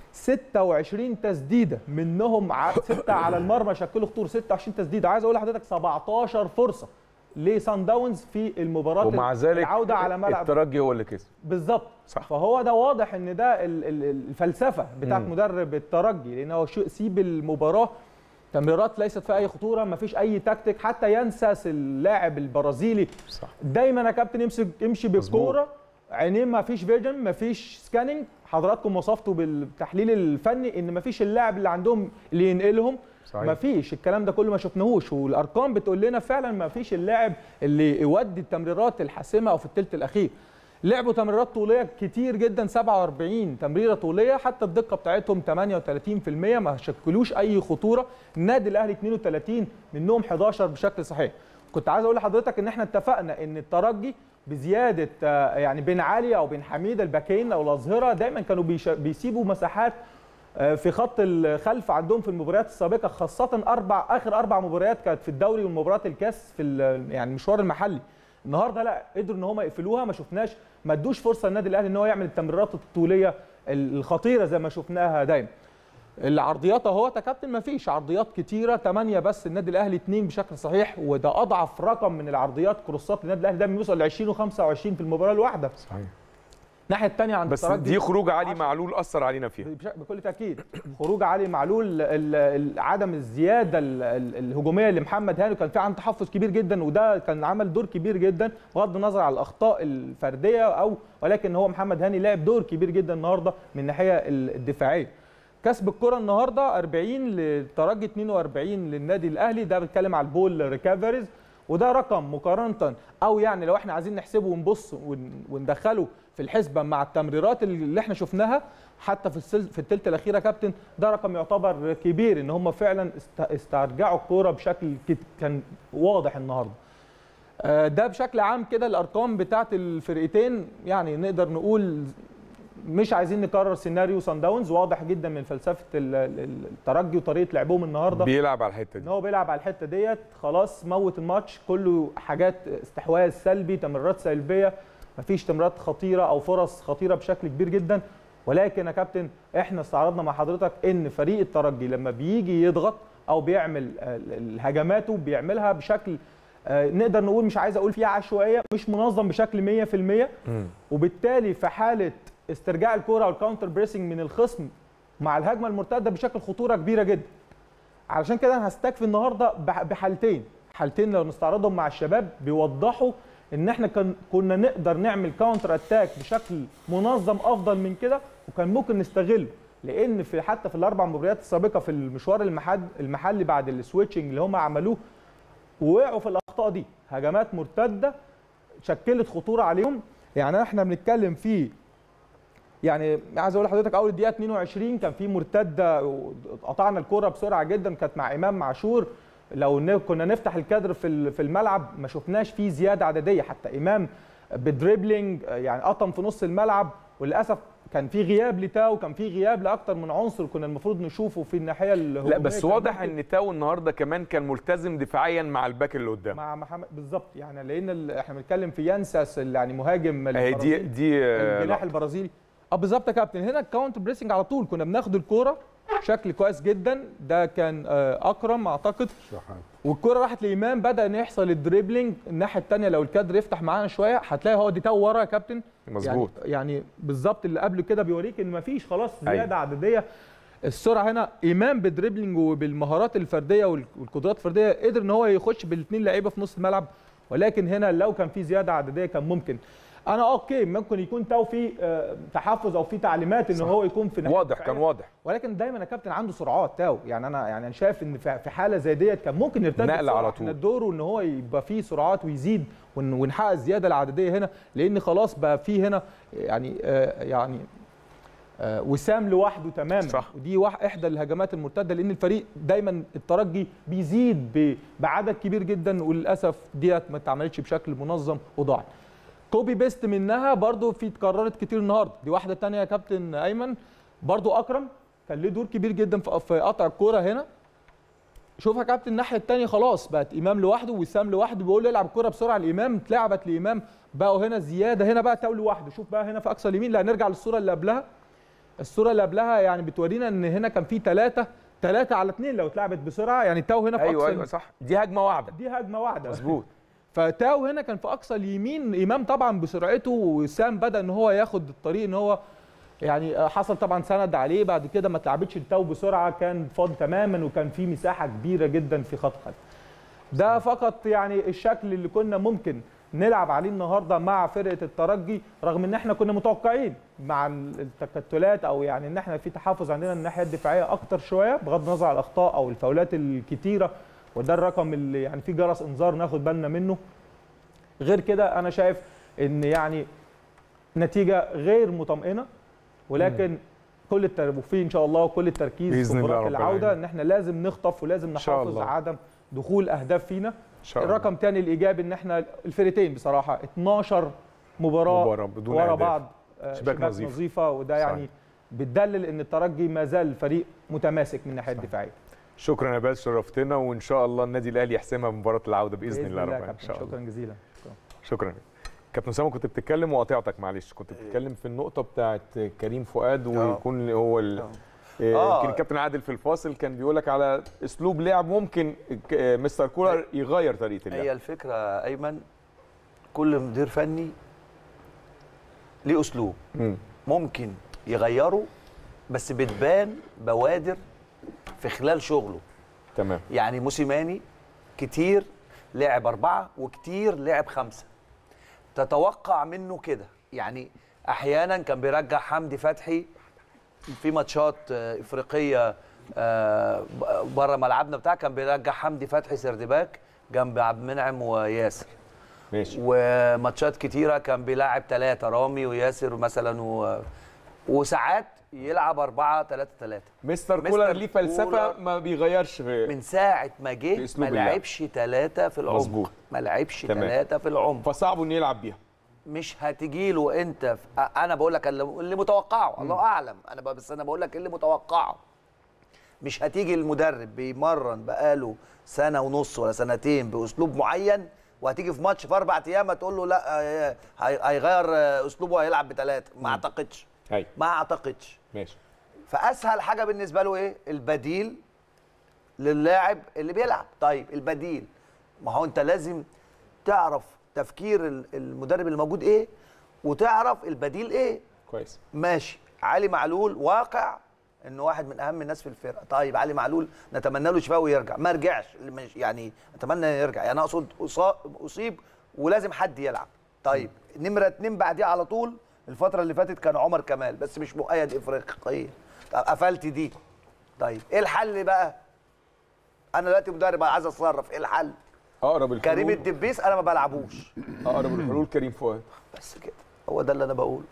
26 تسديده منهم 6 على المرمى شكلوا خطور 26 تسديده عايز اقول لحضرتك 17 فرصه لسان داونز في المباراه ومع ذلك العوده على ملعب الترجي هو اللي كسب بالظبط صح. فهو ده واضح ان ده ال- ال- الفلسفه بتاعت مم. مدرب الترجي لان هو شو- سيب المباراه تمريرات ليست فيها اي خطوره ما فيش اي تكتيك حتى ينسس اللاعب البرازيلي صح دايما يا كابتن يمسك يمشي بالكوره عينيه ما فيش فيجن ما فيش سكاننج حضراتكم وصفتوا بالتحليل الفني ان ما فيش اللاعب اللي عندهم اللي ينقلهم صحيح. ما فيش الكلام ده كله ما شفناهوش والارقام بتقول لنا فعلا ما فيش اللاعب اللي يودي التمريرات الحاسمه او في الثلث الاخير لعبوا تمريرات طوليه كتير جدا 47 تمريره طوليه حتى الدقه بتاعتهم 38% ما شكلوش اي خطوره النادي الاهلي 32 منهم 11 بشكل صحيح كنت عايز اقول لحضرتك ان احنا اتفقنا ان الترجي بزياده آه، يعني بين علي او بين حميد الباكين او الاظهره دايما كانوا بيش- بيسيبوا مساحات آه، في خط الخلف عندهم في المباريات السابقه خاصه اربع اخر اربع مباريات كانت في الدوري والمباريات الكاس في ال- يعني المشوار المحلي النهارده لا قدروا ان هم يقفلوها ما شفناش ما ادوش فرصه للنادي الاهلي ان هو يعمل التمريرات الطوليه الخطيره زي ما شفناها دايما العرضيات اهو يا كابتن ما فيش عرضيات كتيره 8 بس النادي الاهلي 2 بشكل صحيح وده اضعف رقم من العرضيات كروسات النادي الاهلي دايما بيوصل ل 20 و25 في المباراه الواحده صحيح الناحيه الثانيه عند بس الترجي دي خروج علي معلول اثر علينا فيها بش- بكل تاكيد خروج علي معلول ال- ال- عدم الزياده ال- ال- الهجوميه لمحمد هاني كان في عنده تحفظ كبير جدا وده كان عمل دور كبير جدا بغض النظر على الاخطاء الفرديه او ولكن هو محمد هاني لعب دور كبير جدا النهارده من الناحيه ال- الدفاعيه كسب الكره النهارده 40 للترجي 42 للنادي الاهلي ده بيتكلم على البول ريكفريز وده رقم مقارنه او يعني لو احنا عايزين نحسبه ونبص ون- وندخله في الحسبه مع التمريرات اللي احنا شفناها حتى في السل... في الثلث الاخير يا كابتن ده رقم يعتبر كبير ان هم فعلا است... استرجعوا الكوره بشكل كت- كان واضح النهارده آه، ده بشكل عام كده الارقام بتاعت الفرقتين يعني نقدر نقول مش عايزين نكرر سيناريو سان داونز واضح جدا من فلسفه ال- ال- الترجي وطريقه لعبهم النهارده بيلعب على الحته ان دي هو بيلعب على الحته ديت خلاص موت الماتش كله حاجات استحواذ سلبي تمريرات سلبيه مفيش تمريرات خطيره او فرص خطيره بشكل كبير جدا ولكن يا كابتن احنا استعرضنا مع حضرتك ان فريق الترجي لما بيجي يضغط او بيعمل آه، ال- هجماته بيعملها بشكل آه، نقدر نقول مش عايز اقول فيها عشوائيه مش منظم بشكل 100% مم. وبالتالي في حاله استرجاع الكره والكاونتر بريسنج من الخصم مع الهجمه المرتده بشكل خطوره كبيره جدا علشان كده انا هستكفي النهارده بح- بحالتين حالتين لو نستعرضهم مع الشباب بيوضحوا ان احنا كان كنا نقدر نعمل كاونتر اتاك بشكل منظم افضل من كده وكان ممكن نستغله لان في حتى في الاربع مباريات السابقه في المشوار المحل المحلي بعد السويتشنج اللي هم عملوه وقعوا في الاخطاء دي هجمات مرتده شكلت خطوره عليهم يعني احنا بنتكلم في يعني عايز اقول لحضرتك اول دقيقه 22 كان في مرتده قطعنا الكره بسرعه جدا كانت مع امام عاشور لو ن- كنا نفتح الكادر في ال- في الملعب ما شفناش فيه زياده عدديه حتى امام بدريبلينج يعني قطم في نص الملعب وللاسف كان في غياب لتاو كان في غياب لاكتر من عنصر كنا المفروض نشوفه في الناحيه الهجوميه لا بس كان واضح ممكن- ان تاو النهارده كمان كان ملتزم دفاعيا مع الباك اللي قدام مع محمد بالظبط يعني لان ال- احنا بنتكلم في يانساس اللي يعني مهاجم اهي دي البرازيل. دي آه، الجناح لقطة. البرازيلي اه بالظبط يا كابتن هنا الكاونتر بريسنج على طول كنا بناخد الكوره بشكل كويس جدا ده كان آه، اكرم اعتقد والكوره راحت لامام بدا ان يحصل الدريبلينج الناحيه الثانيه لو الكادر يفتح معانا شويه هتلاقي هو دي تاو ورا يا كابتن مظبوط. يعني, يعني بالظبط اللي قبل كده بيوريك ان مفيش خلاص زياده أيوة. أيوة. عدديه السرعه هنا امام بدريبلينج وبالمهارات الفرديه وال- والقدرات الفرديه قدر ان هو يخش بالاثنين لعيبه في نص الملعب ولكن هنا لو كان في زياده عدديه كان ممكن انا اوكي ممكن يكون تاو في آه، تحفظ او في تعليمات ان صح. هو يكون في ناحية واضح كان دفاعية. واضح ولكن دايما يا كابتن عنده سرعات تاو يعني انا يعني انا شايف ان في في حاله زي ديت كان ممكن يرتد نقل بسرعة. على احنا طول. دوره ان هو يبقى فيه سرعات ويزيد ون- ونحقق الزياده العدديه هنا لان خلاص بقى فيه هنا يعني آه يعني آه وسام لوحده تماما صح. ودي واحد احدى الهجمات المرتده لان الفريق دايما الترجي بيزيد ب- بعدد كبير جدا وللاسف ديت ما اتعملتش بشكل منظم وضاعت كوبي بيست منها برضو في اتكررت كتير النهارده دي واحده تانية يا كابتن ايمن برضو اكرم كان ليه دور كبير جدا في في قطع الكوره هنا شوف يا كابتن الناحيه الثانيه خلاص بقت امام لوحده وسام لوحده بيقول له العب الكوره بسرعه لامام اتلعبت لامام بقوا هنا زياده هنا بقى تاو لوحده شوف بقى هنا في اقصى اليمين لا نرجع للصوره اللي قبلها الصوره اللي قبلها يعني بتورينا ان هنا كان في ثلاثه ثلاثه على اثنين لو اتلعبت بسرعه يعني تاو هنا في ايوه اقصى ايوه صح دي هجمه واحده دي هجمه واحده مظبوط فتاو هنا كان في اقصى اليمين امام طبعا بسرعته وسام بدا ان هو ياخد الطريق ان هو يعني حصل طبعا سند عليه بعد كده ما اتلعبتش التاو بسرعه كان فاضي تماما وكان في مساحه كبيره جدا في خط خلف ده فقط يعني الشكل اللي كنا ممكن نلعب عليه النهارده مع فرقه الترجي رغم ان احنا كنا متوقعين مع التكتلات او يعني ان احنا في تحفظ عندنا الناحيه الدفاعيه اكتر شويه بغض النظر عن الاخطاء او الفاولات الكتيره وده الرقم اللي يعني في جرس انذار ناخد بالنا منه غير كده انا شايف ان يعني نتيجه غير مطمئنه ولكن كل التر... وفي ان شاء الله كل التركيز بإذن في الله مباراه رب العوده العالمين. ان احنا لازم نخطف ولازم شاء نحافظ الله. عدم دخول اهداف فينا ان شاء الله الرقم تاني الايجابي ان احنا الفرقتين بصراحه 12 مباراه, مباراة بدون ورا أهداف. بعض آه، شباك شباك نظيفة. نظيفه وده صحيح. يعني بتدلل ان الترجي ما زال فريق متماسك من الناحيه الدفاعيه شكرا يا باسل شرفتنا وان شاء الله النادي الاهلي يحسمها بمباراه العوده باذن, الله يا رب كابتن. ان شاء الله شكرا جزيلا شكرا كابتن اسامه كنت بتتكلم وقاطعتك معلش كنت بتتكلم في النقطه بتاعت كريم فؤاد ويكون هو ال... آه، آه. يمكن الكابتن عادل في الفاصل كان بيقول لك على اسلوب لعب ممكن ك- آه، مستر كولر يغير طريقه اللعب هي الفكره ايمن كل مدير فني ليه اسلوب مم. ممكن يغيره بس بتبان بوادر في خلال شغله تمام يعني موسيماني كتير لعب أربعة وكتير لعب خمسة تتوقع منه كده يعني أحيانا كان بيرجع حمدي فتحي في ماتشات آه، إفريقية بره ملعبنا بتاع كان بيرجع حمدي فتحي سردباك جنب عبد المنعم وياسر ماشي وماتشات كتيرة كان بيلاعب ثلاثة رامي وياسر مثلا و... وساعات يلعب أربعة ثلاثة ثلاثة مستر مستر كولر ليه فلسفه كولر ما بيغيرش في من ساعة ما في جه أسلوب ما اللعب. لعبش ثلاثة في العمق مظبوط. ما لعبش تمام. ثلاثة في العمق فصعب انه يلعب بيها مش هتجي له انت في... انا بقول لك اللي اللي متوقعه الله اعلم انا ب... بس انا بقول لك اللي متوقعه مش هتيجي المدرب بيمرن بقاله سنه ونص ولا سنتين باسلوب معين وهتيجي في ماتش في اربع ايام تقول له لا آه، هي- هيغير آه، اسلوبه هيلعب بثلاثه ما اعتقدش ايوه ما اعتقدش ماشي فاسهل حاجه بالنسبه له ايه البديل للاعب اللي بيلعب طيب البديل ما هو انت لازم تعرف تفكير ال- المدرب الموجود ايه وتعرف البديل ايه كويس ماشي علي معلول واقع انه واحد من اهم الناس في الفرقه طيب علي معلول نتمنى له شفاء ويرجع ما رجعش مش- يعني اتمنى يرجع يعني اقصد أصا- اصيب ولازم حد يلعب طيب نمره اتنين بعديه على طول الفتره اللي فاتت كان عمر كمال بس مش مؤيد افريقيا طب قفلت دي طيب ايه الحل بقى انا دلوقتي مدرب عايز اتصرف ايه الحل اقرب الحلول كريم الدبيس انا ما بلعبوش اقرب الحلول كريم فؤاد بس كده هو ده اللي انا بقوله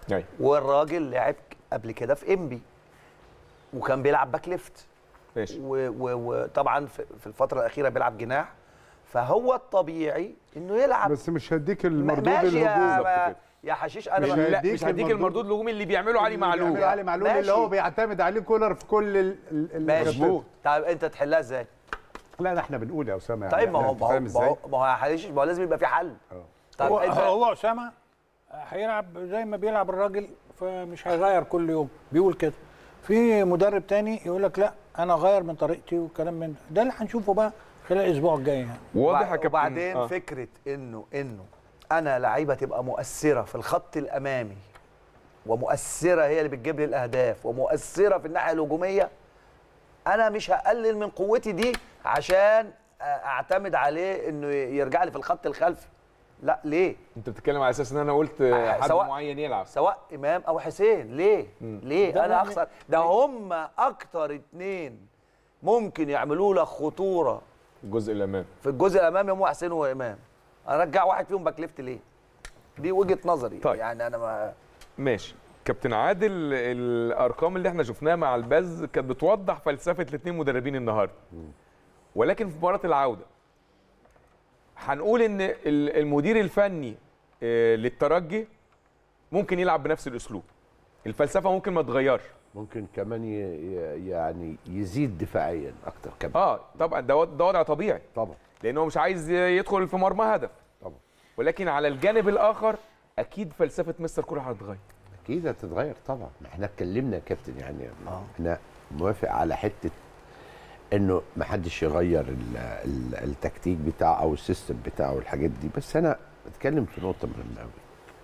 أيوة. والراجل لعب قبل كده في انبي وكان بيلعب باك ليفت ماشي و- و- وطبعا في في الفتره الاخيره بيلعب جناح فهو الطبيعي انه يلعب بس مش هديك المردود ماشي الهجومي يا, يا حشيش انا مش ب- لا هيديك مش هديك المردود. المردود الهجومي اللي بيعمله علي معلول بيعمل علي معلول اللي ماشي. هو بيعتمد عليه كولر في كل ال- ال- ماشي الخطوط. طيب انت تحلها ازاي؟ لا ده احنا بنقول يا اسامه طيب ما هو أنت ما هو فاهم ما ازاي؟ هو ما هو يا حشيش ما هو لازم يبقى في حل طيب هو, انت هو اسامه هيلعب زي ما بيلعب الراجل فمش هيغير كل يوم بيقول كده في مدرب تاني يقول لك لا انا اغير من طريقتي والكلام من ده ده اللي هنشوفه بقى خلال الاسبوع الجاي يعني واضح يا وبع- كابتن وبعدين آه. فكره انه انه انا لعيبه تبقى مؤثره في الخط الامامي ومؤثره هي اللي بتجيب لي الاهداف ومؤثره في الناحيه الهجوميه انا مش هقلل من قوتي دي عشان اعتمد عليه انه يرجع لي في الخط الخلفي لا ليه انت بتتكلم على اساس ان انا قلت حد سواء- معين يلعب سواء امام او حسين ليه ليه ده انا يعني- اخسر ده هم اكتر اتنين ممكن يعملوا لك خطوره الجزء الامامي في الجزء الامامي هم حسين وامام ارجع واحد فيهم باك ليفت ليه دي وجهه نظري طيب. يعني انا ما ماشي كابتن عادل الارقام اللي احنا شفناها مع الباز كانت بتوضح فلسفه الاثنين مدربين النهارده ولكن في مباراه العوده هنقول ان ال- المدير الفني آه، للترجي ممكن يلعب بنفس الاسلوب الفلسفه ممكن ما تغيرش ممكن كمان ي- ي- يعني يزيد دفاعيا اكتر كمان اه طبعا ده وض- ده وضع طبيعي طبعا لان هو مش عايز يدخل في مرمى هدف طبعا ولكن على الجانب الاخر اكيد فلسفه مستر كولر هتتغير اكيد هتتغير طبعا ما احنا اتكلمنا يا كابتن يعني احنا موافق على حته انه ما حدش يغير ال- ال- التكتيك بتاعه او السيستم بتاعه والحاجات دي بس انا بتكلم في نقطه مهمه قوي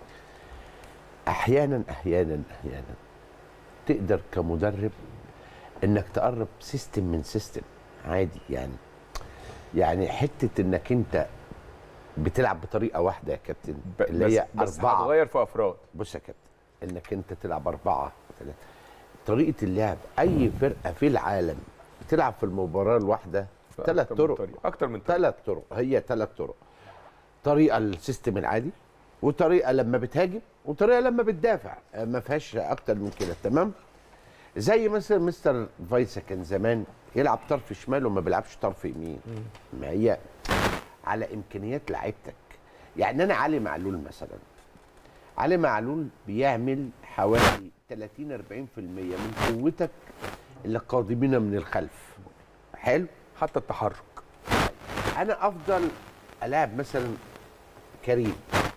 احيانا احيانا احيانا تقدر كمدرب انك تقرب سيستم من سيستم عادي يعني يعني حته انك انت بتلعب بطريقه واحده يا كابتن ب- اللي بس هي بس اربعه هتغير في افراد بص يا كابتن انك انت تلعب اربعه ثلاثه طريقه اللعب اي فرقه في العالم بتلعب في المباراه الواحده ثلاث أكتر من طرق طريقة. اكتر من طريقه ثلاث طرق هي ثلاث طرق طريقه السيستم العادي وطريقه لما بتهاجم وطريقه لما بتدافع آه، ما فيهاش اكتر من كده تمام زي مثلا مستر فايسا كان زمان يلعب طرف شمال وما بيلعبش طرف يمين ما هي على امكانيات لعيبتك يعني انا علي معلول مثلا علي معلول بيعمل حوالي 30 40% من قوتك اللي قادمين من الخلف حلو حتى التحرك انا افضل الاعب مثلا كريم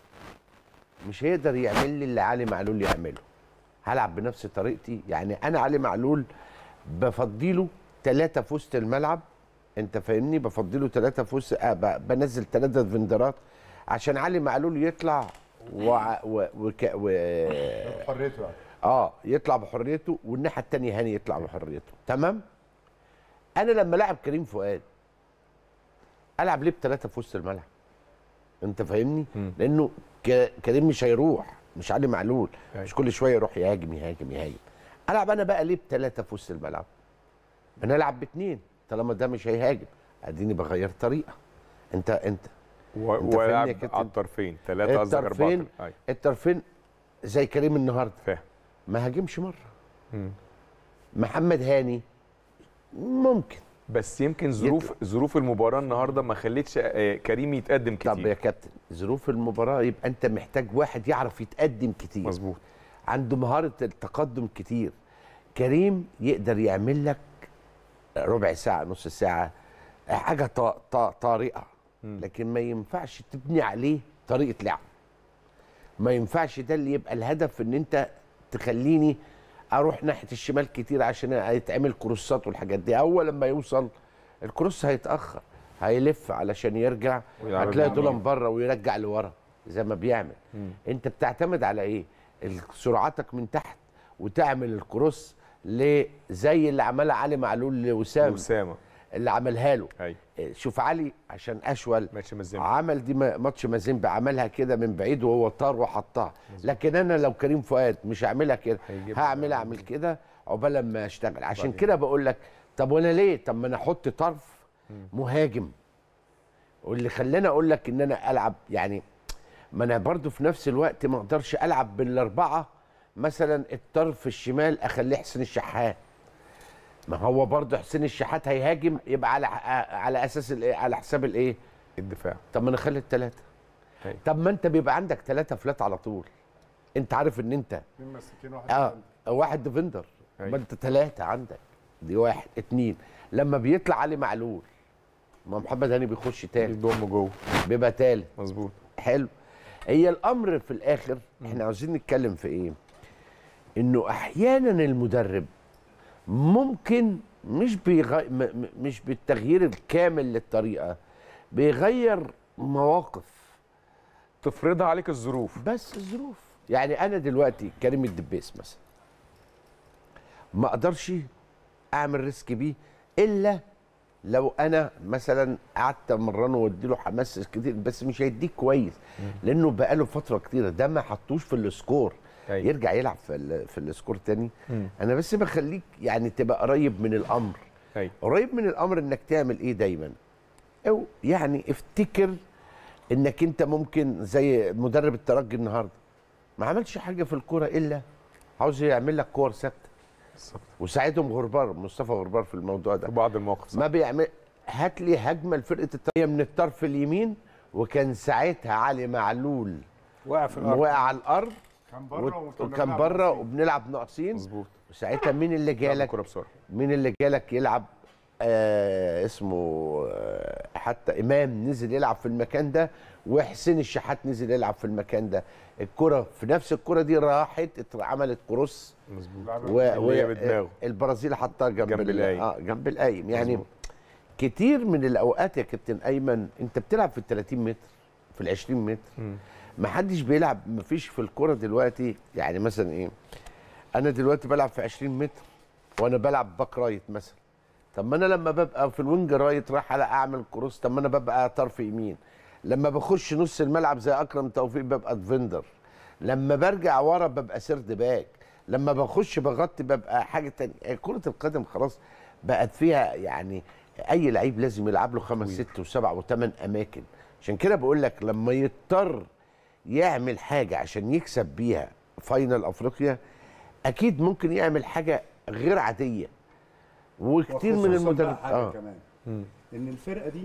مش هيقدر يعمل لي اللي علي معلول يعمله هلعب بنفس طريقتي يعني انا علي معلول بفضيله ثلاثة في وسط الملعب انت فاهمني بفضيله ثلاثة في وسط آه ب- بنزل ثلاثة ديفندرات عشان علي معلول يطلع و... و... وك... و... حريته اه يطلع بحريته والناحيه الثانيه هاني يطلع بحريته تمام انا لما لاعب كريم فؤاد العب ليه بثلاثه في وسط الملعب انت فاهمني لانه ك- كريم مش هيروح مش علي معلول مش كل شويه يروح يهاجم يهاجم يهاجم العب انا بقى ليه بثلاثه في وسط الملعب انا العب باثنين طالما ده مش هيهاجم اديني بغير طريقه انت انت و- أنت فاهمني يا ولعب كابتن؟ على الطرفين ثلاثه قصدك اربعه الطرفين أيوة. الطرفين زي كريم النهارده فاهم ما هاجمش مره مم. محمد هاني ممكن بس يمكن ظروف ظروف المباراه النهارده ما خلتش آه، كريم يتقدم كتير طب يا كابتن ظروف المباراه يبقى انت محتاج واحد يعرف يتقدم كتير مظبوط عنده مهاره التقدم كتير كريم يقدر يعمل لك ربع ساعه نص ساعه حاجه طا- طا- طارئه لكن ما ينفعش تبني عليه طريقه لعب ما ينفعش ده اللي يبقى الهدف ان انت تخليني اروح ناحيه الشمال كتير عشان يتعمل كروسات والحاجات دي اول لما يوصل الكروس هيتاخر هيلف علشان يرجع ويعرض هتلاقي اليمين. دول بره ويرجع لورا زي ما بيعمل مم. انت بتعتمد على ايه ال- سرعتك من تحت وتعمل الكروس ل- زي اللي عملها علي معلول لوسام وسامه اللي عملها له ايوه شوف علي عشان اشول ماتش مازيمبي عمل دي ما- ماتش مازيمبي عملها كده من بعيد وهو طار وحطها لكن انا لو كريم فؤاد مش هعملها كده هيجيبها هعملها اعمل كده عقبال لما اشتغل عشان بعدين. كده بقول لك طب وانا ليه طب ما انا احط طرف مهاجم واللي خلاني اقول لك ان انا العب يعني ما انا برضو في نفس الوقت ما اقدرش العب بالاربعه مثلا الطرف الشمال اخليه حسين الشحات ما هو برضه حسين الشحات هيهاجم يبقى على على اساس الايه على حساب الايه الدفاع طب ما نخلي الثلاثه طب ما انت بيبقى عندك ثلاثه فلات على طول انت عارف ان انت ماسكين واحد اه واحد ديفندر ما انت ثلاثه عندك دي واحد اتنين لما بيطلع علي معلول ما محمد هاني بيخش تاني بيضم جوه بيبقى تالت مظبوط حلو هي الامر في الاخر احنا عاوزين نتكلم في ايه انه احيانا المدرب ممكن مش بيغ... م... م- مش بالتغيير الكامل للطريقه بيغير مواقف تفرضها عليك الظروف بس الظروف يعني انا دلوقتي كريم الدبيس مثلا ما اقدرش اعمل ريسك بيه الا لو انا مثلا قعدت امرنه واديله حماس كتير بس مش هيديك كويس لانه بقاله فتره كتيره ده ما حطوش في السكور أيوة. يرجع يلعب في ال- في السكور تاني مم. انا بس بخليك يعني تبقى قريب من الامر أيوة. قريب من الامر انك تعمل ايه دايما او يعني افتكر انك انت ممكن زي مدرب الترجي النهارده ما عملش حاجه في الكوره الا عاوز يعمل لك كور ثابته وساعدهم غربار مصطفى غربار في الموضوع ده في بعض المواقف ما بيعمل هات لي هجمه لفرقه الترجي من الطرف اليمين وكان ساعتها علي معلول وقع في الارض واقع على الارض كان بره وت- وكنا وكان بنلعب بره ناقصين. وبنلعب ناقصين مظبوط وساعتها مين اللي جالك الكوره بسرعه مين اللي جالك يلعب آه اسمه آه حتى امام نزل يلعب في المكان ده وحسين الشحات نزل يلعب في المكان ده الكره في نفس الكره دي راحت ات- عملت كروس مظبوط و... اللي هي بدماغه. البرازيل حطها جنب, جنب ال- القايم. اه جنب القايم يعني مظبوط. كتير من الاوقات يا كابتن ايمن انت بتلعب في ال 30 متر في ال 20 متر مم. ما حدش بيلعب ما فيش في الكوره دلوقتي يعني مثلا ايه انا دلوقتي بلعب في 20 متر وانا بلعب باك رايت مثلا طب ما انا لما ببقى في الوينج رايت رايح على اعمل كروس طب ما انا ببقى طرف يمين لما بخش نص الملعب زي اكرم توفيق ببقى ديفندر لما برجع ورا ببقى سيرد باك لما بخش بغطي ببقى حاجه تانية كره القدم خلاص بقت فيها يعني اي لعيب لازم يلعب له خمس ست وسبع وثمان اماكن عشان كده بقول لك لما يضطر يعمل حاجه عشان يكسب بيها فاينل افريقيا اكيد ممكن يعمل حاجه غير عاديه وكتير من وخصوصاً بقى المدرب حاجه اه كمان ان الفرقه دي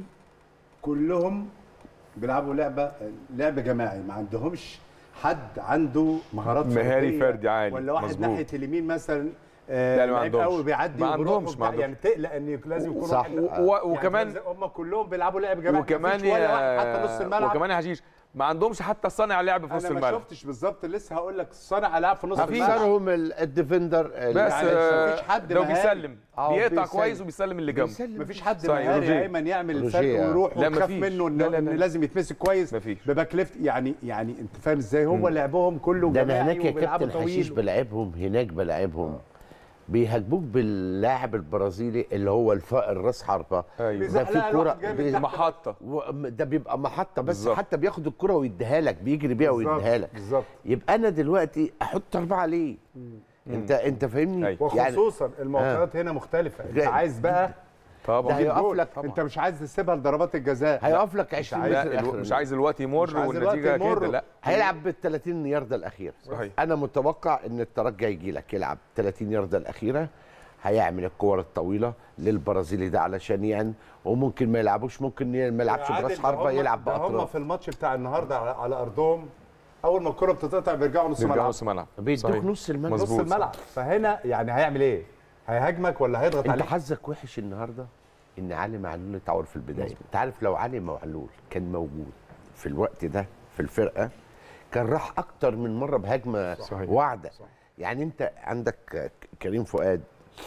كلهم بيلعبوا لعبه لعب جماعي ما عندهمش حد عنده مهارات مهاري فردية فردي عالي. ولا واحد مظبوط. ناحيه اليمين مثلا آه لا، ما لعيب عندهمش. قوي بيعدي ما وبيروح عندهمش، ما وبتاع، يعني تقلق ان لازم يكون صح. واحد و- و- وكمان- يعني هم كلهم بيلعبوا لعب جماعي وكمان مفيش ولا واحد حتى يا نص الملعب وكمان يا حشيش ما عندهمش حتى صانع لعب في نص انا ما الملعب شفتش بالظبط لسه هقول لك صانع العاب في نص مفيش. الملعب اكثرهم ال- الديفندر ال- بس يعني آه، مفيش حد لو مهاري. بيسلم آه، بيقطع بيسلم. كويس وبيسلم اللي جنبه بيسلم. مفيش حد صحيح، مهاري روجيه. ايمن يعمل روجيه، الفرق آه. ويروح لا، وتخاف مفيش. منه لا، لا، انه لا. إن لازم يتمسك كويس مفيش. بباك ليفت يعني يعني انت فاهم ازاي هو لعبهم كله ده انا جماعي هناك يا وبيلعبوا كابتن حشيش طويل بلعبهم هناك بلعبهم بيهاجموك باللاعب البرازيلي اللي هو الفائر راس حربه ايوه ده بيزحلق في كوره الواحد جامد بي- تحت. محطه و- ده بيبقى محطه بس بالظبط. حتى بياخد الكره ويديها لك بيجري بيها بالظبط، ويديها لك بالظبط يبقى انا دلوقتي احط اربعه ليه انت انت فاهمني أيوة. يعني وخصوصا المعطيات هنا مختلفه انت جاي- عايز بقى ده طبعا هيقف جول. لك انت مش عايز تسيبها لضربات الجزاء هيقف لك 20 لا متر الو... اخر مش عايز الوقت يمر مش عايز الوقت والنتيجه يمر. كده لا هيلعب بال 30 ياردة الأخيرة صحيح. أنا متوقع إن الترجي هيجي لك يلعب 30 ياردة الأخيرة هيعمل الكور الطويلة للبرازيلي ده علشان يعني وممكن ما يلعبوش ممكن ما يلعبش عادل، براس ده حربة هم- يلعب ده هم بأطراف في الماتش بتاع النهارده على, على ارضهم اول ما الكره بتتقطع بيرجعوا نص نرجع ملعب نص ملعب بيدوك صحيح. نص الملعب نص مظبوط، الملعب فهنا يعني هيعمل ايه؟ هيهاجمك ولا هيضغط أنت عليك؟ حظك وحش النهاردة إن علي معلول اتعور في البداية أنت عارف لو علي معلول كان موجود في الوقت ده في الفرقة كان راح أكتر من مرة بهجمة صحيح. واعدة يعني أنت عندك كريم فؤاد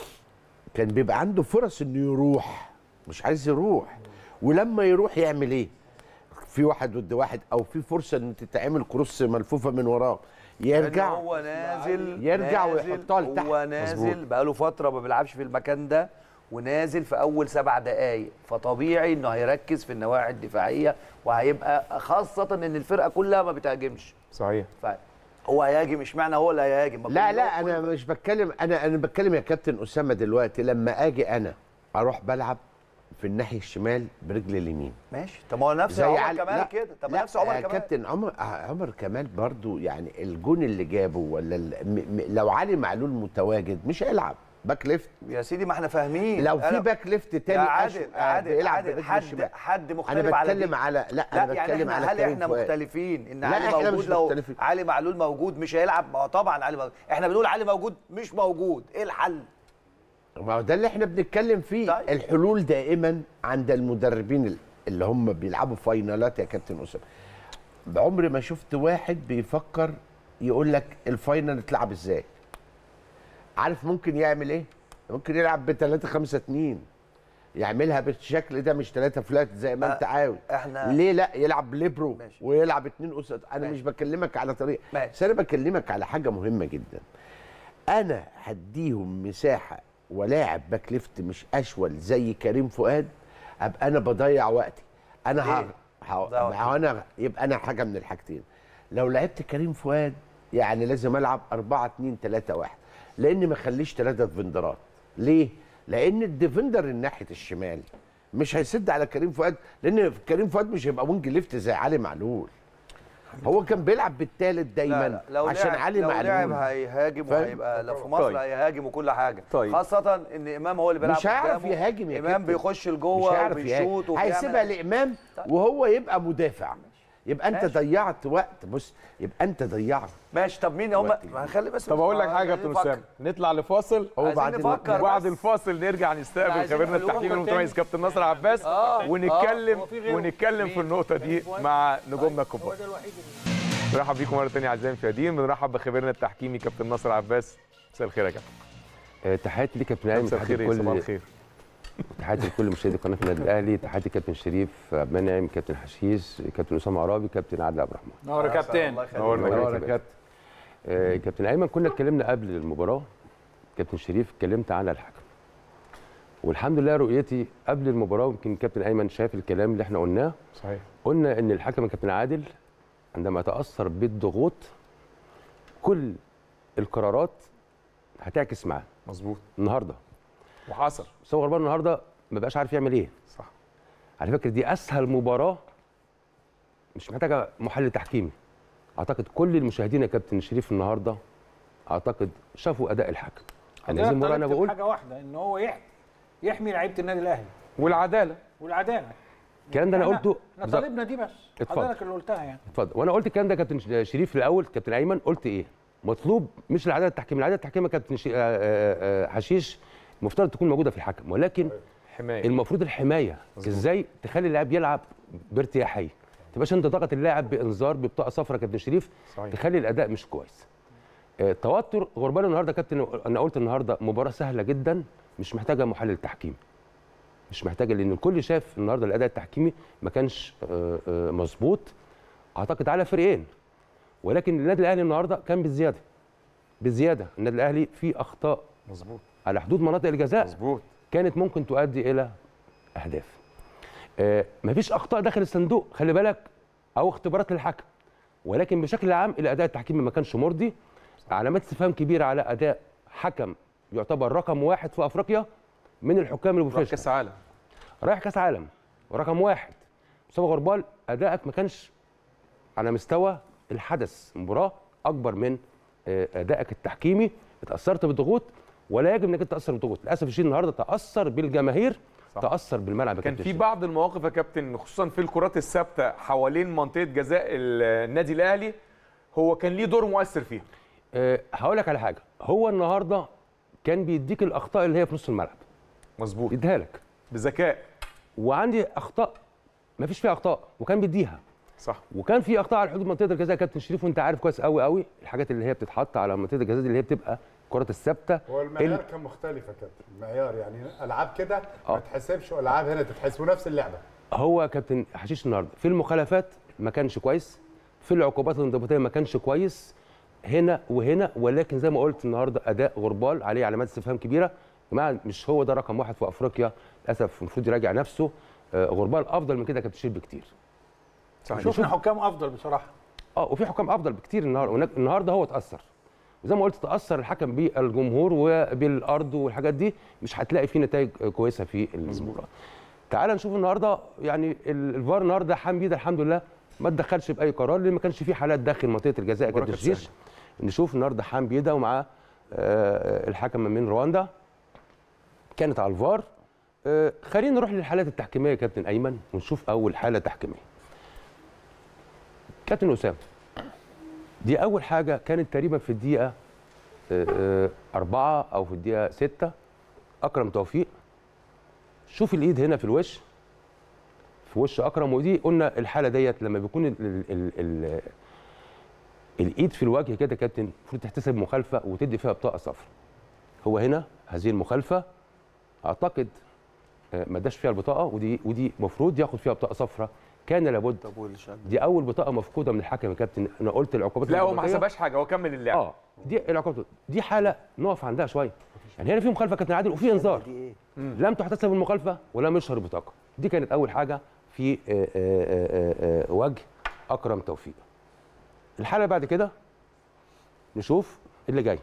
كان بيبقى عنده فرص انه يروح مش عايز يروح ولما يروح يعمل ايه في واحد ضد واحد او في فرصه ان تتعمل كروس ملفوفه من وراه يرجع لأن هو نازل يرجع نازل ويحطها لتحت. هو نازل بقاله فتره ما بيلعبش في المكان ده ونازل في اول سبع دقائق فطبيعي انه هيركز في النواحي الدفاعيه وهيبقى خاصه ان الفرقه كلها ما بتهاجمش صحيح هو هيهاجم اشمعنى هو اللي هيهاجم ما لا كلهم لا كل- انا مش بتكلم انا انا بتكلم يا كابتن اسامه دلوقتي لما اجي انا اروح بلعب في الناحيه الشمال برجل اليمين ماشي طب ما هو نفس زي عمر علي- كمال لا، كده طب لا، نفس عمر آه، كمال كابتن عمر آه، عمر كمال برضو يعني الجون اللي جابه ولا ال- م- م- لو علي معلول متواجد مش هيلعب باك ليفت يا سيدي ما احنا فاهمين لو في أنا- باك ليفت تاني يا أشو- عادل آه، عادل بيلعب عادل برجله حد الشمال. حد مختلف انا على بتكلم دي. على لا لا انا يعني بتكلم احنا على هل كريم احنا فؤاد. مختلفين ان لا، علي إحنا موجود مش لو مختلفين. علي معلول موجود مش هيلعب ما هو طبعا علي موجود احنا بنقول علي موجود مش موجود ايه الحل ما هو ده اللي احنا بنتكلم فيه طيب. الحلول دائما عند المدربين ال- اللي هم بيلعبوا فاينالات يا كابتن اسامه بعمري ما شفت واحد بيفكر يقول لك الفاينل اتلعب ازاي عارف ممكن يعمل ايه ممكن يلعب ب 3 5 2 يعملها بالشكل ده مش 3 فلات زي ما انت عاوز احنا ليه لا يلعب ليبرو ويلعب اتنين اسد انا مش بكلمك على طريقه بس انا بكلمك على حاجه مهمه جدا انا هديهم مساحه ولاعب باك ليفت مش اشول زي كريم فؤاد ابقى انا بضيع وقتي انا ه... ه... ما هو انا يبقى انا حاجه من الحاجتين لو لعبت كريم فؤاد يعني لازم العب 4 2 3 1 لان ما اخليش ثلاثه ديفندرات ليه لان الديفندر ناحيه الشمال مش هيسد على كريم فؤاد لان كريم فؤاد مش هيبقى وينج ليفت زي علي معلول هو كان بيلعب بالثالث دايما لا لا لو عشان لعب علي لو معلول لعب هيهاجم فاهم؟ وهيبقى لو في مصر طيب. هيهاجم وكل حاجه طيب. خاصه ان امام هو اللي بيلعب مش هيعرف قدامه. يهاجم يا امام كابتن. بيخش مش لجوه هيعرف وبيشوط يهاجم. هيسيبها لامام وهو يبقى مدافع يبقى انت ماشي. ضيعت وقت بص يبقى انت ضيعت ماشي طب مين هم هنخلي بس طب اقول لك حاجه يا عايزين كابتن نفكر. اسامه نطلع لفاصل عايزين نفكر وبعد بس. الفاصل نرجع نستقبل عايزين خبيرنا حلول التحكيمي تاني. المتميز كابتن ناصر عباس آه. ونتكلم آه. هو في غيره؟ ونتكلم في النقطه دي مع نجومنا الكبار نرحب بيكم مره ثانيه اعزائي المشاهدين بنرحب بخبيرنا التحكيمي كابتن ناصر عباس مساء الخير يا كابتن تحياتي ليك يا كابتن ايمن مساء تحياتي الخير إيه؟ صباح لكل الخير تحياتي لكل مشاهدي قناه النادي الاهلي تحياتي كابتن شريف عبد المنعم كابتن حشيش كابتن اسامه عرابي كابتن عادل عبد الرحمن نور يا كابتن نورنا يا كابتن آه، كابتن ايمن كنا اتكلمنا قبل المباراه كابتن شريف اتكلمت على الحكم والحمد لله رؤيتي قبل المباراه يمكن كابتن ايمن شاف الكلام اللي احنا قلناه صحيح قلنا ان الحكم كابتن عادل عندما يتاثر بالضغوط كل القرارات هتعكس معاه مظبوط النهارده وحصل مصطفى غربان النهارده ما بقاش عارف يعمل ايه صح على فكره دي اسهل مباراه مش محتاجه محلل تحكيمي اعتقد كل المشاهدين يا كابتن شريف النهارده اعتقد شافوا اداء الحكم يعني هذه المباراه انا طالبت بقول حاجه واحده ان هو يحمي يحمي لعيبه النادي الاهلي والعداله والعداله الكلام ده انا إحنا- قلته احنا بالظبط. طالبنا دي بس اتفضل. حضرتك اللي قلتها يعني اتفضل وانا قلت الكلام ده كابتن شريف في الاول كابتن ايمن قلت ايه مطلوب مش العداله التحكيميه العداله التحكيميه كابتن شي... آه، آه، آه، حشيش مفترض تكون موجوده في الحكم ولكن حمايه المفروض الحمايه ازاي تخلي اللاعب يلعب بارتياحيه ما تبقاش انت ضغط اللاعب بانذار ببطاقه صفراء كابتن شريف صحيح. تخلي الاداء مش كويس آه، توتر غربال النهارده كابتن انا قلت النهارده مباراه سهله جدا مش محتاجه محلل تحكيم مش محتاجه لان الكل شاف النهارده الاداء التحكيمي ما كانش آه، آه، مظبوط اعتقد على فريقين ولكن النادي الاهلي النهارده كان بالزياده بالزياده النادي الاهلي فيه اخطاء مظبوط على حدود مناطق الجزاء مظبوط كانت ممكن تؤدي الى اهداف آه مفيش اخطاء داخل الصندوق خلي بالك او اختبارات للحكم ولكن بشكل عام الاداء التحكيمي ما كانش مرضي علامات استفهام كبيره على اداء حكم يعتبر رقم واحد في افريقيا من الحكام البروفيشنال كاس عالم رايح كاس عالم ورقم واحد مصطفى غربال ادائك ما كانش على مستوى الحدث مباراه اكبر من آه، ادائك التحكيمي اتاثرت بالضغوط ولا يجب انك تتاثر بالضغوط للاسف الشديد النهارده تاثر بالجماهير صح. تاثر بالملعب يا كان كابتن في شريف. بعض المواقف يا كابتن خصوصا في الكرات الثابته حوالين منطقه جزاء النادي الاهلي هو كان ليه دور مؤثر فيها أه هقول لك على حاجه هو النهارده كان بيديك الاخطاء اللي هي في نص الملعب مظبوط يديها لك بذكاء وعندي اخطاء ما فيش فيها اخطاء وكان بيديها صح وكان في اخطاء على حدود منطقه الجزاء يا كابتن شريف وانت عارف كويس قوي قوي الحاجات اللي هي بتتحط على منطقه الجزاء دي اللي هي بتبقى الكرات الثابته هو المعيار اللي- كان مختلف يا كابتن المعيار يعني العاب كده آه. ما تحسبش والعاب هنا تتحسب ونفس اللعبه هو كابتن حشيش النهارده في المخالفات ما كانش كويس في العقوبات الانضباطيه ما كانش كويس هنا وهنا ولكن زي ما قلت النهارده اداء غربال عليه علامات استفهام كبيره يا جماعه مش هو ده رقم واحد في افريقيا للاسف المفروض يراجع نفسه آه، غربال افضل من كده يا كابتن شريف بكتير شفنا حكام افضل بصراحه اه وفي حكام افضل بكتير النهارده هناك- النهارده هو اتاثر وزي ما قلت تاثر الحكم بالجمهور وبالارض والحاجات دي مش هتلاقي فيه نتائج كويسه في المباراه تعال نشوف النهارده يعني ال- الفار النهارده حميده الحمد لله ما اتدخلش باي قرار لان ما كانش في حالات داخل منطقه الجزاء المباراة كابتن كانت شيش نشوف النهارده حميده ومعاه آه، الحكم من رواندا كانت على الفار آه، خلينا نروح للحالات التحكيميه يا كابتن ايمن ونشوف اول حاله تحكيميه كابتن اسامه دي اول حاجه كانت تقريبا في الدقيقه آه، آه، أربعة أو في الدقيقة ستة أكرم توفيق شوف الإيد هنا في الوش في وش أكرم ودي قلنا الحالة ديت لما بيكون ال ال ال ال الإيد في الوجه كده يا كابتن المفروض تحتسب مخالفة وتدي فيها بطاقة صفراء هو هنا هذه المخالفة أعتقد آه، ما اداش فيها البطاقة ودي ودي المفروض ياخد فيها بطاقة صفراء كان لابد دي أول بطاقة مفقودة من الحكم يا كابتن أنا قلت العقوبات لا هو ما الإضافية. حسبهاش حاجه هو كمل اللعب اه دي العقوبه دي حاله نقف عندها شويه يعني هنا في مخالفه كابتن عادل وفي انذار لم تحتسب المخالفه ولم يشهر بطاقه دي كانت اول حاجه في آه، آه، آه، آه، وجه اكرم توفيق الحاله بعد كده نشوف اللي جاي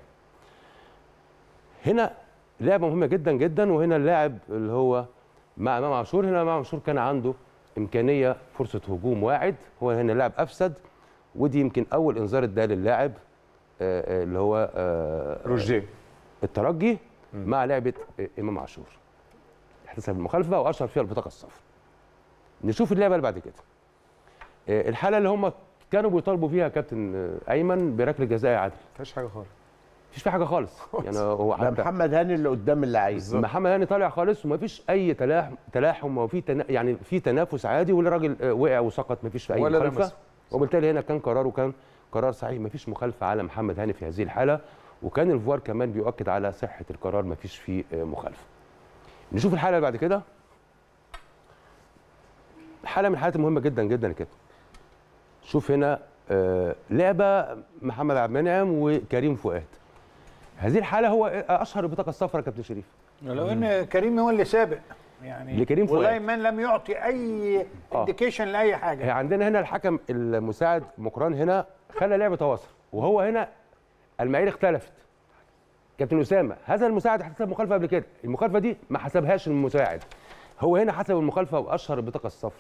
هنا لعبه مهمه جدا جدا وهنا اللاعب اللي هو مع امام عاشور هنا امام عاشور كان عنده امكانيه فرصه هجوم واعد هو هنا اللاعب افسد ودي يمكن اول انذار اداه للاعب آه، آه، اللي هو آه، روجيه الترجي مع لعبه آه، امام عاشور احتسب المخالفه واشهر فيها البطاقه الصفراء نشوف اللعبه اللي بعد كده آه، الحاله اللي هم كانوا بيطالبوا فيها كابتن آه، ايمن بركله جزاء عادل مفيش حاجه خالص مفيش في حاجه خالص يعني هو ده حتى محمد هاني اللي قدام اللعيب محمد هاني طالع خالص ومفيش اي تلاحم تلاحم وفي تنا... يعني في تنافس عادي والراجل آه، وقع وسقط مفيش في اي ولا مخالفه لمسه. وبالتالي هنا كان قراره كان قرار صحيح مفيش مخالفه على محمد هاني في هذه الحاله وكان الفوار كمان بيؤكد على صحه القرار مفيش فيه آه، مخالفه نشوف الحاله اللي بعد كده حاله من الحالات المهمه جدا جدا كده شوف هنا آه، لعبه محمد عبد المنعم وكريم فؤاد هذه الحاله هو اشهر البطاقه الصفراء كابتن شريف لو ان كريم هو اللي سابق يعني لكريم فؤاد. ولايمان لم يعطي اي آه. انديكيشن لاي حاجه هي عندنا هنا الحكم المساعد مقران هنا خلى لعبه تواصل وهو هنا المعايير اختلفت كابتن اسامه هذا المساعد حسب مخالفه قبل كده المخالفه دي ما حسبهاش المساعد هو هنا حسب المخالفه واشهر البطاقه الصفراء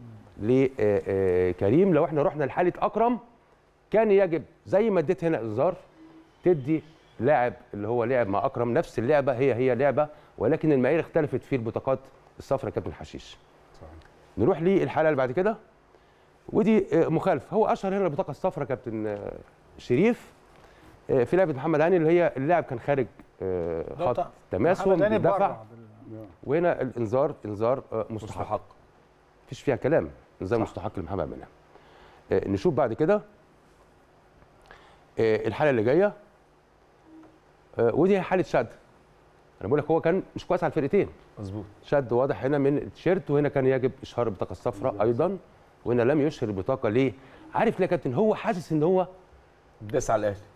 لكريم لو احنا رحنا لحاله اكرم كان يجب زي ما اديت هنا انذار تدي لاعب اللي هو لعب مع اكرم نفس اللعبه هي هي لعبه ولكن المعايير اختلفت في البطاقات الصفراء كابتن حشيش نروح للحاله اللي بعد كده ودي آه، مخالفه هو اشهر هنا البطاقه الصفراء كابتن آه، شريف آه، في لعبه محمد هاني اللي هي اللاعب كان خارج آه، ده خط طبعا. تماسهم محمد هاني دفع بره. وهنا الانذار انذار آه، مستحق مفيش فيها كلام انذار مستحق لمحمد منعم آه، نشوف بعد كده آه، الحاله اللي جايه آه، ودي حاله شد انا بقول لك هو كان مش كويس على الفرقتين مظبوط شد واضح هنا من التيشيرت وهنا كان يجب اشهار البطاقه الصفراء ايضا وهنا لم يشهر البطاقه ليه عارف ليه يا كابتن هو حاسس ان هو داس على الاهلي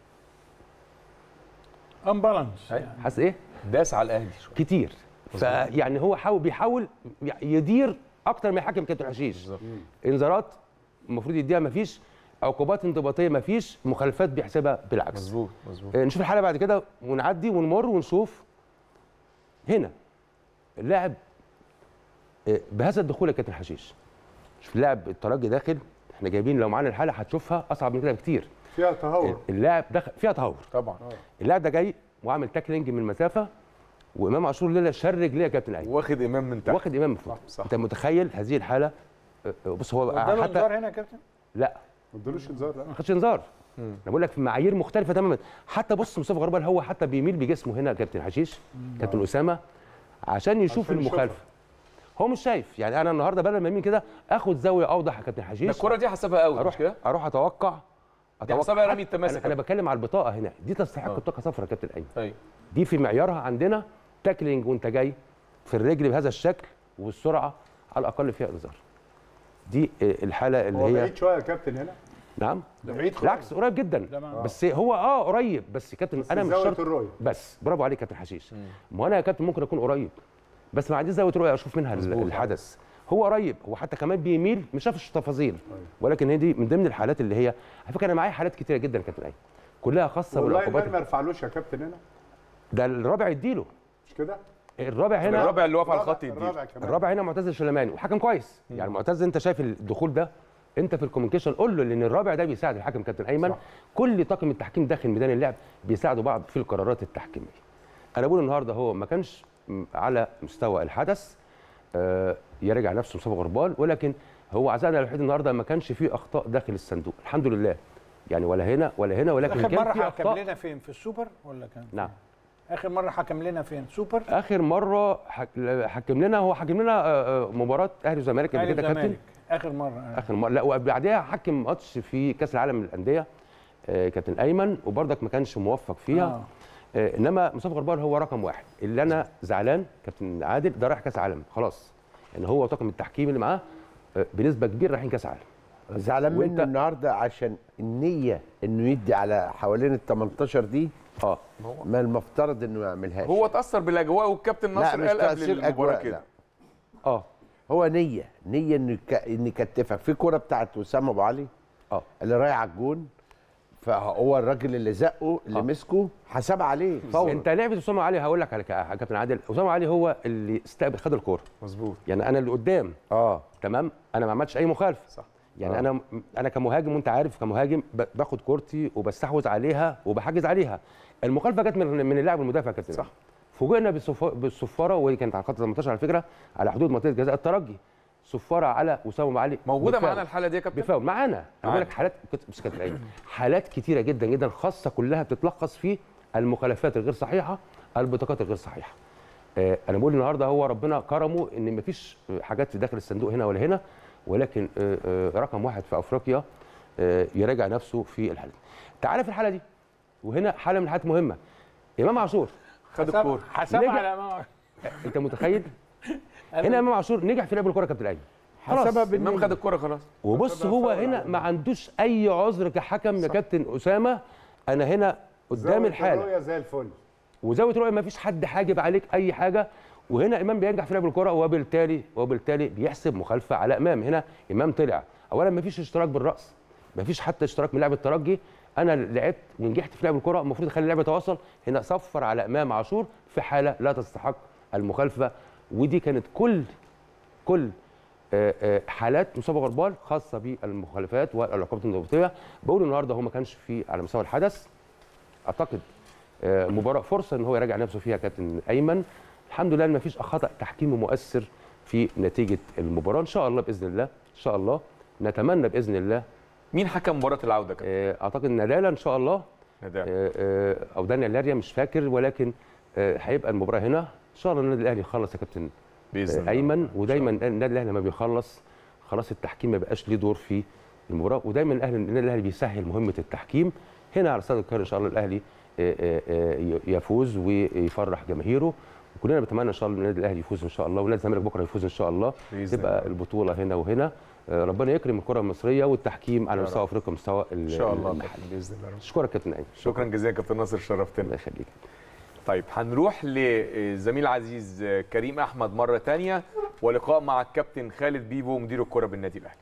امبالانس حاسس ايه داس على الاهلي شويه كتير فيعني هو حاول بيحاول يدير اكتر من حكم كابتن حشيش انذارات المفروض يديها مفيش عقوبات انضباطيه مفيش مخالفات بيحسبها بالعكس مظبوط مظبوط آه، نشوف الحاله بعد كده ونعدي ونمر ونشوف هنا اللاعب آه، بهذا الدخول يا كابتن حشيش شوف اللاعب الترجي داخل احنا جايبين لو معانا الحاله هتشوفها اصعب من كده بكتير فيها تهور اللاعب دخل فيها تهور طبعا اللاعب ده جاي وعامل تاكلينج من المسافه وامام عاشور ليله شر رجليه يا كابتن ايمن واخد امام من تحت واخد امام من فوق صح. انت متخيل هذه الحاله آه، آه، بص هو اداله حتى انذار هنا يا كابتن لا ما ادالوش انذار لا ما خدش انذار انا بقول لك في معايير مختلفه تماما حتى بص مصطفى غربال هو حتى بيميل بجسمه هنا يا كابتن حشيش كابتن اسامه عشان يشوف عشان يشوفها. المخالفه هو مش شايف يعني انا النهارده بدل ما يمين كده اخد زاويه اوضح يا كابتن ده حشيش الكره دي حسبها قوي مش اروح كده اروح اتوقع دي حسبها رمي حتى- التماسك انا, أنا بتكلم على البطاقه هنا دي تستحق آه. بطاقه صفراء يا كابتن ايمن ايوه دي في معيارها عندنا تاكلينج وانت جاي في الرجل بهذا الشكل والسرعه على الاقل فيها انذار دي آه، الحاله اللي هو هي بعيد شويه يا كابتن هنا نعم ده بعيد خالص بالعكس قريب جدا ده ما- بس هو اه قريب بس كابتن بس انا مش زاوية شرط الرؤية. بس برافو عليك كابتن حشيش ما انا يا كابتن ممكن اكون قريب بس ما عنديش زاويه رؤيه اشوف منها ال- الحدث هو قريب هو حتى كمان بيميل مش شافش التفاصيل ولكن هي دي من ضمن الحالات اللي هي على فكره انا معايا حالات كتيره جدا يا كابتن ايمن كلها خاصه والله بالعقوبات ما يرفعلوش يا كابتن هنا ده الرابع يديله مش كده الرابع هنا الرابع اللي واقف على الخط يدير الرابع كمان الرابع هنا معتز الشلماني وحكم كويس يعني معتز انت شايف الدخول ده انت في الكوميونيكيشن قول له لان الرابع ده بيساعد الحكم كابتن ايمن صح. كل طاقم التحكيم داخل ميدان اللعب بيساعدوا بعض في القرارات التحكيميه انا بقول النهارده هو ما كانش م- على مستوى الحدث آه يراجع نفسه مصطفى غربال ولكن هو عزائنا الوحيد النهارده ما كانش فيه اخطاء داخل الصندوق الحمد لله يعني ولا هنا ولا هنا ولكن اخر كان مره في حكم اخطاء لنا فين في السوبر ولا كان نعم اخر مره حكم لنا فين سوبر اخر مره حك- حكم لنا هو حكم لنا آه، آه، مباراه اهلي وزمالك قبل أهلي كده كابتن وزمالك. اخر مره آه. اخر مره لا وبعدها حكم ماتش في كاس العالم للانديه آه، كابتن ايمن وبرضك ما كانش موفق فيها آه. آه. انما مصطفى غربال هو رقم واحد اللي انا زعلان كابتن عادل ده رايح كاس عالم خلاص يعني هو طاقم التحكيم اللي معاه آه، بنسبه كبيره رايحين كاس عالم زعلان وأنت- منه النهارده عشان النيه انه يدي على حوالين ال 18 دي اه ما المفترض انه ما يعملهاش هو اتاثر بالاجواء والكابتن لا ناصر مش قال قبل تأثير المباراه أجواء كده لا. اه هو نيه نيه انه يك... ان يكتفك في كوره بتاعت وسام ابو علي اه اللي رايح على الجون فهو الراجل اللي زقه اللي آه. مسكه حسب عليه فورا انت لعبه اسامه علي هقول لك على ك- كابتن عادل اسامه علي هو اللي استقبل خد الكوره مظبوط يعني انا اللي قدام اه تمام انا ما عملتش اي مخالفه صح يعني آه. انا انا كمهاجم وانت عارف كمهاجم ب- باخد كورتي وبستحوذ عليها وبحجز عليها المخالفه جت من من اللاعب المدافع كابتن صح. فوجئنا بالصف- بالصفاره وهي كانت على خط 18 على فكره على حدود منطقه جزاء الترجي صفاره على اسامه أبو علي موجوده بفاول. معانا الحاله دي يا كابتن بفاول معانا انا بقول معانا. لك حالات كنت بس كانت العين. حالات كتيره جدا جدا خاصه كلها بتتلخص في المخالفات الغير صحيحه البطاقات الغير صحيحه آه، انا بقول النهارده هو ربنا كرمه ان مفيش حاجات في داخل الصندوق هنا ولا هنا ولكن آه، آه، رقم واحد في افريقيا آه، يراجع نفسه في الحاله دي. تعالى في الحاله دي وهنا حاله من الحالات مهمه امام عاشور خد الكوره حسب نجح. على امام انت متخيل هنا امام عاشور نجح في لعب الكره كابتن ايمن خلاص حسب امام خد الكوره خلاص وبص هو هنا ما عندوش اي عذر كحكم يا كابتن اسامه انا هنا قدام زاوية الحاله الرؤية زي الفل وزاويه رؤيه ما فيش حد حاجب عليك اي حاجه وهنا امام بينجح في لعب الكره وبالتالي وبالتالي بيحسب مخالفه على امام هنا امام طلع اولا ما فيش اشتراك بالراس ما فيش حتى اشتراك من لاعب الترجي انا لعبت ونجحت في لعب الكره المفروض اخلي اللعب يتواصل هنا صفر على امام عاشور في حاله لا تستحق المخالفه ودي كانت كل كل آه، آه، حالات مصطفى غربال خاصه بالمخالفات والعقوبات النظافيه بقول النهارده هو ما كانش في على مستوى الحدث اعتقد آه، مباراه فرصه ان هو يراجع نفسه فيها كابتن ايمن الحمد لله ان ما فيش خطا تحكيمي مؤثر في نتيجه المباراه ان شاء الله باذن الله ان شاء الله نتمنى باذن الله مين حكم مباراه العوده كابتن آه، اعتقد نداله ان شاء الله نداء آه، آه، او دانيال لاريا مش فاكر ولكن آه، هيبقى المباراه هنا ان شاء الله النادي الاهلي يخلص يا كابتن باذن آه، الله ايمن ودايما النادي الاهلي لما بيخلص خلاص التحكيم ما بقاش ليه دور في المباراه ودايما الاهلي النادي الاهلي بيسهل مهمه التحكيم هنا على استاد القاهره ان شاء الله الاهلي آه، آه، آه، يفوز ويفرح جماهيره وكلنا بنتمنى ان شاء الله النادي الاهلي يفوز ان شاء الله ونادي الزمالك بكره يفوز ان شاء الله بإذن تبقى الله. البطوله هنا وهنا آه، ربنا يكرم الكره المصريه والتحكيم على يا مستوى رب. افريقيا ومستوى ان شاء الله المحلي باذن الله اشكرك كابتن ايمن شكرا جزيلا كابتن ناصر شرفتنا الله يخليك طيب هنروح للزميل العزيز كريم احمد مره تانية ولقاء مع الكابتن خالد بيبو مدير الكره بالنادي الاهلي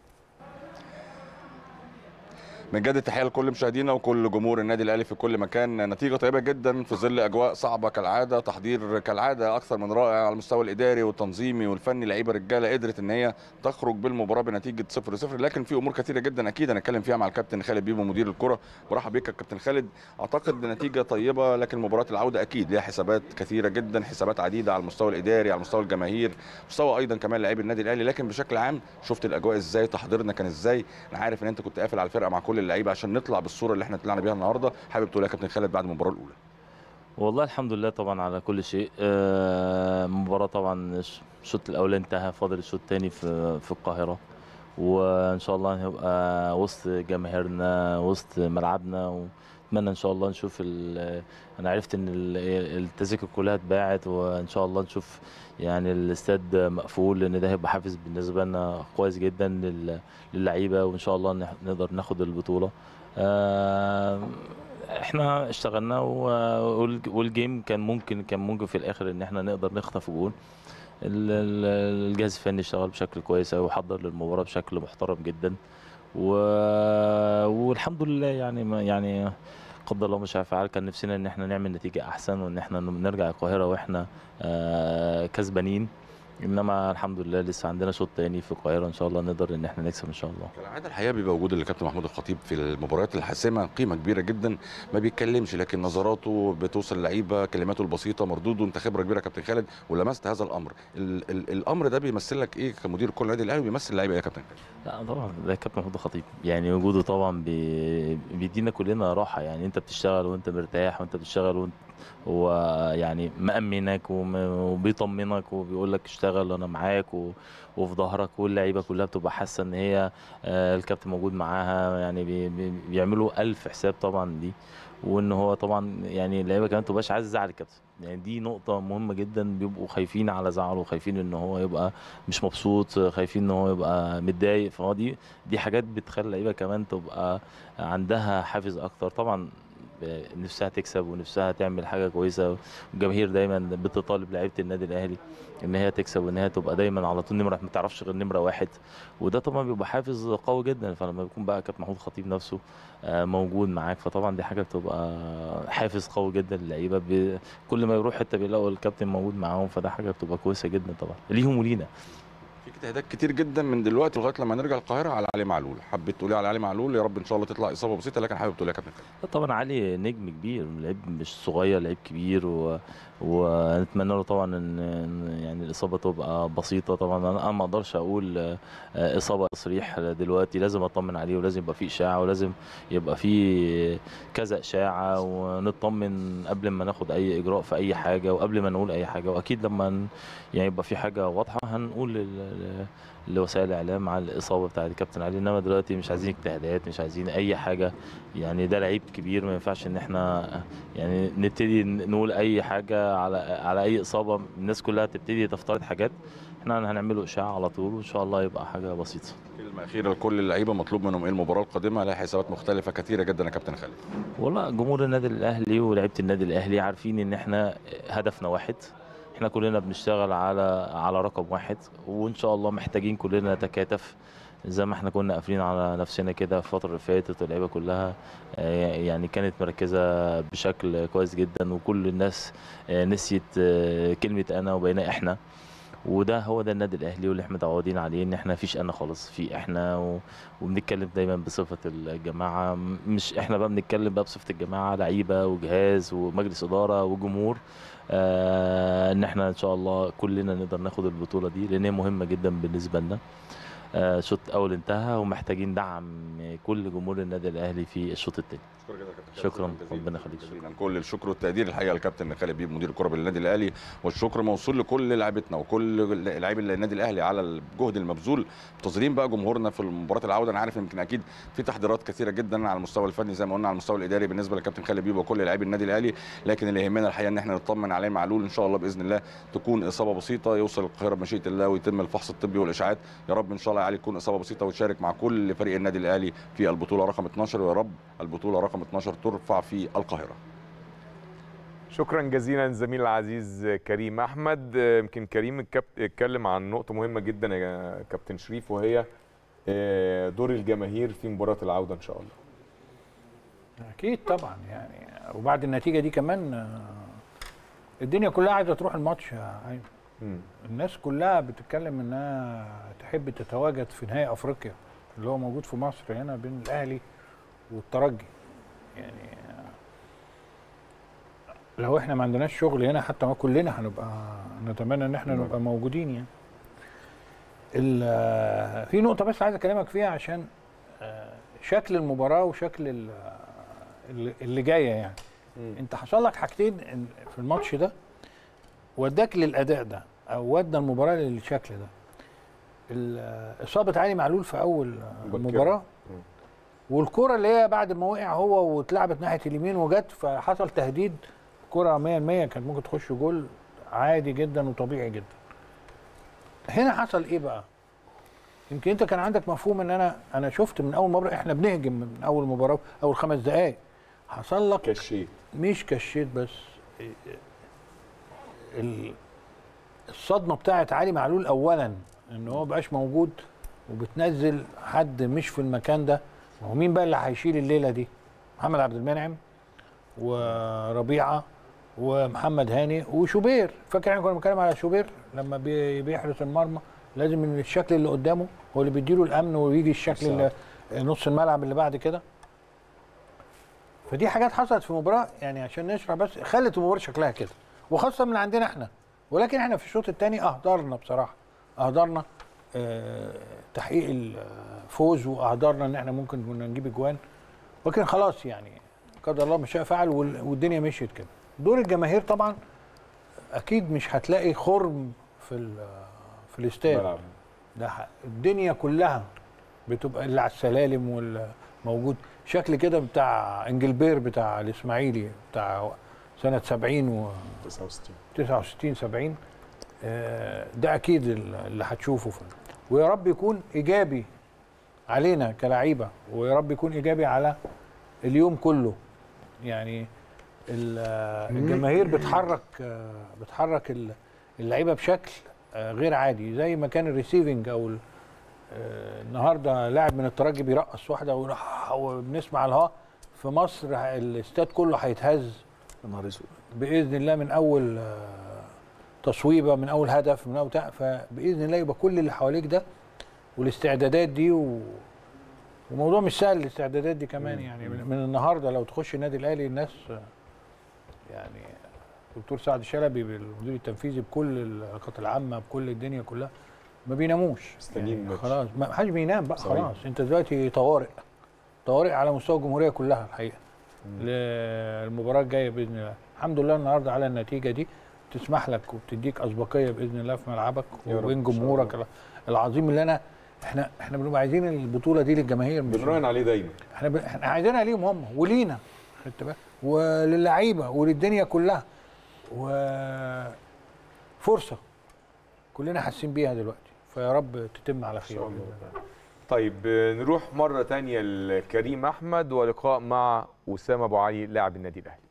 بنجدد تحيه لكل مشاهدينا وكل جمهور النادي الاهلي في كل مكان نتيجه طيبه جدا في ظل اجواء صعبه كالعاده تحضير كالعاده اكثر من رائع على المستوى الاداري والتنظيمي والفني لعيبه رجاله قدرت ان هي تخرج بالمباراه بنتيجه 0 0 لكن في امور كثيره جدا اكيد هنتكلم فيها مع الكابتن خالد بيبو مدير الكره برحب بيك يا كابتن خالد اعتقد نتيجه طيبه لكن مباراه العوده اكيد ليها حسابات كثيره جدا حسابات عديده على المستوى الاداري على المستوى الجماهير مستوى ايضا كمان لاعبي النادي الاهلي لكن بشكل عام شفت الاجواء ازاي تحضيرنا كان ازاي انا عارف ان انت كنت قافل على الفرقه مع كل اللعيبه عشان نطلع بالصوره اللي احنا طلعنا بيها النهارده حابب تقول يا كابتن خالد بعد المباراه الاولى والله الحمد لله طبعا على كل شيء آه، المباراة طبعا الش- الشوط الأول انتهى فاضل الشوط الثاني في في القاهرة وإن شاء الله هنبقى وسط جماهيرنا وسط ملعبنا ونتمنى إن شاء الله نشوف ال- أنا عرفت إن ال- التذاكر كلها اتباعت وإن شاء الله نشوف يعني الاستاد مقفول لأن ده هيبقى حافز بالنسبة لنا كويس جدا لل- للعيبة وإن شاء الله نح- نقدر ناخد البطولة آه، احنا اشتغلنا و- والج- والجيم كان ممكن كان ممكن في الاخر ان احنا نقدر نخطف جول ال- ال- الجهاز الفني اشتغل بشكل كويس قوي وحضر للمباراه بشكل محترم جدا و... والحمد لله يعني ما يعني قدر الله مش فعال كان نفسنا ان احنا نعمل نتيجه احسن وان احنا نرجع القاهره واحنا آه، كسبانين انما الحمد لله لسه عندنا شوط تاني في القاهره ان شاء الله نقدر ان احنا نكسب ان شاء الله كالعاده الحقيقه بيبقى وجود الكابتن محمود الخطيب في المباريات الحاسمه قيمه كبيره جدا ما بيتكلمش لكن نظراته بتوصل اللعيبه كلماته البسيطه مردوده انت خبره كبيره يا كابتن خالد ولمست هذا الامر ال ال الامر ده بيمثل لك ايه كمدير كل نادي الاهلي وبيمثل اللعيبه ايه يا كابتن لا طبعا ده كابتن محمود الخطيب يعني وجوده طبعا بي- بيدينا كلنا راحه يعني انت بتشتغل وانت مرتاح وانت بتشتغل وانت هو يعني مأمنك وم- وبيطمنك وبيقول لك اشتغل انا معاك و- وفي ظهرك واللعيبه كلها بتبقى حاسه ان هي آه، الكابتن موجود معاها يعني بي- بي- بيعملوا ألف حساب طبعا دي وان هو طبعا يعني اللعيبه كمان تبقاش عايز تزعل الكابتن يعني دي نقطة مهمة جدا بيبقوا خايفين على زعله خايفين ان هو يبقى مش مبسوط خايفين ان هو يبقى متضايق فهو دي دي حاجات بتخلي اللعيبة كمان تبقى عندها حافز اكتر طبعا ب- نفسها تكسب ونفسها تعمل حاجة كويسة والجماهير دايما بتطالب لعيبة النادي الاهلي ان هي تكسب وان هي تبقى دايما على طول نمرة ما تعرفش غير نمرة واحد وده طبعا بيبقى حافز قوي جدا فلما بيكون بقى كابتن محمود خطيب نفسه آه، موجود معاك فطبعا دي حاجة بتبقى حافز قوي جدا للعيبة ب- كل ما يروح حتة بيلاقوا الكابتن موجود معاهم فده حاجة بتبقى كويسة جدا طبعا ليهم ولينا في اجتهادات كتير جدا من دلوقتي لغايه لما نرجع القاهره على علي معلول حبيت تقولي على علي معلول يا رب ان شاء الله تطلع اصابه بسيطه لكن حابب تقولي يا كابتن لا طبعا علي نجم كبير لعيب مش صغير لعيب كبير و... ونتمنى له طبعا ان إن يعني الاصابه تبقى بسيطه طبعا انا أنا ما اقدرش اقول آه، اصابه تصريح دلوقتي لازم اطمن عليه ولازم يبقى في اشاعه ولازم يبقى في كذا اشاعه ونطمن قبل ما ناخد اي اجراء في اي حاجه وقبل ما نقول اي حاجه واكيد لما ن- يعني يبقى في حاجه واضحه هنقول لل- ل- لوسائل الاعلام على الاصابه بتاعت الكابتن علي انما دلوقتي مش عايزين اجتهادات مش عايزين اي حاجه يعني ده لعيب كبير ما ينفعش ان احنا يعني نبتدي نقول اي حاجه على على اي اصابه الناس كلها تبتدي تفترض حاجات احنا هنعمله اشاعه على طول وان شاء الله يبقى حاجه بسيطه كلمه اخيره لكل اللعيبه مطلوب منهم ايه المباراه القادمه لها حسابات مختلفه كثيره جدا يا كابتن خالد والله جمهور النادي الاهلي ولاعيبه النادي الاهلي عارفين ان احنا هدفنا واحد احنا كلنا بنشتغل على على رقم واحد وان شاء الله محتاجين كلنا نتكاتف زي ما احنا كنا قافلين على نفسنا كده في الفتره اللي فاتت واللعيبه كلها آه، يعني كانت مركزه بشكل كويس جدا وكل الناس آه، نسيت آه، كلمه انا وبقينا احنا وده هو ده النادي الاهلي واللي احنا متعودين عليه ان احنا مفيش انا خالص في احنا و... وبنتكلم دايما بصفه الجماعه م- مش احنا بقى بنتكلم بقى بصفه الجماعه لعيبه وجهاز ومجلس اداره وجمهور آه ان احنا ان شاء الله كلنا نقدر ناخد البطوله دي لان هي مهمه جدا بالنسبه لنا آه، الشوط الاول انتهى ومحتاجين دعم كل جمهور النادي الاهلي في الشوط الثاني شكرا ربنا يخليك جزيلا كل الشكر والتقدير الحقيقه للكابتن خالد بيب مدير الكره بالنادي الاهلي والشكر موصول لكل لاعبتنا وكل لاعبي النادي الاهلي على الجهد المبذول منتظرين بقى جمهورنا في مباراه العوده انا عارف يمكن اكيد في تحضيرات كثيره جدا على المستوى الفني زي ما قلنا على المستوى الاداري بالنسبه للكابتن خالد بيب وكل لاعبي النادي الاهلي لكن اللي يهمنا الحقيقه ان احنا نطمن عليه معلول ان شاء الله باذن الله تكون اصابه بسيطه يوصل القاهره بمشيئه الله ويتم الفحص الطبي والاشاعات يا رب ان شاء الله يا علي تكون اصابه بسيطه وتشارك مع كل فريق النادي الاهلي في البطوله رقم 12 ويا رب البطوله رقم 12 ترفع في القاهره شكرا جزيلا زميل العزيز كريم احمد يمكن كريم اتكب- اتكلم عن نقطه مهمه جدا يا كابتن شريف وهي آه، دور الجماهير في مباراه العوده ان شاء الله اكيد طبعا يعني وبعد النتيجه دي كمان آه، الدنيا كلها عايزه تروح الماتش يا ايمن الناس كلها بتتكلم انها تحب تتواجد في نهائي افريقيا اللي هو موجود في مصر هنا بين الاهلي والترجي يعني آه، لو احنا ما عندناش شغل هنا حتى ما كلنا هنبقى نتمنى ان احنا نبقى موجودين يعني ال- آه، في نقطه بس عايز اكلمك فيها عشان آه، شكل المباراه وشكل ال- اللي- اللي جايه يعني انت حصل لك حاجتين إن- في الماتش ده وداك للاداء ده او ودى المباراه للشكل ده ال- اصابه علي معلول في اول مباراه والكره اللي هي بعد ما وقع هو واتلعبت ناحيه اليمين وجت فحصل تهديد كره 100% كانت ممكن تخش جول عادي جدا وطبيعي جدا هنا حصل ايه بقى يمكن انت كان عندك مفهوم ان انا انا شفت من اول مباراه احنا بنهجم من اول مباراه اول خمس دقائق حصل لك كشيت مش كشيت بس ال- الصدمه بتاعت علي معلول اولا ان هو مبقاش موجود وبتنزل حد مش في المكان ده ما هو مين بقى اللي هيشيل الليله دي محمد عبد المنعم وربيعه ومحمد هاني وشوبير فاكر احنا كنا بنتكلم على شوبير لما بي- بيحرس المرمى لازم ان الشكل اللي قدامه هو اللي بيديله الامن ويجي الشكل اللي نص الملعب اللي بعد كده فدي حاجات حصلت في المباراه يعني عشان نشرح بس خلت المباراه شكلها كده وخاصه من عندنا احنا ولكن احنا في الشوط الثاني اهدرنا بصراحه اهدرنا آه، تحقيق الفوز واهدرنا ان احنا ممكن كنا نجيب اجوان ولكن خلاص يعني قدر الله ما شاء فعل وال- والدنيا مشيت كده دور الجماهير طبعا اكيد مش هتلاقي خرم في ال- في الاستاد ملعب. ده ح- الدنيا كلها بتبقى اللي على السلالم والموجود شكل كده بتاع انجلبير بتاع الاسماعيلي بتاع سنه 70 و 69 69 70 آه، ده اكيد اللي هتشوفه في ويا رب يكون ايجابي علينا كلعيبه ويا رب يكون ايجابي على اليوم كله يعني ال- آه، الجماهير بتحرك آه، بتحرك ال- اللعيبه بشكل آه، غير عادي زي ما كان الريسيفنج او ال- آه، النهارده لاعب من الترجي بيرقص واحده وراح- وبنسمع الها في مصر الاستاد كله هيتهز يا نهار اسود باذن الله من اول آه، تصويبه من اول هدف من اول بتاع فباذن الله يبقى كل اللي حواليك ده والاستعدادات دي و... وموضوع مش سهل الاستعدادات دي كمان يعني من من النهارده لو تخش النادي الاهلي الناس آه، يعني دكتور سعد شلبي المدير التنفيذي بكل العلاقات العامه بكل الدنيا كلها ما بيناموش مستنيين يعني الماتش. خلاص ما حدش بينام بقى صحيح. خلاص انت دلوقتي طوارئ طوارئ على مستوى الجمهوريه كلها الحقيقه للمباراه الجايه باذن الله الحمد لله النهارده على النتيجه دي تسمح لك وبتديك اسبقيه باذن الله في ملعبك يا رب وبين إن شاء جمهورك العظيم اللي انا احنا احنا بنبقى عايزين البطوله دي للجماهير مش بنراهن عليه دايما احنا ب... احنا عايزينها ليهم هم ولينا خدت بالك وللعيبه وللدنيا كلها وفرصه كلنا حاسين بيها دلوقتي فيا رب تتم على خير بإذن الله. طيب آه، نروح مرة تانية لكريم أحمد ولقاء مع أسامة أبو علي لاعب النادي الأهلي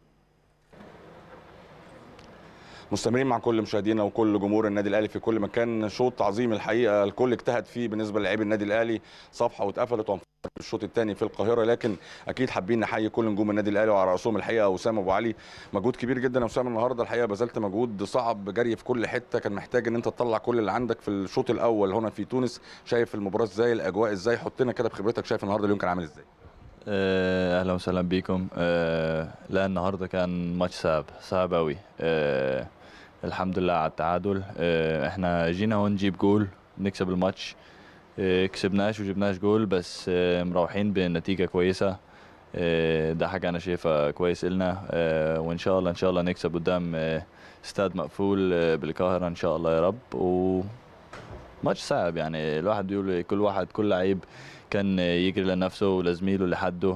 مستمرين مع كل مشاهدينا وكل جمهور النادي الاهلي في كل مكان شوط عظيم الحقيقه الكل اجتهد فيه بالنسبه للاعبي النادي الاهلي صفحه واتقفلت وانفرد الشوط الثاني في القاهره لكن اكيد حابين نحيي كل نجوم النادي الاهلي وعلى راسهم الحقيقه اسامه ابو علي مجهود كبير جدا يا اسامه النهارده الحقيقه بذلت مجهود صعب جري في كل حته كان محتاج ان انت تطلع كل اللي عندك في الشوط الاول هنا في تونس شايف المباراه ازاي الاجواء ازاي حطنا كده بخبرتك شايف النهارده اليوم كان عامل ازاي آه، اهلا وسهلا بيكم آه، لا النهارده كان ماتش صعب صعب قوي الحمد لله على التعادل آه، احنا جينا هون نجيب جول نكسب الماتش آه، كسبناش وجبناش جول بس آه، مروحين بنتيجه كويسه آه، ده حاجه انا شايفها كويس إلنا آه، وان شاء الله ان شاء الله نكسب قدام آه، استاد مقفول آه، بالقاهره ان شاء الله يا رب و ماتش صعب يعني الواحد بيقول كل واحد كل لعيب كان يجري لنفسه ولزميله لحده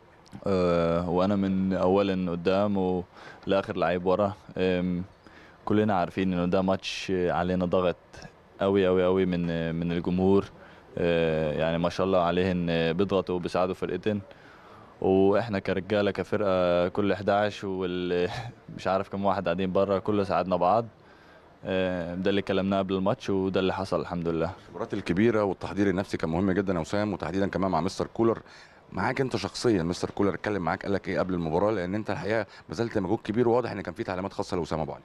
آه، وانا من اولا قدام ولاخر لعيب ورا آم، كلنا عارفين انه ده ماتش علينا ضغط قوي قوي قوي من من الجمهور آه، يعني ما شاء الله عليهن بيضغطوا وبيساعدوا فرقتين واحنا كرجاله كفرقه كل 11 وال مش عارف كم واحد قاعدين بره كله ساعدنا بعض آه، ده اللي كلمناه قبل الماتش وده اللي حصل الحمد لله الخبرات الكبيره والتحضير النفسي كان مهم جدا يا وسام وتحديدا كمان مع مستر كولر معاك انت شخصيا مستر كولر اتكلم معاك قال لك ايه قبل المباراه لان انت الحقيقه بذلت مجهود كبير وواضح ان كان في تعليمات خاصه لاسامه ابو علي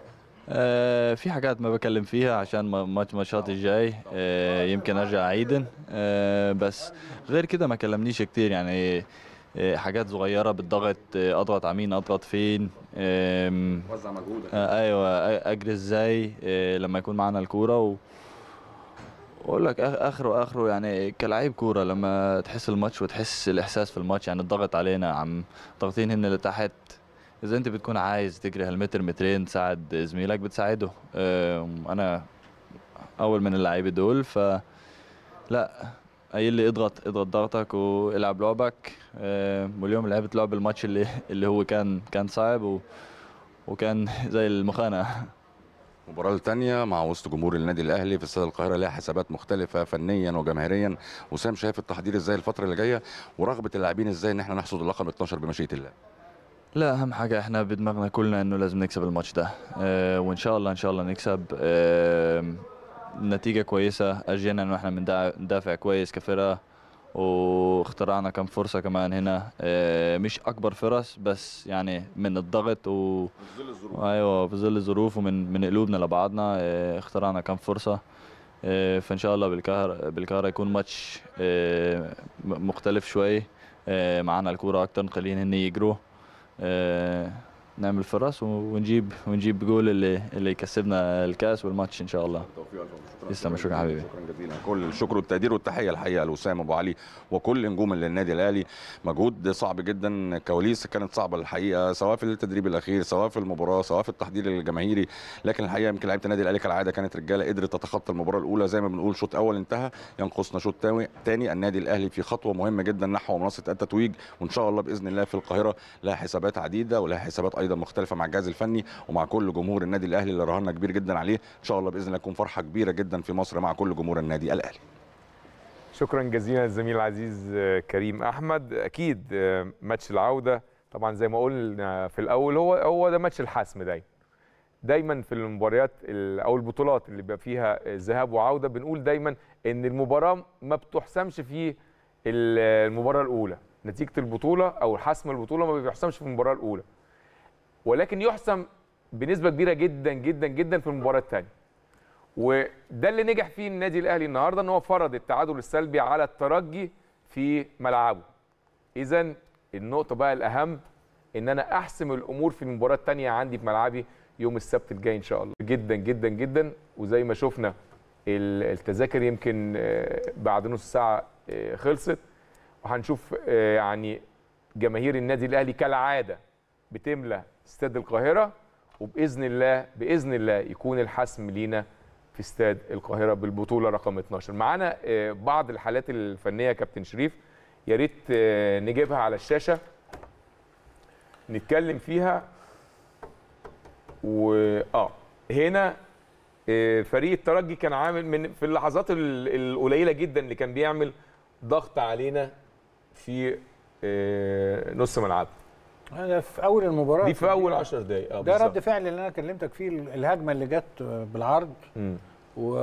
آه، في حاجات ما بكلم فيها عشان ما- ماتش ماتشات الجاي آه، يمكن ارجع اعيدن آه، بس غير كده ما كلمنيش كتير يعني آه، حاجات صغيره بالضغط آه، اضغط على مين اضغط فين آم، وزع مجهودك آه، ايوه أ- اجري ازاي آه، لما يكون معانا الكوره و اقول لك آخ- اخره اخره يعني كلاعب كوره لما تحس الماتش وتحس الاحساس في الماتش يعني الضغط علينا عم ضاغطين هن لتحت اذا انت بتكون عايز تجري هالمتر مترين تساعد زميلك بتساعده آم، انا اول من اللعيبه دول ف لا قايل لي اضغط اضغط ضغطك والعب لعبك آم، واليوم لعبت لعب الماتش اللي اللي هو كان كان صعب و وكان زي المخانقه المباراة الثانية مع وسط جمهور النادي الأهلي في استاد القاهرة لها حسابات مختلفة فنيا وجماهيريا وسام شايف التحضير ازاي الفترة اللي جاية ورغبة اللاعبين ازاي ان احنا نحصد اللقب 12 بمشيئة الله لا اهم حاجه احنا بدماغنا كلنا انه لازم نكسب الماتش ده اه وان شاء الله ان شاء الله نكسب اه نتيجه كويسه اجينا انه احنا بندع- ندافع كويس كفرقه واخترعنا كم فرصة كمان هنا آه، مش أكبر فرص بس يعني من الضغط و أيوة في ظل الظروف ومن من قلوبنا لبعضنا آه، اخترعنا كم فرصة آه، فإن شاء الله بالكهر بالكهرة يكون ماتش آه، م- مختلف شوي آه، معانا الكورة أكتر نخليهم هن يجروا آه، نعمل فرص ونجيب ونجيب جول اللي اللي يكسبنا الكاس والماتش ان شاء الله تسلم شكرا حبيبي شكرا جزيلا كل الشكر والتقدير والتحيه الحقيقه لوسام ابو علي وكل نجوم النادي الاهلي مجهود صعب جدا كواليس كانت صعبه الحقيقه سواء في التدريب الاخير سواء في المباراه سواء في التحضير الجماهيري لكن الحقيقه يمكن لعيبه النادي الاهلي كالعاده كانت رجاله قدرت تتخطى المباراه الاولى زي ما بنقول شوط اول انتهى ينقصنا شوط تاني تاني النادي الاهلي في خطوه مهمه جدا نحو منصه التتويج وان شاء الله باذن الله في القاهره لها حسابات عديده ولها حسابات ايضا مختلفه مع الجهاز الفني ومع كل جمهور النادي الاهلي اللي رهنا كبير جدا عليه ان شاء الله باذن الله تكون فرحه كبيره جدا في مصر مع كل جمهور النادي الاهلي شكرا جزيلا للزميل العزيز آه، كريم احمد اكيد آه، ماتش العوده طبعا زي ما قلنا في الاول هو هو ده ماتش الحسم دايما دايما في المباريات ال- او البطولات اللي بيبقى فيها ذهاب وعوده بنقول دايما ان المباراه ما بتحسمش في ال- المباراه الاولى نتيجه البطوله او حسم البطوله ما بيحسمش في المباراه الاولى ولكن يحسم بنسبه كبيره جدا جدا جدا في المباراه الثانيه وده اللي نجح فيه النادي الاهلي النهارده ان هو فرض التعادل السلبي على الترجي في ملعبه اذا النقطه بقى الاهم ان انا احسم الامور في المباراه الثانيه عندي في ملعبي يوم السبت الجاي ان شاء الله جدا جدا جدا وزي ما شفنا ال- التذاكر يمكن آه، بعد نص ساعه آه، خلصت وهنشوف آه، يعني جماهير النادي الاهلي كالعاده بتملى استاد القاهره وباذن الله باذن الله يكون الحسم لينا في استاد القاهره بالبطوله رقم 12 معانا آه، بعض الحالات الفنيه يا كابتن شريف يا ريت آه، نجيبها على الشاشه نتكلم فيها و اه هنا آه، فريق الترجي كان عامل من في اللحظات ال- القليله جدا اللي كان بيعمل ضغط علينا في آه، نص ملعب هذا في اول المباراه دي في اول 10 دقائق اه ده بالظبط. رد فعل اللي انا كلمتك فيه الهجمه اللي جت بالعرض مم. و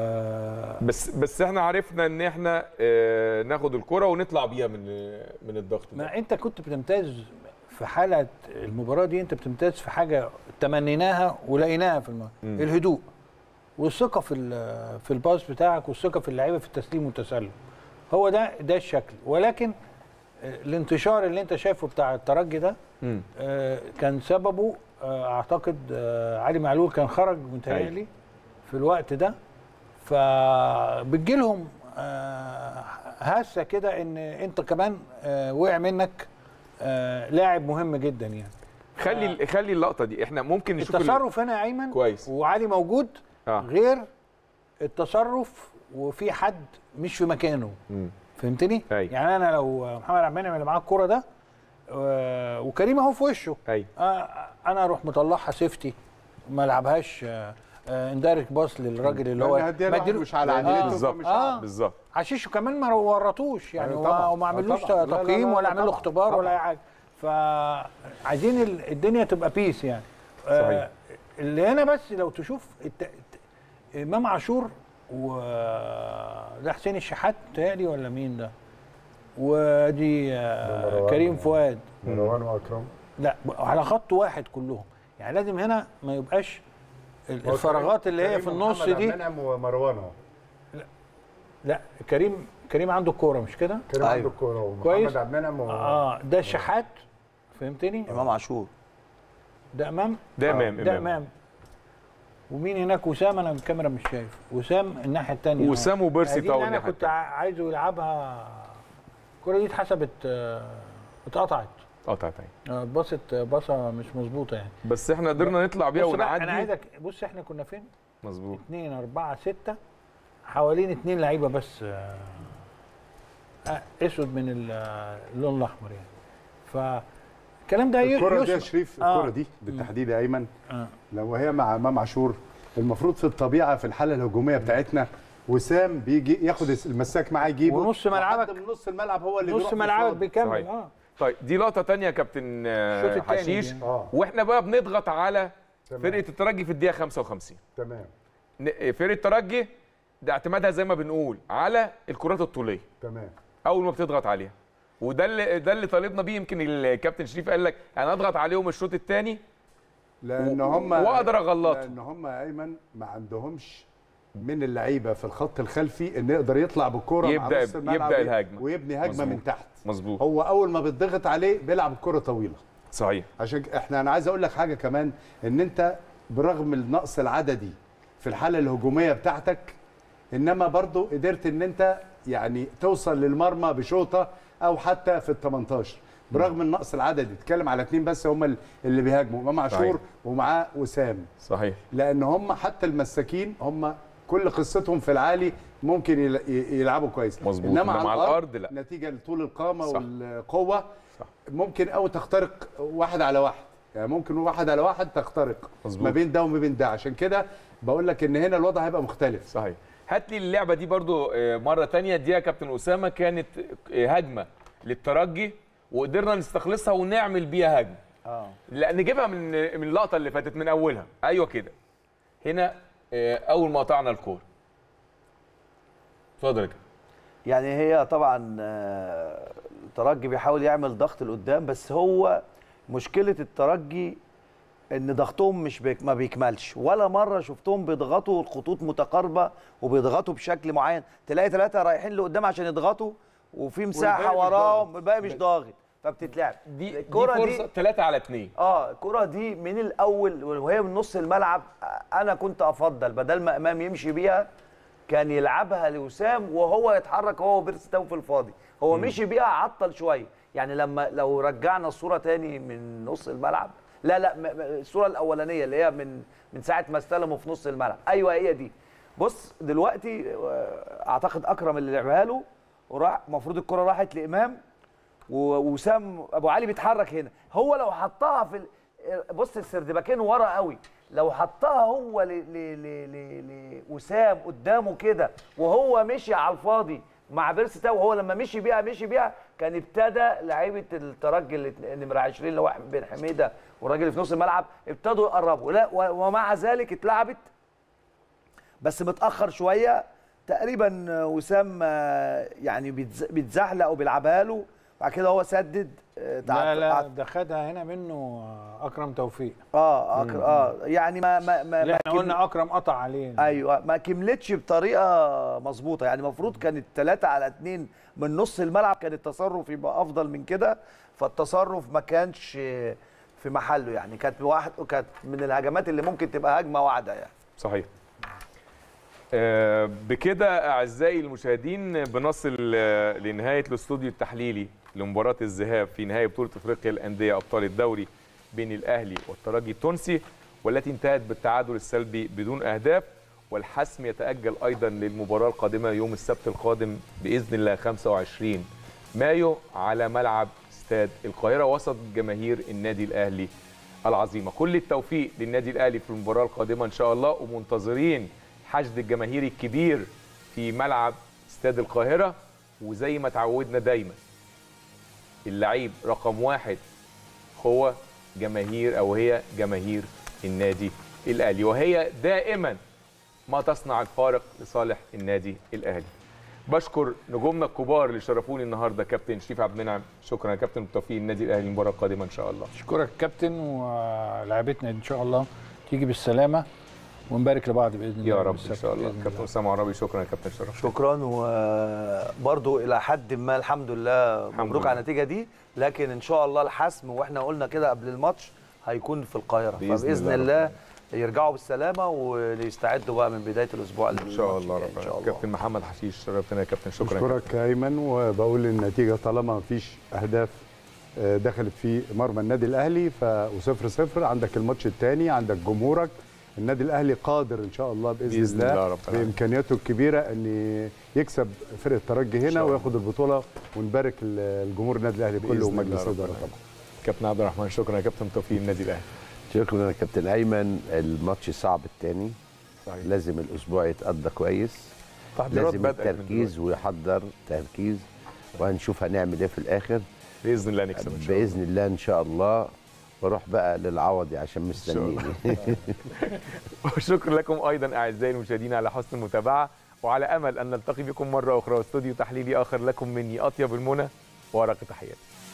بس بس احنا عرفنا ان احنا آه، ناخد الكرة ونطلع بيها من من الضغط ده ما انت كنت بتمتاز في حاله المباراه دي انت بتمتاز في حاجه تمنيناها ولقيناها في المباراه مم. الهدوء والثقه في ال- في الباص بتاعك والثقه في اللعيبه في التسليم والتسلم هو ده ده الشكل ولكن آه، الانتشار اللي انت شايفه بتاع الترجي ده مم. آه، كان سببه آه، اعتقد آه، علي معلول كان خرج متهيألي في الوقت ده فبتجيلهم آه، هسه كده ان انت كمان آه، وقع منك آه، لاعب مهم جدا يعني خلي خلي اللقطة دي احنا ممكن نشوف ال- التصرف هنا يا ايمن كويس وعلي موجود آه. غير التصرف وفي حد مش في مكانه مم. فهمتني؟ أيوة. يعني انا لو محمد عبد المنعم اللي معاه الكوره ده آه، وكريم اهو في وشه ايوه آه، انا اروح مطلعها سيفتي ما العبهاش آه، آه، اندايركت باص للراجل اللي هو لأن هديها له بديله- مش على آه، عدلته، بالظبط فمش آه. بالظبط عشيش كمان ما ورطوش يعني أيوة وما- طبعاً. وما آه عملوش طبعاً. لا، لا، تقييم لا، ولا لا، عملوا طبعاً. اختبار ولا طبعاً. اي حاجه فعايزين ال- الدنيا تبقى بيس يعني آه، صحيح. اللي هنا بس لو تشوف الت... الت- امام عاشور و ده حسين الشحات متهيألي ولا مين ده؟ ودي آه، مروان. كريم فؤاد مروان واكرم لا على خط واحد كلهم يعني لازم هنا ما يبقاش ال- الفراغات اللي هي في النص دي منعم ومروان اهو لا كريم كريم عنده الكوره مش كده؟ كريم أيوة. عنده الكوره ومحمد كويس. عبد المنعم و... اه ده الشحات فهمتني؟ امام عاشور ده امام ده امام ده امام ومين هناك وسام انا الكاميرا مش شايف وسام الناحيه الثانيه وسام وبيرسي دي طاول اللي انا الناحية كنت ع- عايزه يلعبها الكره دي اتحسبت آه، اتقطعت قطع تاني آه، اتبصت باصه مش مظبوطه يعني بس احنا قدرنا نطلع بيها بص بقى ونعدي انا عايزك بص احنا كنا فين؟ مظبوط اثنين أربعة ستة حوالين اثنين لعيبة بس آه، آه، اسود من ال- آه، اللون الاحمر يعني فالكلام ده ي- الكرة دي يا يسمع. شريف آه. الكرة دي بالتحديد يا ايمن آه. لو هي مع امام عاشور المفروض في الطبيعه في الحاله الهجوميه بتاعتنا وسام بيجي ياخد المساك معاه يجيبه ونص ملعبك- لحد من نص الملعب هو اللي نص بيروح ملعبك يصاد. بيكمل صحيح. اه طيب دي لقطة تانية يا كابتن آه، الشوط التاني حشيش دي. اه واحنا بقى بنضغط على تمام. فرقة الترجي في الدقيقة 55 تمام ن- فرقة الترجي ده اعتمادها زي ما بنقول على الكرات الطولية تمام اول ما بتضغط عليها وده اللي ده اللي طالبنا بيه يمكن الكابتن شريف قال لك انا اضغط عليهم الشوط الثاني لان هم واقدر اغلطهم لان هم يا ايمن ما عندهمش من اللعيبه في الخط الخلفي ان يقدر يطلع بالكره مع يبدأ- نص الملعب يبدأ الهجمة. ويبني هجمه مظبوط. من تحت مظبوط هو اول ما بتضغط عليه بيلعب الكره طويله صحيح عشان ك- احنا انا عايز اقول لك حاجه كمان ان انت برغم النقص العددي في الحاله الهجوميه بتاعتك انما برضو قدرت ان انت يعني توصل للمرمى بشوطه او حتى في ال 18 برغم النقص العددي تتكلم على اثنين بس هم اللي بيهاجموا امام عاشور صحيح. ومعاه وسام صحيح لان هم حتى المساكين هم كل قصتهم في العالي ممكن يل- ي- يلعبوا كويس مظبوط. انما إنما على على الارض, الأرض لا. نتيجه لطول القامه صح. والقوه صح. ممكن قوي تخترق واحد على واحد يعني ممكن واحد على واحد تخترق مظبوط. ما بين ده وما بين ده عشان كده بقول لك ان هنا الوضع هيبقى مختلف صحيح هات لي اللعبه دي برضو آه، مره تانية دي يا كابتن اسامه كانت آه، هجمه للترجي وقدرنا نستخلصها ونعمل بيها هجمه اه لا نجيبها من من اللقطه اللي فاتت من اولها ايوه كده هنا آه، اول ما قطعنا الكوره اتفضل يا كابتن. يعني هي طبعا آه، الترجي بيحاول يعمل ضغط لقدام بس هو مشكله الترجي ان ضغطهم مش بيك ما بيكملش ولا مره شفتهم بيضغطوا الخطوط متقاربه وبيضغطوا بشكل معين تلاقي ثلاثه رايحين لقدام عشان يضغطوا وفي مساحه والباقي مش وراهم ضاغط. الباقي مش ضاغط فبتتلعب دي دي الكرة فرصه 3 على 2 اه الكرة دي من الاول وهي من نص الملعب انا كنت افضل بدل ما امام يمشي بيها كان يلعبها لوسام وهو يتحرك هو وبيرس تاو في الفاضي هو مم. مشي بيها عطل شويه يعني لما لو رجعنا الصوره تاني من نص الملعب لا لا م- م- الصوره الاولانيه اللي هي من من ساعه ما استلموا في نص الملعب ايوه هي دي بص دلوقتي آه، اعتقد اكرم اللي لعبها له وراح المفروض الكره راحت لامام ووسام ابو علي بيتحرك هنا هو لو حطها في ال- بص السردباكين ورا قوي لو حطها هو ل- ل- ل- ل- لوسام قدامه كده وهو مشي على الفاضي مع بيرس تاو وهو لما مشي بيها مشي بيها كان ابتدى لعيبه الترجي اللي نمره 20 اللي هو احمد بن حميده والراجل اللي في نص الملعب ابتدوا يقربوا لا و- ومع ذلك اتلعبت بس متاخر شويه تقريبا وسام آه، يعني بيتز- بيتزحلق وبيلعبها له بعد كده هو سدد آه، لا تعت- لا عت- ده خدها هنا منه آه، اكرم توفيق اه أكر... اه يعني ما ما ما, لا ما احنا قلنا اكرم قطع عليه ايوه ما كملتش بطريقه مظبوطه يعني المفروض كانت 3 على 2 من نص الملعب كان التصرف يبقى افضل من كده فالتصرف ما كانش في محله يعني كانت واحد كانت من الهجمات اللي ممكن تبقى هجمه واحده يعني صحيح آه، بكده اعزائي المشاهدين بنصل آه، لنهايه الاستوديو التحليلي لمباراه الذهاب في نهائي بطوله افريقيا الانديه ابطال الدوري بين الاهلي والترجي التونسي والتي انتهت بالتعادل السلبي بدون اهداف والحسم يتاجل ايضا للمباراه القادمه يوم السبت القادم باذن الله 25 مايو على ملعب استاد القاهره وسط جماهير النادي الاهلي العظيمه كل التوفيق للنادي الاهلي في المباراه القادمه ان شاء الله ومنتظرين حشد الجماهيري الكبير في ملعب استاد القاهره وزي ما تعودنا دايما اللعيب رقم واحد هو جماهير او هي جماهير النادي الاهلي وهي دائما ما تصنع الفارق لصالح النادي الاهلي بشكر نجومنا الكبار اللي شرفوني النهارده كابتن شريف عبد المنعم شكرا يا كابتن بالتوفيق النادي الاهلي المباراه القادمه ان شاء الله اشكرك كابتن ولعبتنا ان شاء الله تيجي بالسلامه ونبارك لبعض باذن الله يا رب ان بالسبت شاء الله بإذن كابتن اسامه عربي شكرا يا كابتن شرف شكرا وبرضو الى حد ما الحمد لله مبروك لله. على النتيجه دي لكن ان شاء الله الحسم واحنا قلنا كده قبل الماتش هيكون في القاهره بإذن فباذن الله الله يرجعوا بالسلامه ويستعدوا بقى من بدايه الاسبوع ان شاء الله رب العالمين. كابتن محمد حشيش شرفتنا يا كابتن شكرا يا اشكرك يا ايمن وبقول النتيجه طالما مفيش اهداف آه، دخلت في مرمى النادي الاهلي ف وصفر صفر عندك الماتش الثاني عندك جمهورك النادي الاهلي قادر ان شاء الله باذن, بإذن الله, الله رب العالمين. بامكانياته الكبيره ان يكسب فرقه الترجي هنا وياخد البطوله ونبارك الجمهور النادي الاهلي كله بإذن ومجلس الله رب الاداره العالمين. طبعا كابتن عبد الرحمن شكرا يا كابتن توفيق النادي الاهلي شكرا يا كابتن ايمن الماتش صعب التاني صحيح. لازم الاسبوع يتقضى كويس تحضيرات لازم بدأت من التركيز ويحضر تركيز وهنشوف هنعمل ايه في الاخر باذن الله نكسب ان شاء الله باذن الله ان شاء الله واروح بقى للعوضي عشان مستنيني وشكرا لكم ايضا اعزائي المشاهدين على حسن المتابعه وعلى امل ان نلتقي بكم مره اخرى واستوديو تحليلي اخر لكم مني اطيب المنى وارق تحياتي